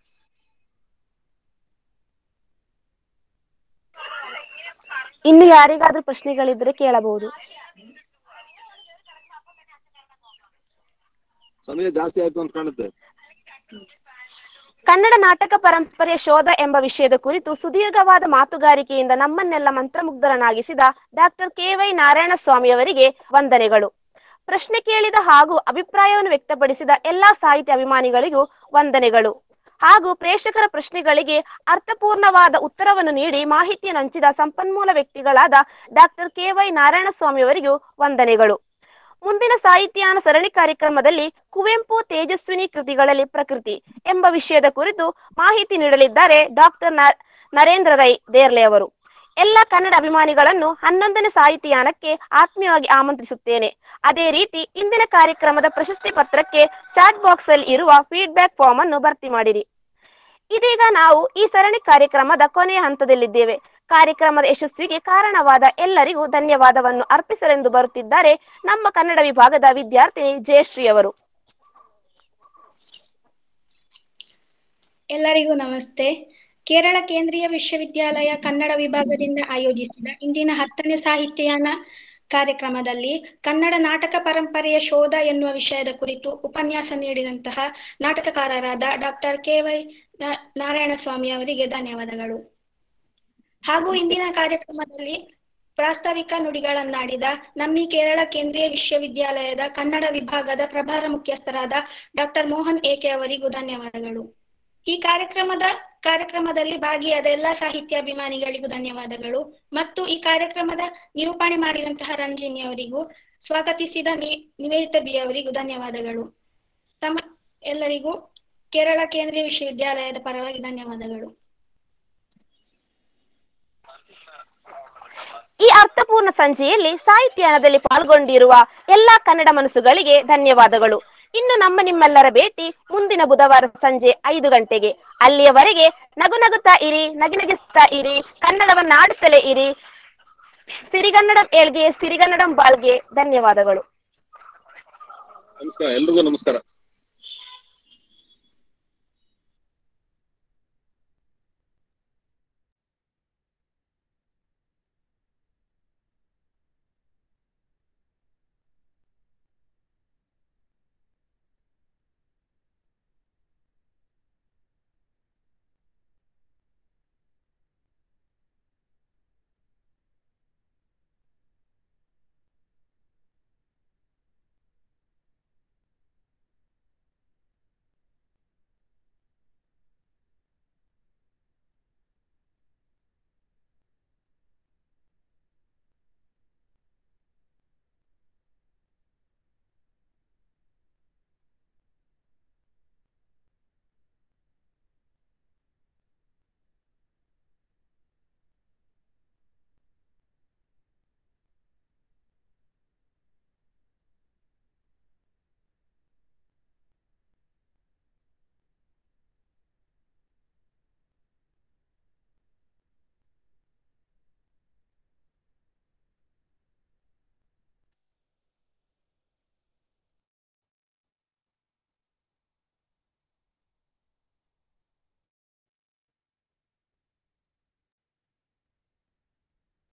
ಇನ್ನು ಯಾರಿಗಾದ್ರೂ ಪ್ರಶ್ನೆಗಳಿದ್ರೆ ಕೇಳಬಹುದು ಸಮಯ ಜಾಸ್ತಿ ಆಯ್ತು ಅಂತ ಕಾಣುತ್ತೆ ಕನ್ನಡ ನಾಟಕ ಪರಂಪರೆಯ ಶೋಧ ಎಂಬ ವಿಷಯದ ಕುರಿತು ಸುದೀರ್ಘವಾದ ಮಾತುಗಾರಿಕೆಯಿಂದ ನಮ್ಮನ್ನೆಲ್ಲ ಮಂತ್ರಮುಗ್ಧರನ್ನಾಗಿಸಿದ doctor K Y Narayana Swamy ಅವರಿಗೆ ವಂದನೆಗಳು ಪ್ರಶ್ನೆ ಕೇಳಿದ ಹಾಗೂ ಅಭಿಪ್ರಾಯವನ್ನು ವ್ಯಕ್ತಪಡಿಸಿದ ಎಲ್ಲಾ ಸಾಹಿತ್ಯ ಅಭಿಮಾನಿಗಳಿಗೂ ವಂದನೆಗಳು ಹಾಗೂ ಪ್ರೇಕ್ಷಕರ ಪ್ರಶ್ನೆಗಳಿಗೆ ಅರ್ಥಪೂರ್ಣವಾದ ಉತ್ತರವನ್ನು ನೀಡಿ ಮಾಹಿತಿಯನ್ನು ಹಂಚಿದ ಸಂಪನ್ಮೂಲ ವ್ಯಕ್ತಿಗಳಾದ doctor K Y Narayana Swamy ಅವರಿಗೂ ವಂದನೆಗಳು ಮುಂದಿನ ಸಾಹಿತ್ಯಾನ ಸರಣಿ ಕಾರ್ಯಕ್ರಮದಲ್ಲಿ ಕುವೆಂಪು ತೇಜಸ್ವಿನಿ ಕೃತಿಗಳಲ್ಲಿ ಪ್ರಕೃತಿ ಎಂಬ ವಿಷಯದ ಕುರಿತು ಮಾಹಿತಿ ನೀಡಲಿದ್ದಾರೆ ಡಾಕ್ಟರ್ ನರೇಂದ್ರ ರೈ ದೇರ್ಲೆ ಅವರು ಎಲ್ಲ ಕನ್ನಡ ಅಭಿಮಾನಿಗಳನ್ನು ಹನ್ನೊಂದನೇ ಸಾಹಿತ್ಯಯಾನಕ್ಕೆ ಆತ್ಮೀಯವಾಗಿ ಆಮಂತ್ರಿಸುತ್ತೇನೆ ಅದೇ ರೀತಿ ಇಂದಿನ ಕಾರ್ಯಕ್ರಮದ ಪ್ರಶಸ್ತಿ ಪತ್ರಕ್ಕೆ ಚಾಟ್ ಬಾಕ್ಸ್ ಅಲ್ಲಿ ಇರುವ ಫೀಡ್ಬ್ಯಾಕ್ ಫಾರ್ಮ್ ಅನ್ನು ಭರ್ತಿ ಮಾಡಿರಿ ಇದೀಗ ನಾವು ಈ ಸರಣಿ ಕಾರ್ಯಕ್ರಮದ ಕೊನೆಯ ಹಂತದಲ್ಲಿದ್ದೇವೆ ಕಾರ್ಯಕ್ರಮದ ಯಶಸ್ವಿಗೆ ಕಾರಣವಾದ ಎಲ್ಲರಿಗೂ ಧನ್ಯವಾದವನ್ನು ಅರ್ಪಿಸಲೆಂದು ಬರುತ್ತಿದ್ದಾರೆ ನಮ್ಮ ಕನ್ನಡ ವಿಭಾಗದ ವಿದ್ಯಾರ್ಥಿನಿ ಜಯಶ್ರೀ ಅವರು ಎಲ್ಲರಿಗೂ ನಮಸ್ತೆ ಕೇರಳ ಕೇಂದ್ರೀಯ ವಿಶ್ವವಿದ್ಯಾಲಯ ಕನ್ನಡ ವಿಭಾಗದಿಂದ ಆಯೋಜಿಸಿದ ಇಂದಿನ ಹತ್ತನೇ ಸಾಹಿತ್ಯಯಾನ ಕಾರ್ಯಕ್ರಮದಲ್ಲಿ ಕನ್ನಡ ನಾಟಕ ಪರಂಪರೆಯ ಶೋಧ ಎನ್ನುವ ವಿಷಯದ ಕುರಿತು ಉಪನ್ಯಾಸ ನೀಡಿದಂತಹ ನಾಟಕಕಾರರಾದ ಡಾಕ್ಟರ್ ಕೆ ವೈ ನಾರಾಯಣಸ್ವಾಮಿ ಅವರಿಗೆ ಧನ್ಯವಾದಗಳು ಹಾಗೂ ಇಂದಿನ ಕಾರ್ಯಕ್ರಮದಲ್ಲಿ ಪ್ರಾಸ್ತಾವಿಕ ನುಡಿಗಳನ್ನಾಡಿದ ನಮ್ಮಿ ಕೇರಳ ಕೇಂದ್ರೀಯ ವಿಶ್ವವಿದ್ಯಾಲಯದ ಕನ್ನಡ ವಿಭಾಗದ ಪ್ರಭಾರ ಮುಖ್ಯಸ್ಥರಾದ ಡಾಕ್ಟರ್ ಮೋಹನ್ ಏಕೆ ಅವರಿಗೂ ಧನ್ಯವಾದಗಳು ಈ ಕಾರ್ಯಕ್ರಮದ ಕಾರ್ಯಕ್ರಮದಲ್ಲಿ ಭಾಗಿಯಾದ ಎಲ್ಲಾ ಸಾಹಿತ್ಯ ಅಭಿಮಾನಿಗಳಿಗೂ ಧನ್ಯವಾದಗಳು ಮತ್ತು ಈ ಕಾರ್ಯಕ್ರಮದ ನಿರೂಪಣೆ ಮಾಡಿದಂತಹ ರಂಜಿನಿ ಅವರಿಗೂ ಸ್ವಾಗತಿಸಿದ ನಿ- ನಿವೇದಿತ ಬಿ ಅವರಿಗೂ ಧನ್ಯವಾದಗಳು ತಮ್ಮ ಎಲ್ಲರಿಗೂ ಕೇರಳ ಕೇಂದ್ರೀಯ ವಿಶ್ವವಿದ್ಯಾಲಯದ ಪರವಾಗಿ ಧನ್ಯವಾದಗಳು ಈ ಅರ್ಥಪೂರ್ಣ ಸಂಜೆಯಲ್ಲಿ ಸಾಹಿತ್ಯಾನದಲ್ಲಿ ಪಾಲ್ಗೊಂಡಿರುವ ಎಲ್ಲಾ ಕನ್ನಡ ಮನಸ್ಸುಗಳಿಗೆ ಧನ್ಯವಾದಗಳು ಇನ್ನು ನಮ್ಮ ನಿಮ್ಮೆಲ್ಲರ ಭೇಟಿ ಮುಂದಿನ ಬುಧವಾರ ಸಂಜೆ ಐದು ಗಂಟೆಗೆ ಅಲ್ಲಿಯವರೆಗೆ ನಗು ನಗುತ್ತಾ ಇರಿ ನಗಿನಗಿಸ್ತಾ ಇರಿ ಕನ್ನಡವನ್ನ ಆಡುತ್ತಲೇ ಇರಿ ಸಿರಿಗನ್ನಡಂ ಏಳ್ಗೆ ಸಿರಿಗನ್ನಡಂ ಬಾಳ್ಗೆ ಧನ್ಯವಾದಗಳು ನಮಸ್ಕಾರ ಎಲ್ರಿಗೂ ನಮಸ್ಕಾರ